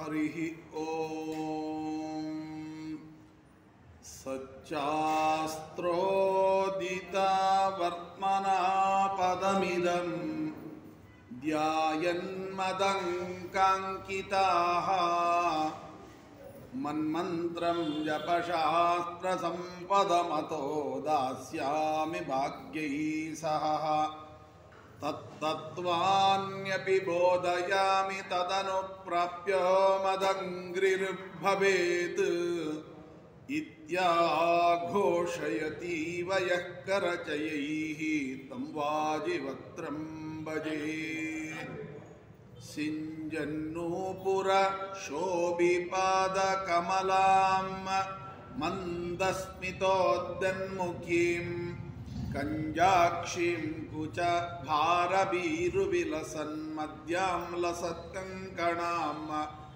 हरिः ॐ सच्चास्त्रोदिता वर्त्मना पदमिदं ध्यायन्मदङ्काङ्किताः मन्मन्त्रं जपशास्त्रसम्पदमतो दास्यामि भाग्यैः सह तत्तत्त्वान्यपि बोधयामि तदनुप्राप्य मदङ्घ्रिर्भवेत् इत्याघोषयतीव यः करचयैः तं वाजिवक्त्रं भजे सिञ्जन्नूपुरशोभिपादकमलां मन्दस्मितोद्यन्मुखीं कञ्जाक्षीं कुच भारभीरुविलसन्मद्यां लसत्कङ्कणाम्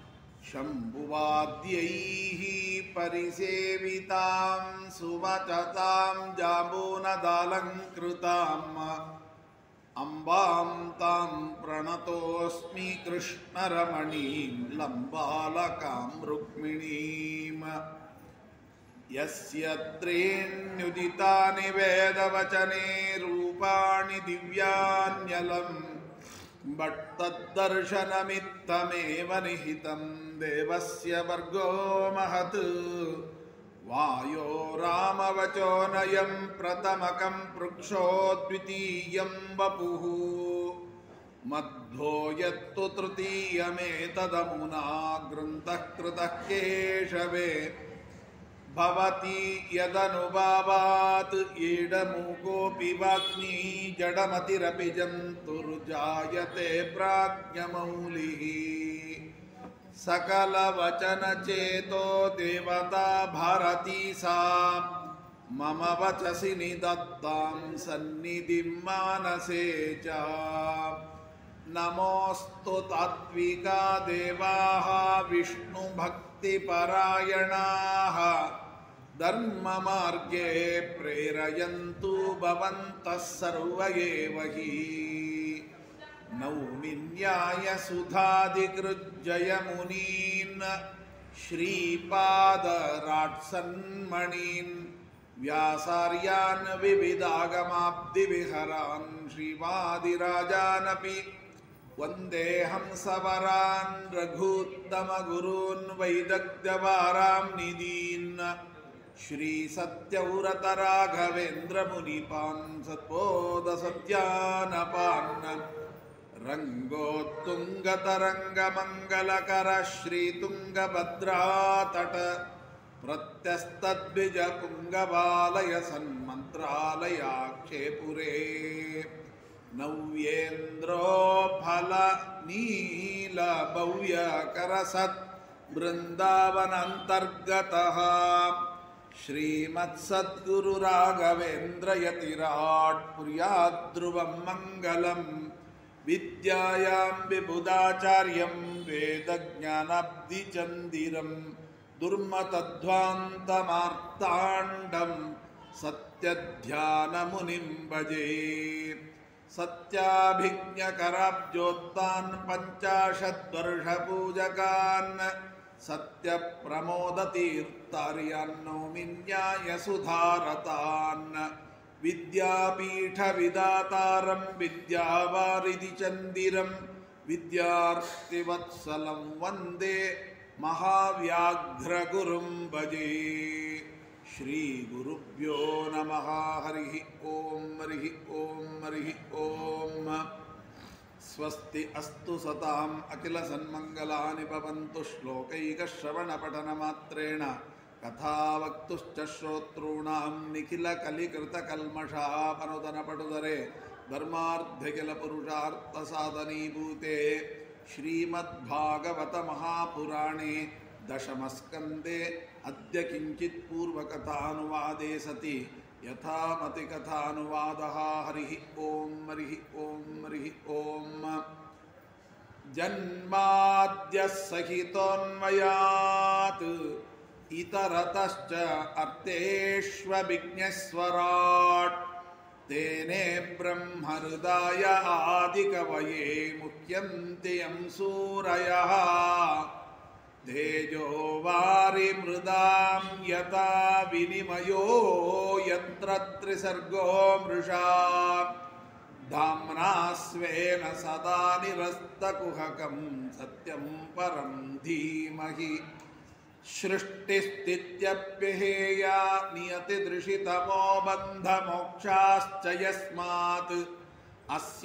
शम्भुवाद्यैः परिसेवितां सुवचतां जाम्बूनदालङ्कृताम् अम्बां तां प्रणतोऽस्मि कृष्णरमणीं लम्बालकां रुक्मिणीम् यस्य त्रीण्युदितानि वेदवचने रूपाणि दिव्यान्यलम् बट् तद्दर्शनमित्तमेव निहितं देवस्य वर्गो महत् वायो रामवचोनयं प्रथमकं पृक्षो द्वितीयं वपुः मध्वो यत्तु तृतीयमेतदमुना ग्रन्थः कृतः केशवे भवति यदनुभावात् ईडमूकोऽपि वाग्मी जडमतिरपि जन्तुर्जायते प्राज्ञमौलिः सकलवचनचेतो देवता भारती सा मम वचसि निदत्तां सन्निधिं मानसे च नमोऽस्तु तात्विका देवाः विष्णुभक्तिपरायणाः धर्ममार्गे प्रेरयन्तु भवन्तः सर्व एव हि नौमिन्यायसुधादिकृज्जयमुनीन् श्रीपादराट्सन्मणीन् व्यासार्यान् विविधागमाब्धिविहरान् श्रीवादिराजानपि वन्दे हंसवरान् रघूत्तमगुरून् वैदग्ध्यवारां निदीन् श्रीसत्यव्रतराघवेन्द्रमुनिपान् सत्पोदसत्यानपान् रङ्गोत्तुङ्गतरङ्गमङ्गलकर श्रीतुङ्गभद्रातट प्रत्यस्तद्विजपुङ्गबालय सन्मन्त्रालयाक्षेपुरे नव्येन्द्रोफलनीलभव्यकरसत् बृन्दावनान्तर्गतः श्रीमत्सद्गुरुराघवेन्द्रयतिराट् पुर्याद्ध्रुवं मङ्गलम् विद्यायां विबुधाचार्यं वेदज्ञानाब्धिचन्दिरं दुर्मतध्वान्तमार्ताण्डं सत्यध्यानमुनिं भजे सत्याभिज्ञकराब्जोत्तान् पञ्चाशद्वर्षपूजकान् सत्यप्रमोदतीर्थार्यान्नौमिन्यायसुधारतान् विद्यापीठविदातारं विद्यावारिधिचन्दिरं विद्यार्थिवत्सलं वन्दे महाव्याघ्रगुरुं भजे श्रीगुरुभ्यो नमः हरिः ॐ हरिः ॐ हरिः ॐ स्वस्ति अस्तु सताम् अखिलसन्मङ्गलानि भवन्तु श्लोकैकश्रवणपठनमात्रेण कथावक्तुश्च श्रोतॄणां निखिलकलिकृतकल्मषापनुदनपटुदरे धर्मार्ध्यकिलपुरुषार्थसाधनीभूते श्रीमद्भागवतमहापुराणे दशमस्कन्दे अद्य किञ्चित् पूर्वकथानुवादे सति यथामतिकथानुवादः हरिः ॐ हरिः ॐ हरिः ॐ जन्माद्यः सहितोन्मयात् इतरतश्च अर्थेष्वभिज्ञस्वराट् तेने ब्रह्महृदाय आदिकवये मुह्यन्ति यं सूरयः ಯಥಾ ವಿನಿಮಯೋ ಯತ್ರ ತ್ರಿಸರ್ಗೋ ಮೃಷಾ ಧಾಮ್ನಾ ಸ್ವೇನ ಸದಾ ನಿರಸ್ತಕುಹಕಂ ಸತ್ಯಂ ಪರಂ ಧೀಮಹಿ सृष्टिस्थित्यप्यहेया नियतिदृशितमो बन्धमोक्षाश्च यस्मात् अस्य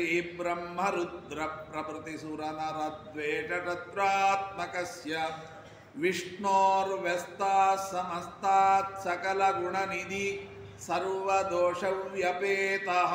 श्रीब्रह्मरुद्रप्रभृतिसुरनरद्वेषतत्रात्मकस्य विष्णोर्व्यस्ताः समस्तात् सकलगुणनिधि सर्वदोषव्यपेतः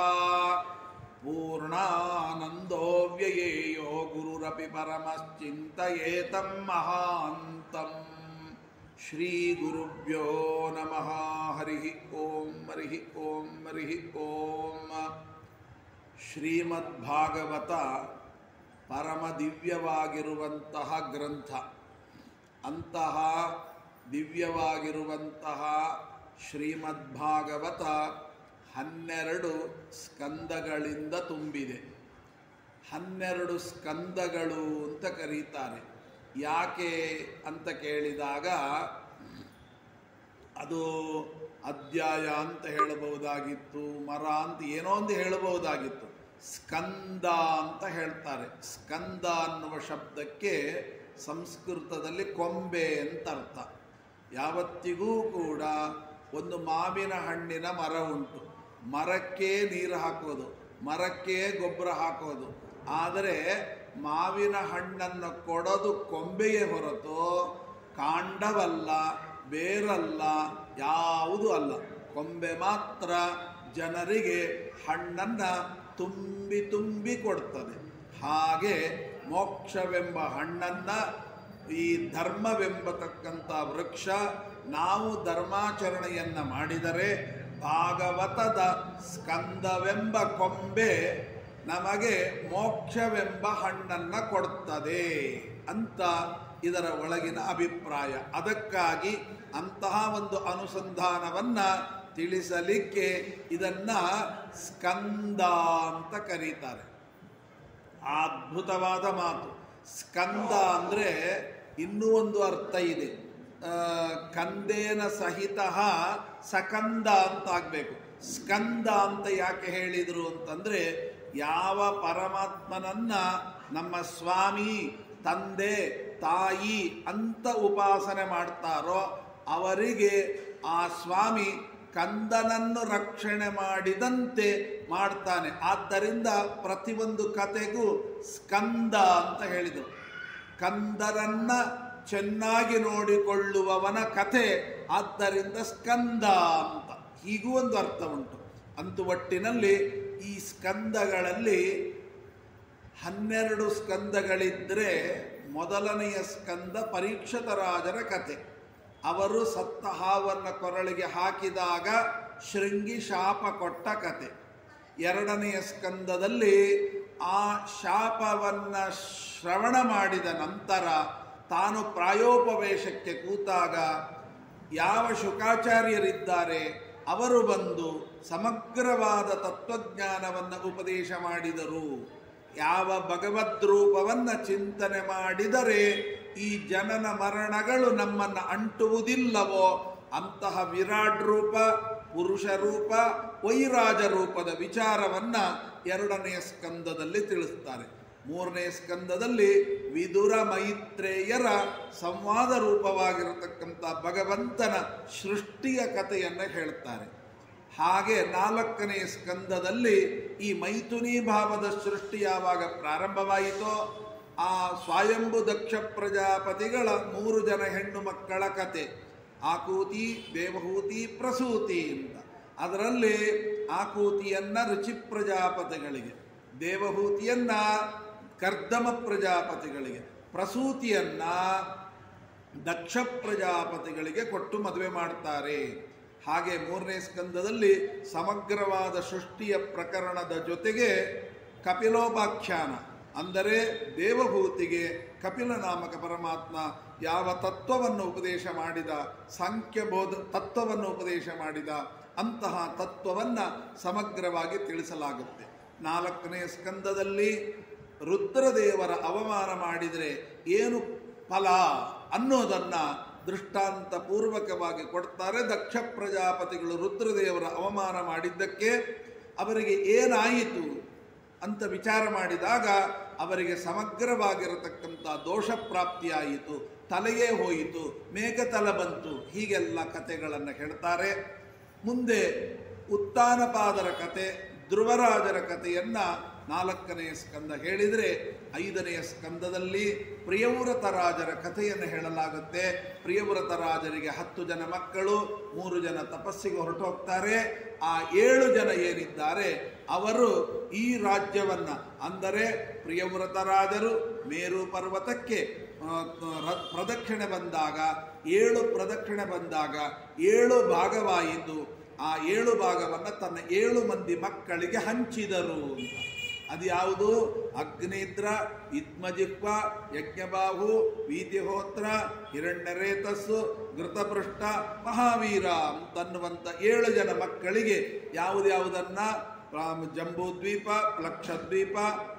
पूर्णानन्दो व्ययेयो गुरुरपि परमश्चिन्तयेतं महान्तम् श्रीगुरुभ्यो नमः हरिः ॐ हरिः ॐ हरिः ॐ ಶ್ರೀಮದ್ಭಾಗವತ ಪರಮ ದಿವ್ಯವಾಗಿರುವಂತಹ ಗ್ರಂಥ ಅಂತಹ ದಿವ್ಯವಾಗಿರುವಂತಹ ಶ್ರೀಮದ್ಭಾಗವತ ಹನ್ನೆರಡು ಸ್ಕಂದಗಳಿಂದ ತುಂಬಿದೆ ಹನ್ನೆರಡು ಸ್ಕಂದಗಳು ಅಂತ ಕರೀತಾರೆ ಯಾಕೆ ಅಂತ ಕೇಳಿದಾಗ ಅದು ಅಧ್ಯಾಯ ಅಂತ ಹೇಳಬಹುದಾಗಿತ್ತು ಮರ ಅಂತ ಏನೋ ಒಂದು ಹೇಳಬಹುದಾಗಿತ್ತು ಸ್ಕಂದ ಅಂತ ಹೇಳ್ತಾರೆ ಸ್ಕಂದ ಅನ್ನುವ ಶಬ್ದಕ್ಕೆ ಸಂಸ್ಕೃತದಲ್ಲಿ ಕೊಂಬೆ ಅಂತ ಅರ್ಥ ಯಾವತ್ತಿಗೂ ಕೂಡ ಒಂದು ಮಾವಿನ ಹಣ್ಣಿನ ಮರ ಉಂಟು ಮರಕ್ಕೆ ನೀರು ಹಾಕೋದು ಮರಕ್ಕೆ ಗೊಬ್ಬರ ಹಾಕೋದು ಆದರೆ ಮಾವಿನ ಹಣ್ಣನ್ನು ಕೊಡೋದು ಕೊಂಬೆಯೇ ಹೊರತು ಕಾಂಡವಲ್ಲ ಬೇರಲ್ಲ ಯಾವುದೂ ಅಲ್ಲ ಕೊಂಬೆ ಮಾತ್ರ ಜನರಿಗೆ ಹಣ್ಣನ್ನು ತುಂಬಿ ತುಂಬಿ ಕೊಡ್ತದೆ ಹಾಗೆ ಮೋಕ್ಷವೆಂಬ ಹಣ್ಣನ್ನು ಈ ಧರ್ಮವೆಂಬತಕ್ಕಂಥ ವೃಕ್ಷ ನಾವು ಧರ್ಮಾಚರಣೆಯನ್ನು ಮಾಡಿದರೆ ಭಾಗವತದ ಸ್ಕಂದವೆಂಬ ಕೊಂಬೆ ನಮಗೆ ಮೋಕ್ಷವೆಂಬ ಹಣ್ಣನ್ನು ಕೊಡ್ತದೆ ಅಂತ ಇದರ ಒಳಗಿನ ಅಭಿಪ್ರಾಯ ಅದಕ್ಕಾಗಿ ಅಂತಹ ಒಂದು ಅನುಸಂಧಾನವನ್ನು ತಿಳಿಸಲಿಕ್ಕೆ ಇದನ್ನ ಸ್ಕಂದ ಅಂತ ಕರೀತಾರೆ ಅದ್ಭುತವಾದ ಮಾತು ಸ್ಕಂದ ಅಂದರೆ ಇನ್ನೂ ಒಂದು ಅರ್ಥ ಇದೆ ಆ, ಕಂದೇನ ಸಹಿತ ಸಕಂದ ಅಂತ ಆಗಬೇಕು ಸ್ಕಂದ ಅಂತ ಯಾಕೆ ಹೇಳಿದರು ಅಂತಂದರೆ ಯಾವ ಪರಮಾತ್ಮನನ್ನ ನಮ್ಮ ಸ್ವಾಮಿ ತಂದೆ ತಾಯಿ ಅಂತ ಉಪಾಸನೆ ಮಾಡ್ತಾರೋ ಅವರಿಗೆ ಆ ಸ್ವಾಮಿ ಕಂದನನ್ನು ರಕ್ಷಣೆ ಮಾಡಿದಂತೆ ಮಾಡ್ತಾನೆ ಆದ್ದರಿಂದ ಪ್ರತಿಯೊಂದು ಕತೆಗೂ ಸ್ಕಂದ ಅಂತ ಹೇಳಿದರು ಕಂದರನ್ನ ಚೆನ್ನಾಗಿ ನೋಡಿಕೊಳ್ಳುವವನ ಕಥೆ ಆದ್ದರಿಂದ ಸ್ಕಂದ ಅಂತ ಹೀಗೂ ಒಂದು ಅರ್ಥ ಉಂಟು ಅಂತೂ ಒಟ್ಟಿನಲ್ಲಿ ಈ ಸ್ಕಂದಗಳಲ್ಲಿ ಹನ್ನೆರಡು ಸ್ಕಂದಗಳಿದ್ದರೆ ಮೊದಲನೆಯ ಸ್ಕಂದ ಪರೀಕ್ಷಿತ ರಾಜರ ಕತೆ ಅವರು ಸತ್ತ ಹಾವನ್ನು ಕೊರಳಿಗೆ ಹಾಕಿದಾಗ ಶೃಂಗಿ ಶಾಪ ಕೊಟ್ಟ ಕತೆ ಎರಡನೆಯ ಸ್ಕಂದದಲ್ಲಿ ಆ ಶಾಪವನ್ನು ಶ್ರವಣ ಮಾಡಿದ ನಂತರ ತಾನು ಪ್ರಾಯೋಪವೇಶಕ್ಕೆ ಕೂತಾಗ ಯಾವ ಶುಕಾಚಾರ್ಯರಿದ್ದಾರೆ ಅವರು ಬಂದು ಸಮಗ್ರವಾದ ತತ್ವಜ್ಞಾನವನ್ನು ಉಪದೇಶ ಮಾಡಿದರು ಯಾವ ಭಗವದ್ ರೂಪವನ್ನು ಚಿಂತನೆ ಮಾಡಿದರೆ ಈ ಜನನ ಮರಣಗಳು ನಮ್ಮನ್ನು ಅಂಟುವುದಿಲ್ಲವೋ ಅಂತಹ ವಿರಾಟ್ ರೂಪ ಪುರುಷ ರೂಪ ವೈರಾಜ ರೂಪದ ವಿಚಾರವನ್ನ ಎರಡನೆಯ ಸ್ಕಂದದಲ್ಲಿ ತಿಳಿಸ್ತಾರೆ ಮೂರನೇ ಸ್ಕಂದದಲ್ಲಿ ವಿದುರ ಮೈತ್ರೇಯರ ಸಂವಾದ ರೂಪವಾಗಿರತಕ್ಕಂಥ ಭಗವಂತನ ಸೃಷ್ಟಿಯ ಕಥೆಯನ್ನು ಹೇಳ್ತಾರೆ ಹಾಗೆ ನಾಲ್ಕನೇ ಸ್ಕಂದದಲ್ಲಿ ಈ ಮೈಥುನಿ ಭಾವದ ಸೃಷ್ಟಿ ಯಾವಾಗ ಪ್ರಾರಂಭವಾಯಿತೋ ಆ ಸ್ವಯಂಭು ದಕ್ಷ ಪ್ರಜಾಪತಿಗಳ ಮೂರು ಜನ ಹೆಣ್ಣು ಮಕ್ಕಳ ಕತೆ ಆಕೂತಿ ದೇವಹೂತಿ ಪ್ರಸೂತಿ ಅಂತ ಅದರಲ್ಲಿ ಆಕೂತಿಯನ್ನ ರುಚಿ ಪ್ರಜಾಪತಿಗಳಿಗೆ ದೇವಹೂತಿಯನ್ನ ಕರ್ದಮ ಪ್ರಜಾಪತಿಗಳಿಗೆ ಪ್ರಸೂತಿಯನ್ನ ದಕ್ಷ ಪ್ರಜಾಪತಿಗಳಿಗೆ ಕೊಟ್ಟು ಮದುವೆ ಮಾಡ್ತಾರೆ ಹಾಗೆ ಮೂರನೇ ಸ್ಕಂದದಲ್ಲಿ ಸಮಗ್ರವಾದ ಸೃಷ್ಟಿಯ ಪ್ರಕರಣದ ಜೊತೆಗೆ ಕಪಿಲೋಪಾಖ್ಯಾನ ಅಂದರೆ ದೇವಭೂತಿಗೆ ಕಪಿಲ ನಾಮಕ ಪರಮಾತ್ಮ ಯಾವ ತತ್ವವನ್ನು ಉಪದೇಶ ಮಾಡಿದ ಸಾಂಖ್ಯಬೋಧ ತತ್ವವನ್ನು ಉಪದೇಶ ಮಾಡಿದ ಅಂತಹ ತತ್ವವನ್ನು ಸಮಗ್ರವಾಗಿ ತಿಳಿಸಲಾಗುತ್ತೆ ನಾಲ್ಕನೇ ಸ್ಕಂದದಲ್ಲಿ ರುದ್ರದೇವರ ಅವಮಾನ ಮಾಡಿದರೆ ಏನು ಫಲ ಅನ್ನೋದನ್ನು ದೃಷ್ಟಾಂತ ಪೂರ್ವಕವಾಗಿ ಕೊಡ್ತಾರೆ ದಕ್ಷ ಪ್ರಜಾಪತಿಗಳು ರುದ್ರದೇವರ ಅವಮಾನ ಮಾಡಿದ್ದಕ್ಕೆ ಅವರಿಗೆ ಏನಾಯಿತು ಅಂತ ವಿಚಾರ ಮಾಡಿದಾಗ ಅವರಿಗೆ ಸಮಗ್ರವಾಗಿರತಕ್ಕಂಥ ದೋಷ ಪ್ರಾಪ್ತಿಯಾಯಿತು ತಲೆಯೇ ಹೋಯಿತು ಮೇಘತಲ ಬಂತು ಹೀಗೆಲ್ಲ ಕಥೆಗಳನ್ನು ಹೇಳ್ತಾರೆ ಮುಂದೆ ಉತ್ತಾನಪಾದರ ಕತೆ ಧ್ರುವರಾಜರ ಕಥೆಯನ್ನ ನಾಲ್ಕನೆಯ ಸ್ಕಂದ ಹೇಳಿದರೆ ಐದನೆಯ ಸ್ಕಂದದಲ್ಲಿ ಪ್ರಿಯವ್ರತ ರಾಜರ ಕಥೆಯನ್ನು ಹೇಳಲಾಗುತ್ತೆ ಪ್ರಿಯವ್ರತ ರಾಜರಿಗೆ ಹತ್ತು ಜನ ಮಕ್ಕಳು ಮೂರು ಜನ ತಪಸ್ಸಿಗೆ ಹೊರಟೋಗ್ತಾರೆ ಆ ಏಳು ಜನ ಏನಿದ್ದಾರೆ ಅವರು ಈ ರಾಜ್ಯವನ್ನ ಅಂದರೆ ಪ್ರಿಯವ್ರತ ರಾಜರು ಮೇರು ಪರ್ವತಕ್ಕೆ ಆ, ರ- ಪ್ರದಕ್ಷಿಣೆ ಬಂದಾಗ ಏಳು ಪ್ರದಕ್ಷಿಣೆ ಬಂದಾಗ ಏಳು ಭಾಗವಾಯಿತು ಆ ಏಳು ಭಾಗವನ್ನು ತನ್ನ ಏಳು ಮಂದಿ ಮಕ್ಕಳಿಗೆ ಹಂಚಿದರು ಅಂತ ಅದು ಯಾವುದು ಅಗ್ನಿದ್ರ ಇದ್ಮಜಿಹ್ವ ಯಜ್ಞಬಾಹು ವೀತಿಹೋತ್ರ ಹಿರಣ್ಯರೇತಸ್ಸು ಘೃತಪೃಷ್ಠ ಮಹಾವೀರ ಅಂತನ್ನುವಂಥ ಏಳು ಜನ ಮಕ್ಕಳಿಗೆ ಯಾವುದ್ಯಾವುದನ್ನ ರಾಮ- ಜಂಬೂದ್ವೀಪ ಲಕ್ಷದ್ವೀಪ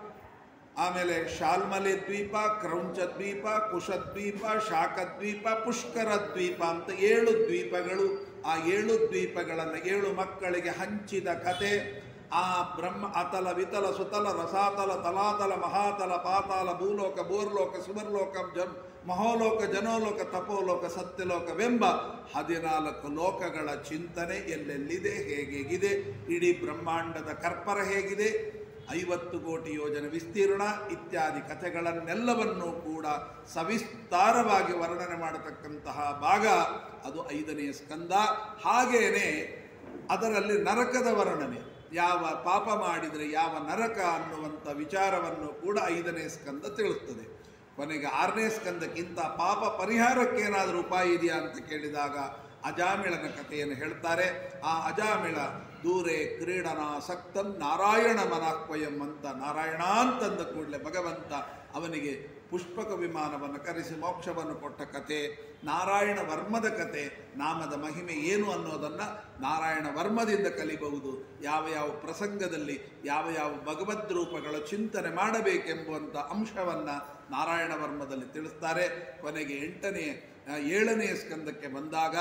ಆಮೇಲೆ ಶಾಲ್ಮಲೆ ದ್ವೀಪ ಕ್ರೌಂಚ ದ್ವೀಪ ಕುಶದ್ವೀಪ ಶಾಖದ್ವೀಪ ಪುಷ್ಕರ ದ್ವೀಪ ಅಂತ ಏಳು ದ್ವೀಪಗಳು ಆ ಏಳು ದ್ವೀಪಗಳನ್ನು ಏಳು ಮಕ್ಕಳಿಗೆ ಹಂಚಿದ ಕತೆ ಆ ಬ್ರಹ್ಮ ಅತಲ ವಿತಲ ಸುತಲ ರಸಾತಲ ತಲಾತಲ ಮಹಾತಲ ಪಾತಾಲ ಭೂಲೋಕ ಭೂರ್ಲೋಕ ಸುವರ್ಲೋಕ ಜನ್ ಮಹೋಲೋಕ ಜನೋಲೋಕ ತಪೋಲೋಕ ಸತ್ಯಲೋಕವೆಂಬ ಹದಿನಾಲ್ಕು ಲೋಕಗಳ ಚಿಂತನೆ ಎಲ್ಲೆಲ್ಲಿದೆ ಹೇಗೇಗಿದೆ ಇಡೀ ಬ್ರಹ್ಮಾಂಡದ ಕರ್ಪರ ಹೇಗಿದೆ ಐವತ್ತು ಕೋಟಿ ಯೋಜನೆ ವಿಸ್ತೀರ್ಣ ಇತ್ಯಾದಿ ಕಥೆಗಳನ್ನೆಲ್ಲವನ್ನೂ ಕೂಡ ಸವಿಸ್ತಾರವಾಗಿ ವರ್ಣನೆ ಮಾಡತಕ್ಕಂತಹ ಭಾಗ ಅದು ಐದನೆಯ ಸ್ಕಂದ ಹಾಗೇನೆ ಅದರಲ್ಲಿ ನರಕದ ವರ್ಣನೆ ಯಾವ ಪಾಪ ಮಾಡಿದರೆ ಯಾವ ನರಕ ಅನ್ನುವಂಥ ವಿಚಾರವನ್ನು ಕೂಡ ಐದನೇ ಸ್ಕಂದ ತಿಳಿಸ್ತದೆ ಕೊನೆಗೆ ಆರನೇ ಸ್ಕಂದಕ್ಕಿಂತ ಪಾಪ ಪರಿಹಾರಕ್ಕೇನಾದರೂ ಉಪಾಯ ಇದೆಯಾ ಅಂತ ಕೇಳಿದಾಗ ಅಜಾಮಿಳನ ಕಥೆಯನ್ನು ಹೇಳ್ತಾರೆ ಆ ಅಜಾಮಿಳ ದೂರೆ ಕ್ರೀಡನಾಸಕ್ತಂ ನಾರಾಯಣ ಮನಾಕ್ವಯಂ ಅಂತ ನಾರಾಯಣ ಅಂತಂದ ಕೂಡಲೇ ಭಗವಂತ ಅವನಿಗೆ ಪುಷ್ಪಕ ವಿಮಾನವನ್ನು ಕರೆಸಿ ಮೋಕ್ಷವನ್ನು ಕೊಟ್ಟ ಕತೆ ನಾರಾಯಣ ವರ್ಮದ ಕತೆ ನಾಮದ ಮಹಿಮೆ ಏನು ಅನ್ನೋದನ್ನು ನಾರಾಯಣ ವರ್ಮದಿಂದ ಕಲಿಬಹುದು ಯಾವ ಯಾವ ಪ್ರಸಂಗದಲ್ಲಿ ಯಾವ ಯಾವ ಭಗವದ್ ರೂಪಗಳ ಚಿಂತನೆ ಮಾಡಬೇಕೆಂಬುವಂಥ ಅಂಶವನ್ನು ನಾರಾಯಣ ವರ್ಮದಲ್ಲಿ ತಿಳಿಸ್ತಾರೆ ಕೊನೆಗೆ ಎಂಟನೇ ಆ, ಏಳನೆಯ ಸ್ಕಂದಕ್ಕೆ ಬಂದಾಗ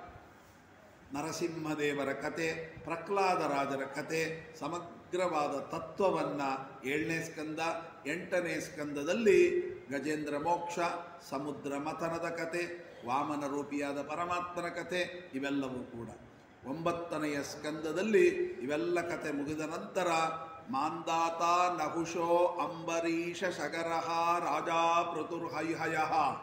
ನರಸಿಂಹದೇವರ ಕತೆ ಪ್ರಹ್ಲಾದ ರಾಜರ ಕತೆ ಸಮಗ್ರವಾದ ತತ್ವವನ್ನು ಏಳನೇ ಸ್ಕಂದ ಎಂಟನೇ ಸ್ಕಂದದಲ್ಲಿ ಗಜೇಂದ್ರ ಮೋಕ್ಷ ಸಮುದ್ರ ಮಥನದ ಕತೆ ವಾಮನ ರೂಪಿಯಾದ ಪರಮಾತ್ಮನ ಕತೆ ಇವೆಲ್ಲವೂ ಕೂಡ ಒಂಬತ್ತನೆಯ ಸ್ಕಂದದಲ್ಲಿ ಇವೆಲ್ಲ ಕತೆ ಮುಗಿದ ನಂತರ ಮಾಂದಾತ ನಹುಷೋ ಅಂಬರೀಷ ಶಗರಹ ರಾಜಾ ಪೃತುರ್ಹೈಹಯ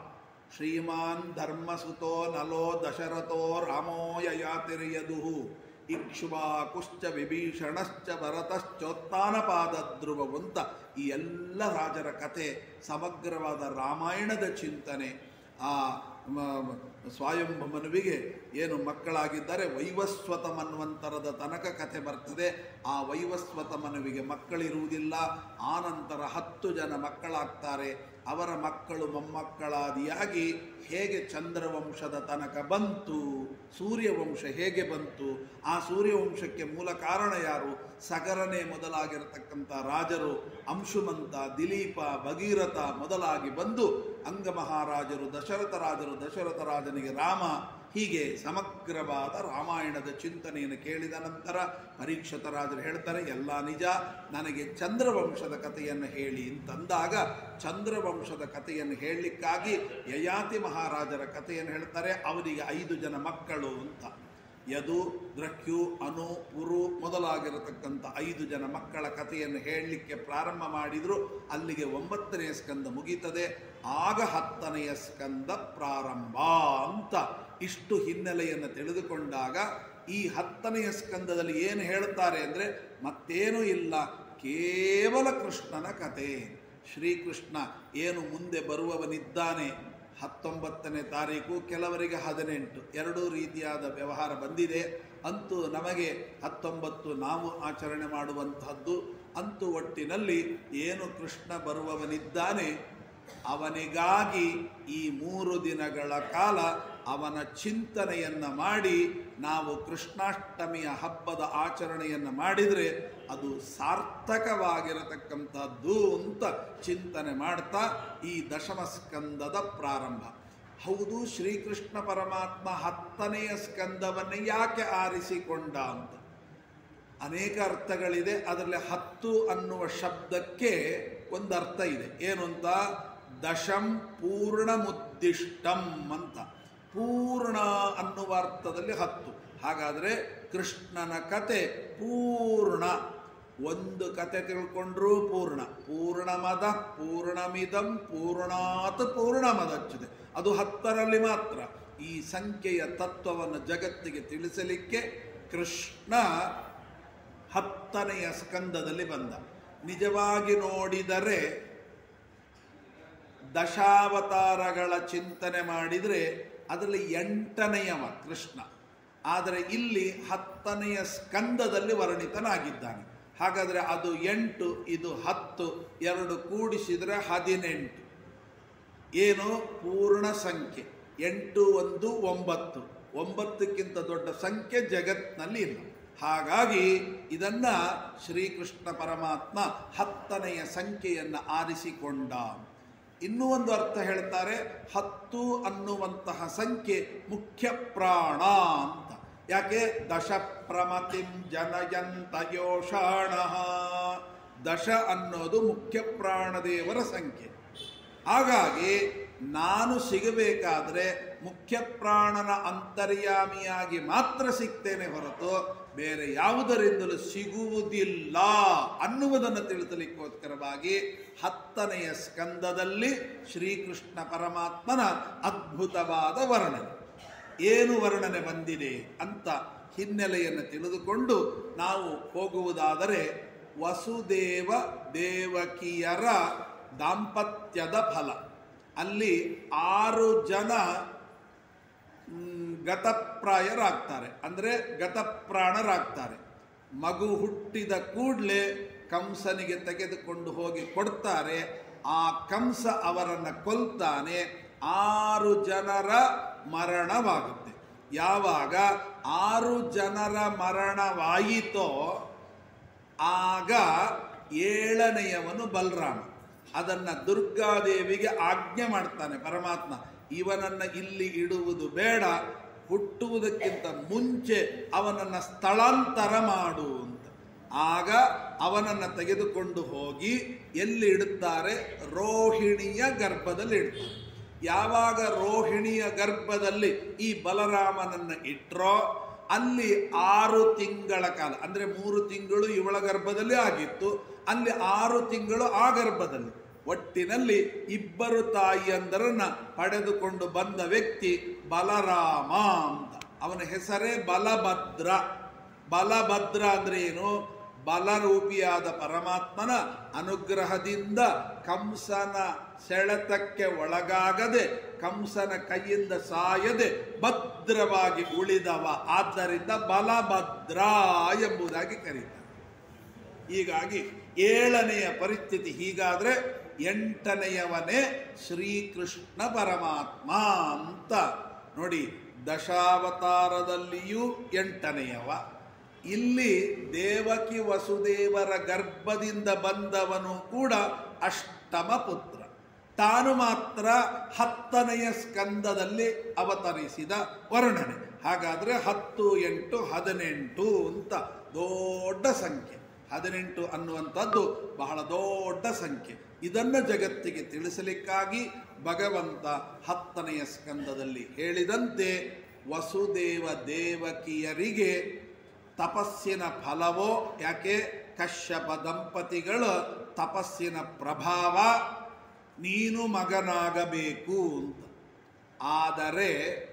ಶ್ರೀಮಾನ್ ಧರ್ಮಸುತೋ ನಲೋ ದಶರಥೋ ರಾಮೋ ಯಯಾತಿರ್ಯದು ಇಕ್ಷ್ವಾಕುಶ್ಚ ವಿಭೀಷಣಶ್ಚ ಭರತಶ್ಚೋತ್ಥಾನಪಾದ ಧ್ರುವವಂತ ಈ ಎಲ್ಲ ರಾಜರ ಕತೆ ಸಮಗ್ರವಾದ ರಾಮಾಯಣದ ಚಿಂತನೆ ಆ ಮ- ಸ್ವಾಯಂಭ ಮನುವಿಗೆ ಏನು ಮಕ್ಕಳಾಗಿದ್ದಾರೆ ವೈವಸ್ವತ ಮನ್ವಂತರದ ತನಕ ಕಥೆ ಬರ್ತದೆ ಆ ವೈವಸ್ವತ ಮನುವಿಗೆ ಮಕ್ಕಳಿರುವುದಿಲ್ಲ ಆನಂತರ ಹತ್ತು ಜನ ಮಕ್ಕಳಾಗ್ತಾರೆ ಅವರ ಮಕ್ಕಳು ಮೊಮ್ಮಕ್ಕಳಾದಿಯಾಗಿ ಹೇಗೆ ಚಂದ್ರವಂಶದ ತನಕ ಬಂತು ಸೂರ್ಯವಂಶ ಹೇಗೆ ಬಂತು ಆ ಸೂರ್ಯವಂಶಕ್ಕೆ ಮೂಲ ಕಾರಣ ಯಾರು ಸಗರನೆ ಮೊದಲಾಗಿರತಕ್ಕಂಥ ರಾಜರು ಅಂಶುಮಂತ ದಿಲೀಪ ಭಗೀರಥ ಮೊದಲಾಗಿ ಬಂದು ಅಂಗ ಮಹಾರಾಜರು ದಶರಥ ರಾಜರು ದಶರಥ ರಾಜನಿಗೆ ರಾಮ ಹೀಗೆ ಸಮಗ್ರವಾದ ರಾಮಾಯಣದ ಚಿಂತನೆಯನ್ನು ಕೇಳಿದ ನಂತರ ಪರೀಕ್ಷಿತ ರಾಜರು ಹೇಳ್ತಾರೆ ಎಲ್ಲ ನಿಜ ನನಗೆ ಚಂದ್ರವಂಶದ ಕಥೆಯನ್ನು ಹೇಳಿ ಅಂತಂದಾಗ ಚಂದ್ರವಂಶದ ಕಥೆಯನ್ನು ಹೇಳಲಿಕ್ಕಾಗಿ ಯಯಾತಿ ಮಹಾರಾಜರ ಕಥೆಯನ್ನು ಹೇಳ್ತಾರೆ ಅವರಿಗೆ ಐದು ಜನ ಮಕ್ಕಳು ಅಂತ ಯದು ದ್ರಕ್ಯು ಅನು ಪುರು ಮೊದಲಾಗಿರತಕ್ಕಂಥ ಐದು ಜನ ಮಕ್ಕಳ ಕಥೆಯನ್ನು ಹೇಳಲಿಕ್ಕೆ ಪ್ರಾರಂಭ ಮಾಡಿದ್ರು ಅಲ್ಲಿಗೆ ಒಂಬತ್ತನೆಯ ಸ್ಕಂದ ಮುಗೀತದೆ ಆಗ ಹತ್ತನೆಯ ಸ್ಕಂದ ಪ್ರಾರಂಭ ಅಂತ ಇಷ್ಟು ಹಿನ್ನೆಲೆಯನ್ನು ತಿಳಿದುಕೊಂಡಾಗ ಈ ಹತ್ತನೆಯ ಸ್ಕಂದದಲ್ಲಿ ಏನು ಹೇಳ್ತಾರೆ ಅಂದರೆ ಮತ್ತೇನೂ ಇಲ್ಲ ಕೇವಲ ಕೃಷ್ಣನ ಕತೆ ಶ್ರೀಕೃಷ್ಣ ಏನು ಮುಂದೆ ಬರುವವನಿದ್ದಾನೆ ಹತ್ತೊಂಬತ್ತನೇ ತಾರೀಕು ಕೆಲವರಿಗೆ ಹದಿನೆಂಟು ಎರಡೂ ರೀತಿಯಾದ ವ್ಯವಹಾರ ಬಂದಿದೆ ಅಂತೂ ನಮಗೆ ಹತ್ತೊಂಬತ್ತು ನಾವು ಆಚರಣೆ ಮಾಡುವಂತಹದ್ದು ಅಂತೂ ಒಟ್ಟಿನಲ್ಲಿ ಏನು ಕೃಷ್ಣ ಬರುವವನಿದ್ದಾನೆ ಅವನಿಗಾಗಿ ಈ ಮೂರು ದಿನಗಳ ಕಾಲ ಅವನ ಚಿಂತನೆಯನ್ನು ಮಾಡಿ ನಾವು ಕೃಷ್ಣಾಷ್ಟಮಿಯ ಹಬ್ಬದ ಆಚರಣೆಯನ್ನು ಮಾಡಿದರೆ ಅದು ಸಾರ್ಥಕವಾಗಿರತಕ್ಕಂಥದ್ದು ಅಂತ ಚಿಂತನೆ ಮಾಡ್ತಾ ಈ ದಶಮ ಸ್ಕಂದದ ಪ್ರಾರಂಭ ಹೌದು ಶ್ರೀಕೃಷ್ಣ ಪರಮಾತ್ಮ ಹತ್ತನೆಯ ಸ್ಕಂದವನ್ನು ಯಾಕೆ ಆರಿಸಿಕೊಂಡ ಅಂತ ಅನೇಕ ಅರ್ಥಗಳಿದೆ ಅದರಲ್ಲಿ ಹತ್ತು ಅನ್ನುವ ಶಬ್ದಕ್ಕೆ ಒಂದು ಅರ್ಥ ಇದೆ ಏನು ಅಂತ ದಶಂ ಪೂರ್ಣಮುದ್ದಿಷ್ಟಂ ಅಂತ ಪೂರ್ಣ ಅನ್ನುವ ಅರ್ಥದಲ್ಲಿ ಹತ್ತು ಹಾಗಾದರೆ ಕೃಷ್ಣನ ಕತೆ ಪೂರ್ಣ ಒಂದು ಕತೆ ತಿಳ್ಕೊಂಡ್ರೂ ಪೂರ್ಣ ಪೂರ್ಣಮದ ಪೂರ್ಣಮಿದಂ ಪೂರ್ಣಾತ್ ಪೂರ್ಣಮದಚ್ಚಿದೆ ಅದು ಹತ್ತರಲ್ಲಿ ಮಾತ್ರ ಈ ಸಂಖ್ಯೆಯ ತತ್ವವನ್ನು ಜಗತ್ತಿಗೆ ತಿಳಿಸಲಿಕ್ಕೆ ಕೃಷ್ಣ ಹತ್ತನೆಯ ಸ್ಕಂದದಲ್ಲಿ ಬಂದ ನಿಜವಾಗಿ ನೋಡಿದರೆ ದಶಾವತಾರಗಳ ಚಿಂತನೆ ಮಾಡಿದರೆ ಅದರಲ್ಲಿ ಎಂಟನೆಯವ ಕೃಷ್ಣ ಆದರೆ ಇಲ್ಲಿ ಹತ್ತನೆಯ ಸ್ಕಂದದಲ್ಲಿ ವರ್ಣಿತನಾಗಿದ್ದಾನೆ ಹಾಗಾದರೆ ಅದು ಎಂಟು ಇದು ಹತ್ತು ಎರಡು ಕೂಡಿಸಿದರೆ ಹದಿನೆಂಟು ಏನು ಪೂರ್ಣ ಸಂಖ್ಯೆ ಎಂಟು ಒಂದು ಒಂಬತ್ತು ಒಂಬತ್ತಕ್ಕಿಂತ ದೊಡ್ಡ ಸಂಖ್ಯೆ ಜಗತ್ನಲ್ಲಿ ಇಲ್ಲ ಹಾಗಾಗಿ ಇದನ್ನ ಶ್ರೀಕೃಷ್ಣ ಪರಮಾತ್ಮ ಹತ್ತನೆಯ ಸಂಖ್ಯೆಯನ್ನು ಆರಿಸಿಕೊಂಡ ಇನ್ನೂ ಒಂದು ಅರ್ಥ ಹೇಳ್ತಾರೆ ಹತ್ತು ಅನ್ನುವಂತಹ ಸಂಖ್ಯೆ ಮುಖ್ಯ ಪ್ರಾಣ ಅಂತ ಯಾಕೆ ದಶ ಪ್ರಮತಿಂ ಜನಯಂತ ಯೋಷಾಣ ದಶ ಅನ್ನೋದು ಮುಖ್ಯ ಪ್ರಾಣದೇವರ ಸಂಖ್ಯೆ ಹಾಗಾಗಿ ನಾನು ಸಿಗಬೇಕಾದ್ರೆ ಮುಖ್ಯ ಪ್ರಾಣನ ಅಂತರ್ಯಾಮಿಯಾಗಿ ಮಾತ್ರ ಸಿಗ್ತೇನೆ ಹೊರತು ಬೇರೆ ಯಾವುದರಿಂದಲೂ ಸಿಗುವುದಿಲ್ಲ ಅನ್ನುವುದನ್ನು ತಿಳಿಸಲಿಕ್ಕೋಸ್ಕರವಾಗಿ ಹತ್ತನೆಯ ಸ್ಕಂದದಲ್ಲಿ ಶ್ರೀಕೃಷ್ಣ ಪರಮಾತ್ಮನ ಅದ್ಭುತವಾದ ವರ್ಣನೆ ಏನು ವರ್ಣನೆ ಬಂದಿದೆ ಅಂತ ಹಿನ್ನೆಲೆಯನ್ನು ತಿಳಿದುಕೊಂಡು ನಾವು ಹೋಗುವುದಾದರೆ ವಸುದೇವ ದೇವಕಿಯರ ದಾಂಪತ್ಯದ ಫಲ ಅಲ್ಲಿ ಆರು ಜನ ಮ್, ಗತಪ್ರಾಯರಾಗ್ತಾರೆ ಅಂದರೆ ಗತಪ್ರಾಣರಾಗ್ತಾರೆ ಮಗು ಹುಟ್ಟಿದ ಕೂಡಲೇ ಕಂಸನಿಗೆ ತೆಗೆದುಕೊಂಡು ಹೋಗಿ ಕೊಡ್ತಾರೆ ಆ ಕಂಸ ಅವರನ್ನು ಕೊಲ್ತಾನೆ ಆರು ಜನರ ಮರಣವಾಗುತ್ತೆ ಯಾವಾಗ ಆರು ಜನರ ಮರಣವಾಯಿತೋ ಆಗ ಏಳನೆಯವನು ಬಲರಾಮ ಅದನ್ನ ದುರ್ಗಾದೇವಿಗೆ ಆಜ್ಞೆ ಮಾಡ್ತಾನೆ ಪರಮಾತ್ಮ ಇವನನ್ನ ಇಲ್ಲಿ ಇಡುವುದು ಬೇಡ ಹುಟ್ಟುವುದಕ್ಕಿಂತ ಮುಂಚೆ ಅವನನ್ನ ಸ್ಥಳಾಂತರ ಮಾಡು ಅಂತ ಆಗ ಅವನನ್ನು ತೆಗೆದುಕೊಂಡು ಹೋಗಿ ಎಲ್ಲಿ ಇಡುತ್ತಾರೆ ರೋಹಿಣಿಯ ಗರ್ಭದಲ್ಲಿ ಇಡ್ತಾರೆ ಯಾವಾಗ ರೋಹಿಣಿಯ ಗರ್ಭದಲ್ಲಿ ಈ ಬಲರಾಮನನ್ನು ಇಟ್ರೋ ಅಲ್ಲಿ ಆರು ತಿಂಗಳ ಕಾಲ ಅಂದರೆ ಮೂರು ತಿಂಗಳು ಇವಳ ಗರ್ಭದಲ್ಲಿ ಆಗಿತ್ತು ಅಲ್ಲಿ ಆರು ತಿಂಗಳು ಆ ಗರ್ಭದಲ್ಲಿ ಒಟ್ಟಿನಲ್ಲಿ ಇಬ್ಬರು ತಾಯಿಯಂದರನ್ನ ಪಡೆದುಕೊಂಡು ಬಂದ ವ್ಯಕ್ತಿ ಬಲರಾಮ ಅಂತ ಅವನ ಹೆಸರೇ ಬಲಭದ್ರ ಬಲಭದ್ರ ಅಂದ್ರೆ ಏನು ಬಲರೂಪಿಯಾದ ಪರಮಾತ್ಮನ ಅನುಗ್ರಹದಿಂದ ಕಂಸನ ಸೆಳೆತಕ್ಕೆ ಒಳಗಾಗದೆ ಕಂಸನ ಕೈಯಿಂದ ಸಾಯದೆ ಭದ್ರವಾಗಿ ಉಳಿದವ ಆದ್ದರಿಂದ ಬಲಭದ್ರ ಎಂಬುದಾಗಿ ಕರೀತಾರೆ ಹೀಗಾಗಿ ಏಳನೆಯ ಪರಿಸ್ಥಿತಿ ಹೀಗಾದ್ರೆ ಎಂಟನೆಯವನೇ ಶ್ರೀಕೃಷ್ಣ ಪರಮಾತ್ಮ ಅಂತ ನೋಡಿ ದಶಾವತಾರದಲ್ಲಿಯೂ ಎಂಟನೆಯವ ಇಲ್ಲಿ ದೇವಕಿ ವಸುದೇವರ ಗರ್ಭದಿಂದ ಬಂದವನು ಕೂಡ ಅಷ್ಟಮ ಪುತ್ರ ತಾನು ಮಾತ್ರ ಹತ್ತನೆಯ ಸ್ಕಂದದಲ್ಲಿ ಅವತರಿಸಿದ ವರ್ಣನೆ ಹಾಗಾದ್ರೆ ಹತ್ತು ಎಂಟು ಹದಿನೆಂಟು ಅಂತ ದೊಡ್ಡ ಸಂಖ್ಯೆ ಹದಿನೆಂಟು ಅನ್ನುವಂಥದ್ದು ಬಹಳ ದೊಡ್ಡ ಸಂಖ್ಯೆ ಇದನ್ನು ಜಗತ್ತಿಗೆ ತಿಳಿಸಲಿಕ್ಕಾಗಿ ಭಗವಂತ ಹತ್ತನೆಯ ಸ್ಕಂದದಲ್ಲಿ ಹೇಳಿದಂತೆ ವಸುದೇವ ದೇವಕಿಯರಿಗೆ ತಪಸ್ಸಿನ ಫಲವೋ ಯಾಕೆ ಕಶ್ಯಪ ದಂಪತಿಗಳ ತಪಸ್ಸಿನ ಪ್ರಭಾವ ನೀನು ಮಗನಾಗಬೇಕು ಅಂತ ಆದರೆ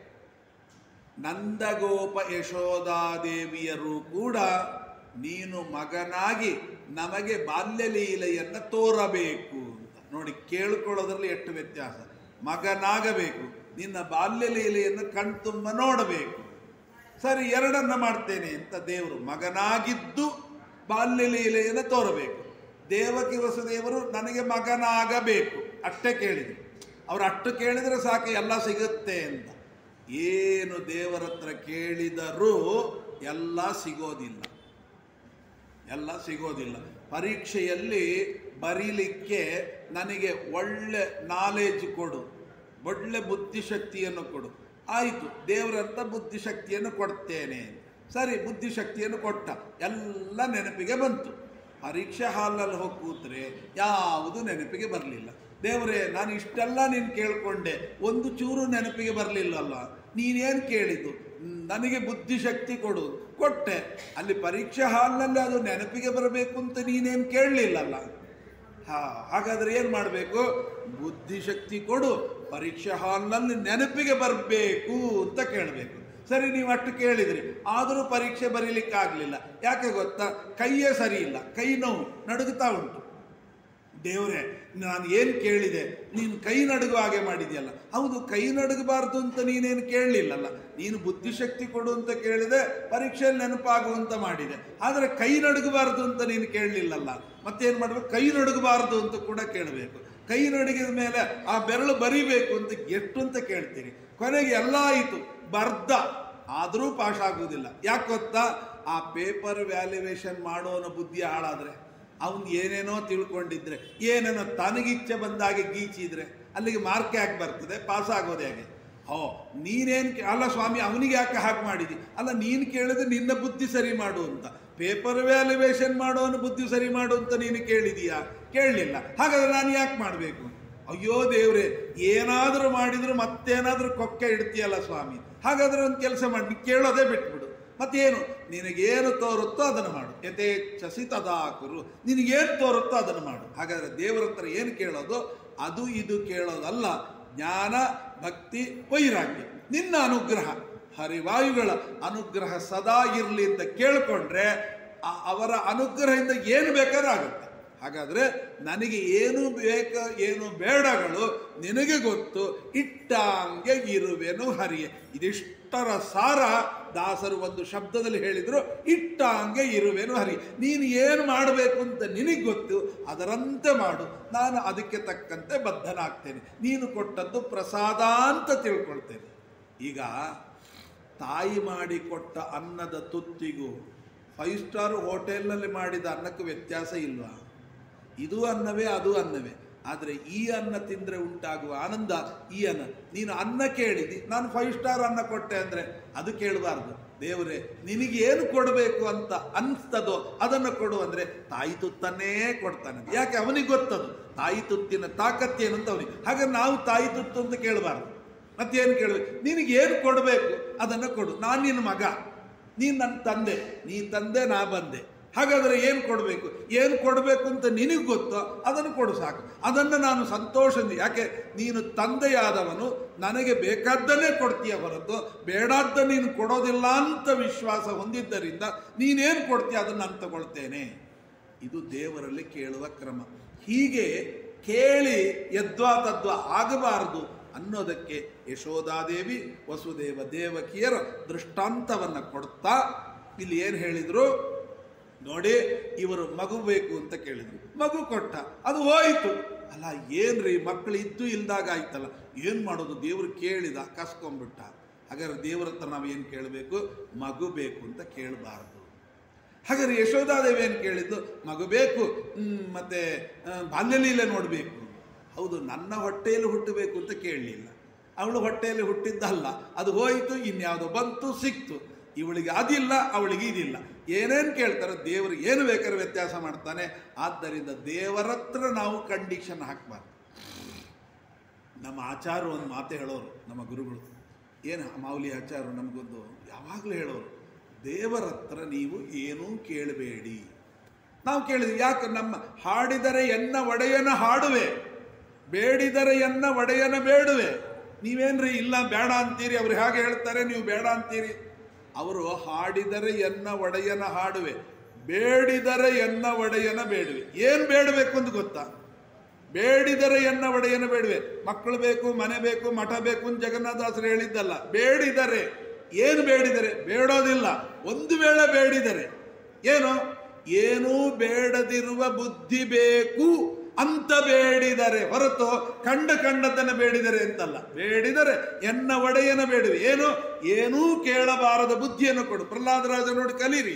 ನಂದಗೋಪ ಯಶೋಧಾದೇವಿಯರು ಕೂಡ ನೀನು ಮಗನಾಗಿ ನಮಗೆ ಬಾಲ್ಯ ಲೀಲೆಯನ್ನು ತೋರಬೇಕು ಅಂತ ನೋಡಿ ಕೇಳ್ಕೊಳ್ಳೋದ್ರಲ್ಲಿ ಎಷ್ಟು ವ್ಯತ್ಯಾಸ ಮಗನಾಗಬೇಕು ನಿನ್ನ ಬಾಲ್ಯ ಲೀಲೆಯನ್ನು ಕಣ್ತುಂಬ ನೋಡಬೇಕು ಸರಿ ಎರಡನ್ನ ಮಾಡ್ತೇನೆ ಅಂತ ದೇವರು ಮಗನಾಗಿದ್ದು ಬಾಲ್ಯ ಲೀಲೆಯನ್ನು ತೋರಬೇಕು ದೇವಕಿ ವಸುದೇವರು ನನಗೆ ಮಗನಾಗಬೇಕು ಅಷ್ಟೇ ಕೇಳಿದ್ರು ಅವ್ರು ಅಷ್ಟು ಕೇಳಿದರೆ ಸಾಕು ಎಲ್ಲ ಸಿಗುತ್ತೆ ಅಂತ ಏನು ದೇವರ ಹತ್ರ ಕೇಳಿದರೂ ಎಲ್ಲ ಸಿಗೋದಿಲ್ಲ ಎಲ್ಲ ಸಿಗೋದಿಲ್ಲ ಪರೀಕ್ಷೆಯಲ್ಲಿ ಬರೀಲಿಕ್ಕೆ ನನಗೆ ಒಳ್ಳೆ ನಾಲೆಜ್ ಕೊಡು ಒಳ್ಳೆ ಬುದ್ಧಿಶಕ್ತಿಯನ್ನು ಕೊಡು ಆಯಿತು ದೇವರಂತ ಬುದ್ಧಿಶಕ್ತಿಯನ್ನು ಕೊಡ್ತೇನೆ ಸರಿ ಬುದ್ಧಿಶಕ್ತಿಯನ್ನು ಕೊಟ್ಟ ಎಲ್ಲ ನೆನಪಿಗೆ ಬಂತು ಪರೀಕ್ಷೆ ಹಾಲಲ್ಲಿ ಹೋಗಿ ಕೂತ್ರೆ ಯಾವುದು ನೆನಪಿಗೆ ಬರಲಿಲ್ಲ ದೇವರೇ ನಾನು ಇಷ್ಟೆಲ್ಲ ನೀನು ಕೇಳ್ಕೊಂಡೆ ಒಂದು ಚೂರು ನೆನಪಿಗೆ ಬರಲಿಲ್ಲಲ್ಲ ನೀನೇನು ಕೇಳಿದ್ದು ನನಗೆ ಬುದ್ಧಿಶಕ್ತಿ ಕೊಡು ಕೊಟ್ಟೆ ಅಲ್ಲಿ ಪರೀಕ್ಷೆ ಹಾಲ್ನಲ್ಲಿ ಅದು ನೆನಪಿಗೆ ಬರಬೇಕು ಅಂತ ನೀನೇನು ಕೇಳಲಿಲ್ಲಲ್ಲ ಹಾ ಹಾಗಾದ್ರೆ ಏನು ಮಾಡಬೇಕು ಬುದ್ಧಿಶಕ್ತಿ ಕೊಡು ಪರೀಕ್ಷೆ ಹಾಲ್ನಲ್ಲಿ ನೆನಪಿಗೆ ಬರಬೇಕು ಅಂತ ಕೇಳಬೇಕು ಸರಿ ನೀವು ಅಷ್ಟು ಕೇಳಿದ್ರಿ ಆದರೂ ಪರೀಕ್ಷೆ ಬರೀಲಿಕ್ಕಾಗಲಿಲ್ಲ ಯಾಕೆ ಗೊತ್ತಾ ಕೈಯೇ ಸರಿ ಇಲ್ಲ ಕೈ ನೋವು ನಡುಗುತ್ತಾ ಉಂಟು ದೇವರೇ ನಾನು ಏನು ಕೇಳಿದೆ ನೀನು ಕೈ ನಡುಗು ಹಾಗೆ ಮಾಡಿದ್ಯಲ್ಲ ಹೌದು ಕೈ ನಡುಗಬಾರ್ದು ಅಂತ ನೀನೇನು ಕೇಳಲಿಲ್ಲಲ್ಲ ನೀನು ಬುದ್ಧಿಶಕ್ತಿ ಕೊಡು ಅಂತ ಕೇಳಿದೆ ಪರೀಕ್ಷೆಯಲ್ಲಿ ನೆನಪಾಗುವಂತ ಮಾಡಿದೆ ಆದರೆ ಕೈ ನಡುಗಬಾರ್ದು ಅಂತ ನೀನು ಕೇಳಲಿಲ್ಲಲ್ಲ ಮತ್ತೇನು ಮಾಡಬೇಕು ಕೈ ನಡುಗಬಾರ್ದು ಅಂತ ಕೂಡ ಕೇಳಬೇಕು ಕೈ ನಡುಗಿದ ಮೇಲೆ ಆ ಬೆರಳು ಬರಿಬೇಕು ಅಂತ ಎಷ್ಟು ಅಂತ ಕೇಳ್ತೀರಿ ಕೊನೆಗೆ ಎಲ್ಲ ಆಯಿತು ಬರ್ದ ಆದರೂ ಪಾಸ್ ಆಗುವುದಿಲ್ಲ ಯಾಕೆ ಗೊತ್ತಾ ಆ ಪೇಪರ್ ವ್ಯಾಲ್ಯುವೇಷನ್ ಮಾಡೋನ ಬುದ್ಧಿ ಹಾಳಾದ್ರೆ ಅವನು ಏನೇನೋ ತಿಳ್ಕೊಂಡಿದ್ರೆ ಏನೇನೋ ತನಗಿಚ್ಛೆ ಬಂದಾಗೆ ಗೀಚಿದ್ರೆ ಅಲ್ಲಿಗೆ ಮಾರ್ಕ್ ಯಾಕೆ ಬರ್ತದೆ ಪಾಸ್ ಆಗೋದು ಹೇಗೆ ಹೋ ನೀನೇನು ಅಲ್ಲ ಸ್ವಾಮಿ ಅವನಿಗೆ ಯಾಕೆ ಹಾಗೆ ಮಾಡಿದಿ ಅಲ್ಲ ನೀನು ಕೇಳಿದ್ರೆ ನಿನ್ನ ಬುದ್ಧಿ ಸರಿ ಮಾಡು ಅಂತ ಪೇಪರ್ ವ್ಯಾಲ್ಯುವೇಷನ್ ಮಾಡೋನು ಬುದ್ಧಿ ಸರಿ ಮಾಡು ಅಂತ ನೀನು ಕೇಳಿದೀಯಾ ಕೇಳಲಿಲ್ಲ ಹಾಗಾದ್ರೆ ನಾನು ಯಾಕೆ ಮಾಡಬೇಕು ಅಯ್ಯೋ ದೇವ್ರೆ ಏನಾದರೂ ಮಾಡಿದ್ರು ಮತ್ತೇನಾದರೂ ಕೊಕ್ಕೆ ಇಡ್ತೀಯಲ್ಲ ಸ್ವಾಮಿ ಹಾಗಾದ್ರೆ ಒಂದು ಕೆಲಸ ಮಾಡಿ ನೀ ಕೇಳೋದೇ ಬಿಟ್ಬಿಡು ಮತ್ತೇನು ನಿನಗೇನು ತೋರುತ್ತೋ ಅದನ್ನು ಮಾಡು ಯಥೇಚ್ಛಸಿ ತದಾ ಕುರು ನಿನಗೇನು ತೋರುತ್ತೋ ಅದನ್ನು ಮಾಡು ಹಾಗಾದ್ರೆ ದೇವರ ಹತ್ರ ಏನು ಕೇಳೋದು ಅದು ಇದು ಕೇಳೋದಲ್ಲ ಜ್ಞಾನ ಭಕ್ತಿ ವೈರಾಗ್ಯ ನಿನ್ನ ಅನುಗ್ರಹ ಹರಿವಾಯುಗಳ ಅನುಗ್ರಹ ಸದಾ ಇರಲಿ ಅಂತ ಕೇಳಿಕೊಂಡ್ರೆ ಆ- ಅವರ ಅನುಗ್ರಹದಿಂದ ಏನು ಬೇಕಾದ್ರೂ ಆಗುತ್ತೆ ಹಾಗಾದ್ರೆ ನನಗೆ ಏನು ಬೇಕ ಏನು ಬೇಡಗಳು ನಿನಗೆ ಗೊತ್ತು ಇಟ್ಟಾಂಗೆ ಇರುವೆನು ಹರಿಯೆ ಇದಿಷ್ಟರ ಸಾರ ದಾಸರು ಒಂದು ಶಬ್ದದಲ್ಲಿ ಹೇಳಿದ್ರು ಇಟ್ಟಾಂಗೆ ಇರುವೆನು ಹರಿ ನೀನು ಏನು ಮಾಡಬೇಕು ಅಂತ ನಿನಗೆ ಗೊತ್ತು ಅದರಂತೆ ಮಾಡು ನಾನು ಅದಕ್ಕೆ ತಕ್ಕಂತೆ ಬದ್ಧನಾಗ್ತೇನೆ ನೀನು ಕೊಟ್ಟದ್ದು ಪ್ರಸಾದ ಅಂತ ತಿಳ್ಕೊಳ್ತೇನೆ ಈಗ ತಾಯಿ ಮಾಡಿಕೊಟ್ಟ ಅನ್ನದ ತುತ್ತಿಗೂ ಫೈವ್ ಸ್ಟಾರ್ ಹೋಟೆಲ್ನಲ್ಲಿ ಮಾಡಿದ ಅನ್ನಕ್ಕೂ ವ್ಯತ್ಯಾಸ ಇಲ್ವಾ ಇದು ಅನ್ನವೇ ಅದು ಅನ್ನವೇ ಆದರೆ ಈ ಅನ್ನ ತಿಂದರೆ ಉಂಟಾಗುವ ಆನಂದ ಈ ಅನ್ನ ನೀನು ಅನ್ನ ಕೇಳಿದಿ ನಾನು ಫೈವ್ ಸ್ಟಾರ್ ಅನ್ನ ಕೊಟ್ಟೆ ಅಂದರೆ ಅದು ಕೇಳಬಾರ್ದು ದೇವರೇ ನಿನಗೇನು ಕೊಡಬೇಕು ಅಂತ ಅನಿಸ್ತದೋ ಅದನ್ನು ಕೊಡು ಅಂದರೆ ತಾಯಿ ತುತ್ತನ್ನೇ ಕೊಡ್ತಾನೆ ಯಾಕೆ ಅವನಿಗೆ ಗೊತ್ತದು ತಾಯಿ ತುತ್ತಿನ ತಾಕತ್ತೇನು ಅಂತ ಅವನಿಗೆ ಹಾಗೆ ನಾವು ತಾಯಿ ತುತ್ತು ಅಂತ ಕೇಳಬಾರ್ದು ಮತ್ತೇನು ಕೇಳಬೇಕು ನಿನಗೇನು ಕೊಡಬೇಕು ಅದನ್ನು ಕೊಡು ನಾನು ನಿನ್ನ ಮಗ ನೀನು ನನ್ನ ತಂದೆ ನೀ ತಂದೆ ನಾ ಬಂದೆ ಹಾಗಾದರೆ ಏನು ಕೊಡಬೇಕು ಏನು ಕೊಡಬೇಕು ಅಂತ ನಿನಗೆ ಗೊತ್ತೋ ಅದನ್ನು ಕೊಡು ಸಾಕು ಅದನ್ನು ನಾನು ಸಂತೋಷದಿಂದ ಯಾಕೆ ನೀನು ತಂದೆಯಾದವನು ನನಗೆ ಬೇಕಾದ್ದನ್ನೇ ಕೊಡ್ತೀಯ ಹೊರತು ಬೇಡಾದ್ದ ನೀನು ಕೊಡೋದಿಲ್ಲ ಅಂತ ವಿಶ್ವಾಸ ಹೊಂದಿದ್ದರಿಂದ ನೀನೇನು ಕೊಡ್ತೀಯ ಅದನ್ನು ನಾನು ತಗೊಳ್ತೇನೆ ಇದು ದೇವರಲ್ಲಿ ಕೇಳುವ ಕ್ರಮ ಹೀಗೆ ಕೇಳಿ ಯದ್ವಾ ತದ್ವಾ ಆಗಬಾರದು ಅನ್ನೋದಕ್ಕೆ ಯಶೋಧಾದೇವಿ ವಸುದೇವ ದೇವಕಿಯರ ದೃಷ್ಟಾಂತವನ್ನು ಕೊಡ್ತಾ ಇಲ್ಲಿ ಏನು ಹೇಳಿದರು ನೋಡಿ ಇವರು ಮಗು ಬೇಕು ಅಂತ ಕೇಳಿದ್ರು ಮಗು ಕೊಟ್ಟ ಅದು ಹೋಯಿತು ಅಲ್ಲ ಏನ್ರಿ ಮಕ್ಕಳು ಇದ್ದು ಇಲ್ದಾಗ ಆಯ್ತಲ್ಲ ಏನು ಮಾಡೋದು ದೇವರು ಕೇಳಿದ ಕಸ್ಕೊಂಡ್ಬಿಟ್ಟ ಹಾಗಾದ್ರೆ ದೇವರ ಹತ್ರ ನಾವು ಏನು ಕೇಳಬೇಕು ಮಗು ಬೇಕು ಅಂತ ಕೇಳಬಾರ್ದು ಹಾಗಾದ್ರೆ ಯಶೋಧಾದೇವಿ ಏನು ಕೇಳಿದ್ದು ಮಗು ಬೇಕು ಹ್ಮ್, ಮತ್ತೆ ಆ, ಬಾಲ್ಯಲೀಲೆ ನೋಡಬೇಕು ಹೌದು ನನ್ನ ಹೊಟ್ಟೆಯಲ್ಲಿ ಹುಟ್ಟಬೇಕು ಅಂತ ಕೇಳಲಿಲ್ಲ ಅವಳು ಹೊಟ್ಟೆಯಲ್ಲಿ ಹುಟ್ಟಿದ್ದಲ್ಲ ಅದು ಹೋಯಿತು ಇನ್ಯಾವುದೋ ಬಂತು ಸಿಕ್ತು ಇವಳಿಗೆ ಅದಿಲ್ಲ ಅವಳಿಗೆ ಇದಿಲ್ಲ ಏನೇನು ಕೇಳ್ತಾರೆ ದೇವರು ಏನು ಬೇಕಾದ್ರೆ ವ್ಯತ್ಯಾಸ ಮಾಡ್ತಾನೆ ಆದ್ದರಿಂದ ದೇವರ ಹತ್ರ ನಾವು ಕಂಡೀಷನ್ ಹಾಕಬಾರ್ದು ನಮ್ಮ ಆಚಾರ ಒಂದು ಮಾತು ಹೇಳೋರು ನಮ್ಮ ಗುರುಗಳು ಏನು ಮಾವುಲಿ ಆಚಾರ ನಮಗೊಂದು ಯಾವಾಗಲೂ ಹೇಳೋರು ದೇವರ ಹತ್ರ ನೀವು ಏನೂ ಕೇಳಬೇಡಿ ನಾವು ಕೇಳಿದ್ವಿ ಯಾಕೆ ನಮ್ಮ ಹಾಡಿದರೆ ಎನ್ನ ಒಡೆಯನ ಹಾಡುವೆ ಬೇಡಿದರೆ ಎನ್ನ ಒಡೆಯನ ಬೇಡುವೆ ನೀವೇನ್ರಿ ಇಲ್ಲ ಬೇಡ ಅಂತೀರಿ ಅವ್ರು ಹೇಗೆ ಹೇಳ್ತಾರೆ ನೀವು ಬೇಡ ಅಂತೀರಿ ಅವರು ಹಾಡಿದರೆ ಎನ್ನ ಒಡೆಯನ ಹಾಡುವೆ ಬೇಡಿದರೆ ಎನ್ನ ಒಡೆಯನ ಬೇಡುವೆ ಏನು ಬೇಡಬೇಕು ಅಂತ ಗೊತ್ತಾ ಬೇಡಿದರೆ ಎನ್ನ ಒಡೆಯನ ಬೇಡುವೆ ಮಕ್ಕಳು ಬೇಕು ಮನೆ ಬೇಕು ಮಠ ಬೇಕು ಅಂತ ಜಗನ್ನಾಥದಾಸರು ಹೇಳಿದ್ದಲ್ಲ ಬೇಡಿದರೆ ಏನು ಬೇಡಿದರೆ ಬೇಡೋದಿಲ್ಲ ಒಂದು ವೇಳೆ ಬೇಡಿದರೆ ಏನು ಏನೂ ಬೇಡದಿರುವ ಬುದ್ಧಿ ಬೇಕು ಅಂತ ಬೇಡಿದರೆ ಹೊರತು ಕಂಡ ಕಂಡದ್ದನ್ನು ಬೇಡಿದರೆ ಅಂತಲ್ಲ ಬೇಡಿದರೆ ಎನ್ನ ಒಡೆಯನ ಬೇಡುವೆ ಏನು ಏನೂ ಕೇಳಬಾರದ ಬುದ್ಧಿಯನ್ನು ಕೊಡು ಪ್ರಹ್ಲಾದರಾಜ ನೋಡಿ ಕಲೀರಿ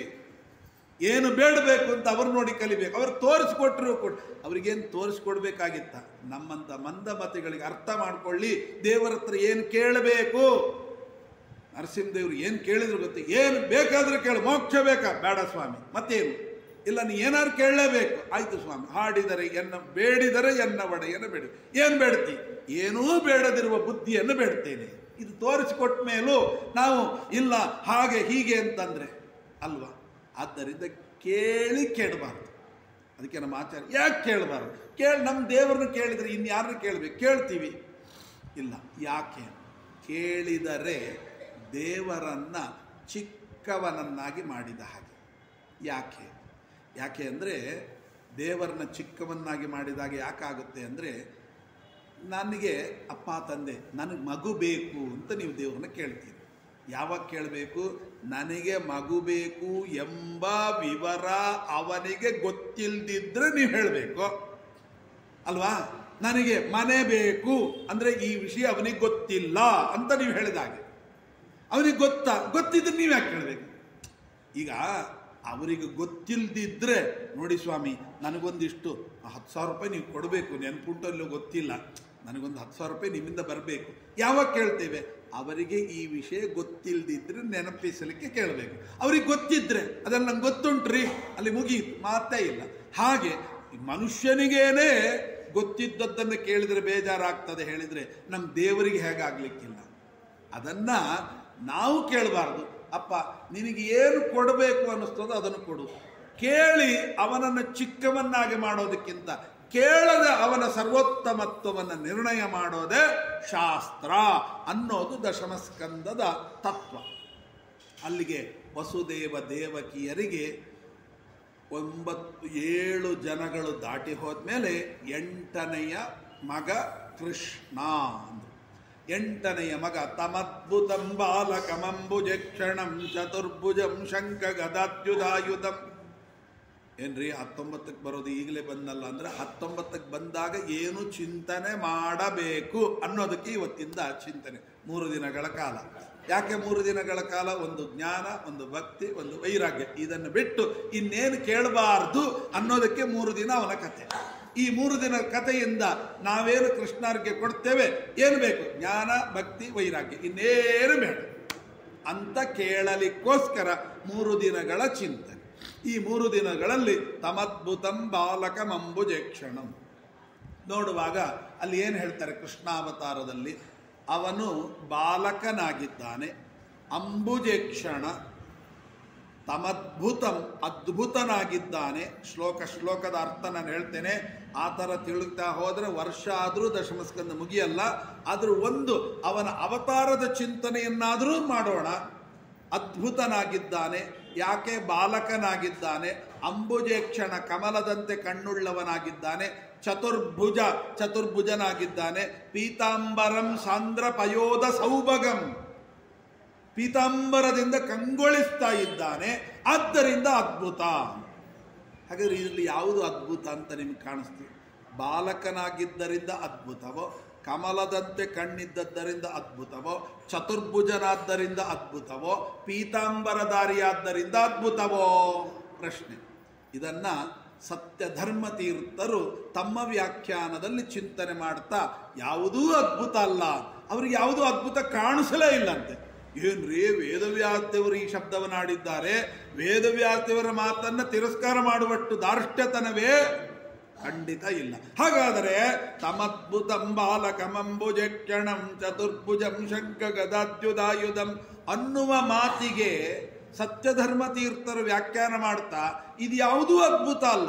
ಏನು ಬೇಡಬೇಕು ಅಂತ ಅವ್ರು ನೋಡಿ ಕಲಿಬೇಕು ಅವ್ರು ತೋರಿಸ್ಕೊಟ್ರು ಕೊಡು ಅವ್ರಿಗೇನು ತೋರಿಸ್ಕೊಡ್ಬೇಕಾಗಿತ್ತ ನಮ್ಮಂತ ಮಂದಮತಿಗಳಿಗೆ ಅರ್ಥ ಮಾಡ್ಕೊಳ್ಳಿ ದೇವರ ಹತ್ರ ಏನು ಕೇಳಬೇಕು ನರಸಿಂಹದೇವ್ರು ಏನು ಕೇಳಿದ್ರು ಗೊತ್ತಿ ಏನು ಬೇಕಾದ್ರೆ ಕೇಳು ಮೋಕ್ಷ ಬೇಕಾ ಬೇಡ ಸ್ವಾಮಿ ಮತ್ತೇನು ಇಲ್ಲ ನೀ ಏನಾದ್ರು ಕೇಳಲೇಬೇಕು ಆಯ್ತು ಸ್ವಾಮಿ ಹಾಡಿದರೆ ಎನ್ನ ಬೇಡಿದರೆ ಎನ್ನ ಒಡೆಯನ ಬೇಡಿ ಏನು ಬೇಡ್ತಿ ಏನೂ ಬೇಡದಿರುವ ಬುದ್ಧಿಯನ್ನು ಬೇಡ್ತೇನೆ ಇದು ತೋರಿಸಿಕೊಟ್ಟ ಮೇಲೂ ನಾವು ಇಲ್ಲ ಹಾಗೆ ಹೀಗೆ ಅಂತಂದ್ರೆ ಅಲ್ವಾ ಆದ್ದರಿಂದ ಕೇಳಿ ಕೇಳಬಾರ್ದು ಅದಕ್ಕೆ ನಮ್ಮ ಆಚಾರ್ಯ ಯಾಕೆ ಕೇಳಬಾರ್ದು ಕೇಳಿ ನಮ್ಮ ದೇವರನ್ನ ಕೇಳಿದರೆ ಇನ್ಯಾರನ್ನ ಕೇಳಬೇಕು ಕೇಳ್ತೀವಿ ಇಲ್ಲ ಯಾಕೆ ಕೇಳಿದರೆ ದೇವರನ್ನ ಚಿಕ್ಕವನನ್ನಾಗಿ ಮಾಡಿದ ಹಾಗೆ ಯಾಕೆ ಯಾಕೆ ಅಂದರೆ ದೇವರನ್ನ ಚಿಕ್ಕವನ್ನಾಗಿ ಮಾಡಿದಾಗ ಯಾಕಾಗುತ್ತೆ ಅಂದರೆ ನನಗೆ ಅಪ್ಪ ತಂದೆ ನನಗೆ ಮಗು ಬೇಕು ಅಂತ ನೀವು ದೇವ್ರನ್ನ ಕೇಳ್ತೀರಿ ಯಾವಾಗ ಕೇಳಬೇಕು ನನಗೆ ಮಗು ಬೇಕು ಎಂಬ ವಿವರ ಅವನಿಗೆ ಗೊತ್ತಿಲ್ಲದಿದ್ರೆ ನೀವು ಹೇಳಬೇಕು ಅಲ್ವಾ ನನಗೆ ಮನೆ ಬೇಕು ಅಂದರೆ ಈ ವಿಷಯ ಅವನಿಗೆ ಗೊತ್ತಿಲ್ಲ ಅಂತ ನೀವು ಹೇಳಿದಾಗೆ ಅವನಿಗೆ ಗೊತ್ತಾ ಗೊತ್ತಿದ್ರೆ ನೀವು ಯಾಕೆ ಕೇಳಬೇಕು ಈಗ ಅವರಿಗೆ ಗೊತ್ತಿಲ್ಲದಿದ್ದರೆ ನೋಡಿ ಸ್ವಾಮಿ ನನಗೊಂದಿಷ್ಟು ಹತ್ತು ಸಾವಿರ ರೂಪಾಯಿ ನೀವು ಕೊಡಬೇಕು ನೆನ್ಪುಂಟಲ್ಲೂ ಗೊತ್ತಿಲ್ಲ ನನಗೊಂದು ಹತ್ತು ಸಾವಿರ ರೂಪಾಯಿ ನಿಮ್ಮಿಂದ ಬರಬೇಕು ಯಾವಾಗ ಕೇಳ್ತೇವೆ ಅವರಿಗೆ ಈ ವಿಷಯ ಗೊತ್ತಿಲ್ಲದಿದ್ದರೆ ನೆನಪಿಸಲಿಕ್ಕೆ ಕೇಳಬೇಕು ಅವ್ರಿಗೆ ಗೊತ್ತಿದ್ರೆ ಅದನ್ನು ನಂಗೆ ಗೊತ್ತುಂಟ್ರಿ ಅಲ್ಲಿ ಮುಗಿಯಿತು ಮಾತೇ ಇಲ್ಲ ಹಾಗೆ ಈ ಮನುಷ್ಯನಿಗೇನೆ ಗೊತ್ತಿದ್ದದ್ದನ್ನು ಕೇಳಿದರೆ ಬೇಜಾರಾಗ್ತದೆ ಹೇಳಿದರೆ ನಮ್ಮ ದೇವರಿಗೆ ಹೇಗಾಗ್ಲಿಕ್ಕಿಲ್ಲ ಅದನ್ನ ನಾವು ಕೇಳಬಾರ್ದು ಅಪ್ಪ ನಿನಗೆ ಏನು ಕೊಡಬೇಕು ಅನ್ನಿಸ್ತದೋ ಅದನ್ನು ಕೊಡು ಕೇಳಿ ಅವನನ್ನು ಚಿಕ್ಕವನ್ನಾಗಿ ಮಾಡೋದಕ್ಕಿಂತ ಕೇಳದೆ ಅವನ ಸರ್ವೋತ್ತಮತ್ವವನ್ನು ನಿರ್ಣಯ ಮಾಡೋದೇ ಶಾಸ್ತ್ರ ಅನ್ನೋದು ದಶಮಸ್ಕಂದದ ತತ್ವ ಅಲ್ಲಿಗೆ ವಸುದೇವ ದೇವಕಿಯರಿಗೆ ಒಂಬತ್ತು ಏಳು ಜನಗಳು ದಾಟಿ ಹೋದ್ಮೇಲೆ ಎಂಟನೆಯ ಮಗ ಕೃಷ್ಣ ಅಂದ್ರು ಎಂಟನೆಯ ಮಗ ತಮದ್ಭುತಂ ಬಾಲಕಮಂಬುಜಕ್ಷಣಂ ಚತುರ್ಭುಜಂ ಶಂಖ ಗದಾತ್ಯುಧಾಯುಧಂ ಏನ್ರಿ ಹತ್ತೊಂಬತ್ತಕ್ಕೆ ಬರೋದು ಈಗಲೇ ಬಂದಲ್ಲ ಅಂದ್ರೆ ಹತ್ತೊಂಬತ್ತಕ್ಕೆ ಬಂದಾಗ ಏನು ಚಿಂತನೆ ಮಾಡಬೇಕು ಅನ್ನೋದಕ್ಕೆ ಇವತ್ತಿಂದ ಚಿಂತನೆ ಮೂರು ದಿನಗಳ ಕಾಲ ಯಾಕೆ ಮೂರು ದಿನಗಳ ಕಾಲ ಒಂದು ಜ್ಞಾನ ಒಂದು ಭಕ್ತಿ ಒಂದು ವೈರಾಗ್ಯ ಇದನ್ನು ಬಿಟ್ಟು ಇನ್ನೇನು ಕೇಳಬಾರ್ದು ಅನ್ನೋದಕ್ಕೆ ಮೂರು ದಿನ ಅವನ ಕಥೆ ಈ ಮೂರು ದಿನ ಕಥೆಯಿಂದ ನಾವೇನು ಕೃಷ್ಣರಿಗೆ ಕೊಡ್ತೇವೆ ಏನು ಬೇಕು ಜ್ಞಾನ ಭಕ್ತಿ ವೈರಾಗ್ಯ ಇನ್ನೇನು ಬೇಡ ಅಂತ ಕೇಳಲಿಕ್ಕೋಸ್ಕರ ಮೂರು ದಿನಗಳ ಚಿಂತನೆ ಈ ಮೂರು ದಿನಗಳಲ್ಲಿ ತಮದ್ಭುತಂ ಬಾಲಕಮಂಬುಜೇಕ್ಷಣಂ ನೋಡುವಾಗ ಅಲ್ಲಿ ಏನು ಹೇಳ್ತಾರೆ ಕೃಷ್ಣಾವತಾರದಲ್ಲಿ ಅವನು ಬಾಲಕನಾಗಿದ್ದಾನೆ ಅಂಬುಜೇಕ್ಷಣ ತಮದ್ಭುತಂ ಅದ್ಭುತನಾಗಿದ್ದಾನೆ ಶ್ಲೋಕ ಶ್ಲೋಕದ ಅರ್ಥ ನಾನು ಹೇಳ್ತೇನೆ ಆ ಥರ ತಿಳುತ್ತಾ ಹೋದರೆ ವರ್ಷ ಆದರೂ ದಶಮಸ್ಕಂದ ಮುಗಿಯಲ್ಲ ಆದರೂ ಒಂದು ಅವನ ಅವತಾರದ ಚಿಂತನೆಯನ್ನಾದರೂ ಮಾಡೋಣ ಅದ್ಭುತನಾಗಿದ್ದಾನೆ ಯಾಕೆ ಬಾಲಕನಾಗಿದ್ದಾನೆ ಅಂಬುಜೇಕ್ಷಣ ಕಮಲದಂತೆ ಕಣ್ಣುಳ್ಳವನಾಗಿದ್ದಾನೆ ಚತುರ್ಭುಜ ಚತುರ್ಭುಜನಾಗಿದ್ದಾನೆ ಪೀತಾಂಬರಂ ಸಾಂದ್ರ ಪಯೋಧ ಸೌಭಗಂ ಪೀತಾಂಬರದಿಂದ ಕಂಗೊಳಿಸ್ತಾ ಇದ್ದಾನೆ ಆದ್ದರಿಂದ ಅದ್ಭುತ ಹಾಗಾದ್ರೆ ಇದರಲ್ಲಿ ಯಾವುದು ಅದ್ಭುತ ಅಂತ ನಿಮ್ಗೆ ಕಾಣಿಸ್ತೀವಿ ಬಾಲಕನಾಗಿದ್ದರಿಂದ ಅದ್ಭುತವೋ ಕಮಲದಂತೆ ಕಣ್ಣಿದ್ದದ್ದರಿಂದ ಅದ್ಭುತವೋ ಚತುರ್ಭುಜನಾದ್ದರಿಂದ ಅದ್ಭುತವೋ ಪೀತಾಂಬರಧಾರಿಯಾದ್ದರಿಂದ ಅದ್ಭುತವೋ ಪ್ರಶ್ನೆ ಇದನ್ನ ಸತ್ಯ ಧರ್ಮ ತೀರ್ಥರು ತಮ್ಮ ವ್ಯಾಖ್ಯಾನದಲ್ಲಿ ಚಿಂತನೆ ಮಾಡ್ತಾ ಯಾವುದೂ ಅದ್ಭುತ ಅಲ್ಲ ಅವ್ರಿಗೆ ಯಾವುದೂ ಅದ್ಭುತ ಕಾಣಿಸಲೇ ಇಲ್ಲಂತೆ ಏನ್ರಿ ವೇದವ್ಯಾಸದೇವರು ಈ ಶಬ್ದವನ್ನಾಡಿದ್ದಾರೆ ವೇದವ್ಯಾಸದೇವರ ಮಾತನ್ನ ತಿರಸ್ಕಾರ ಮಾಡುವಷ್ಟು ದಾರ್ಷ್ಟ್ಯತನವೇ ಖಂಡಿತ ಇಲ್ಲ ಹಾಗಾದರೆ ತಮದ್ಭುತಂ ಬಾಲಕಮಂಬುಜಕ್ಷಣಂ ಚತುರ್ಭುಜಂ ಶಂಖ ಗದಾದ್ಯುದಾಯುಧಂ ಅನ್ನುವ ಮಾತಿಗೆ ಸತ್ಯಧರ್ಮ ತೀರ್ಥರು ವ್ಯಾಖ್ಯಾನ ಮಾಡ್ತಾ ಇದು ಯಾವುದೂ ಅದ್ಭುತ ಅಲ್ಲ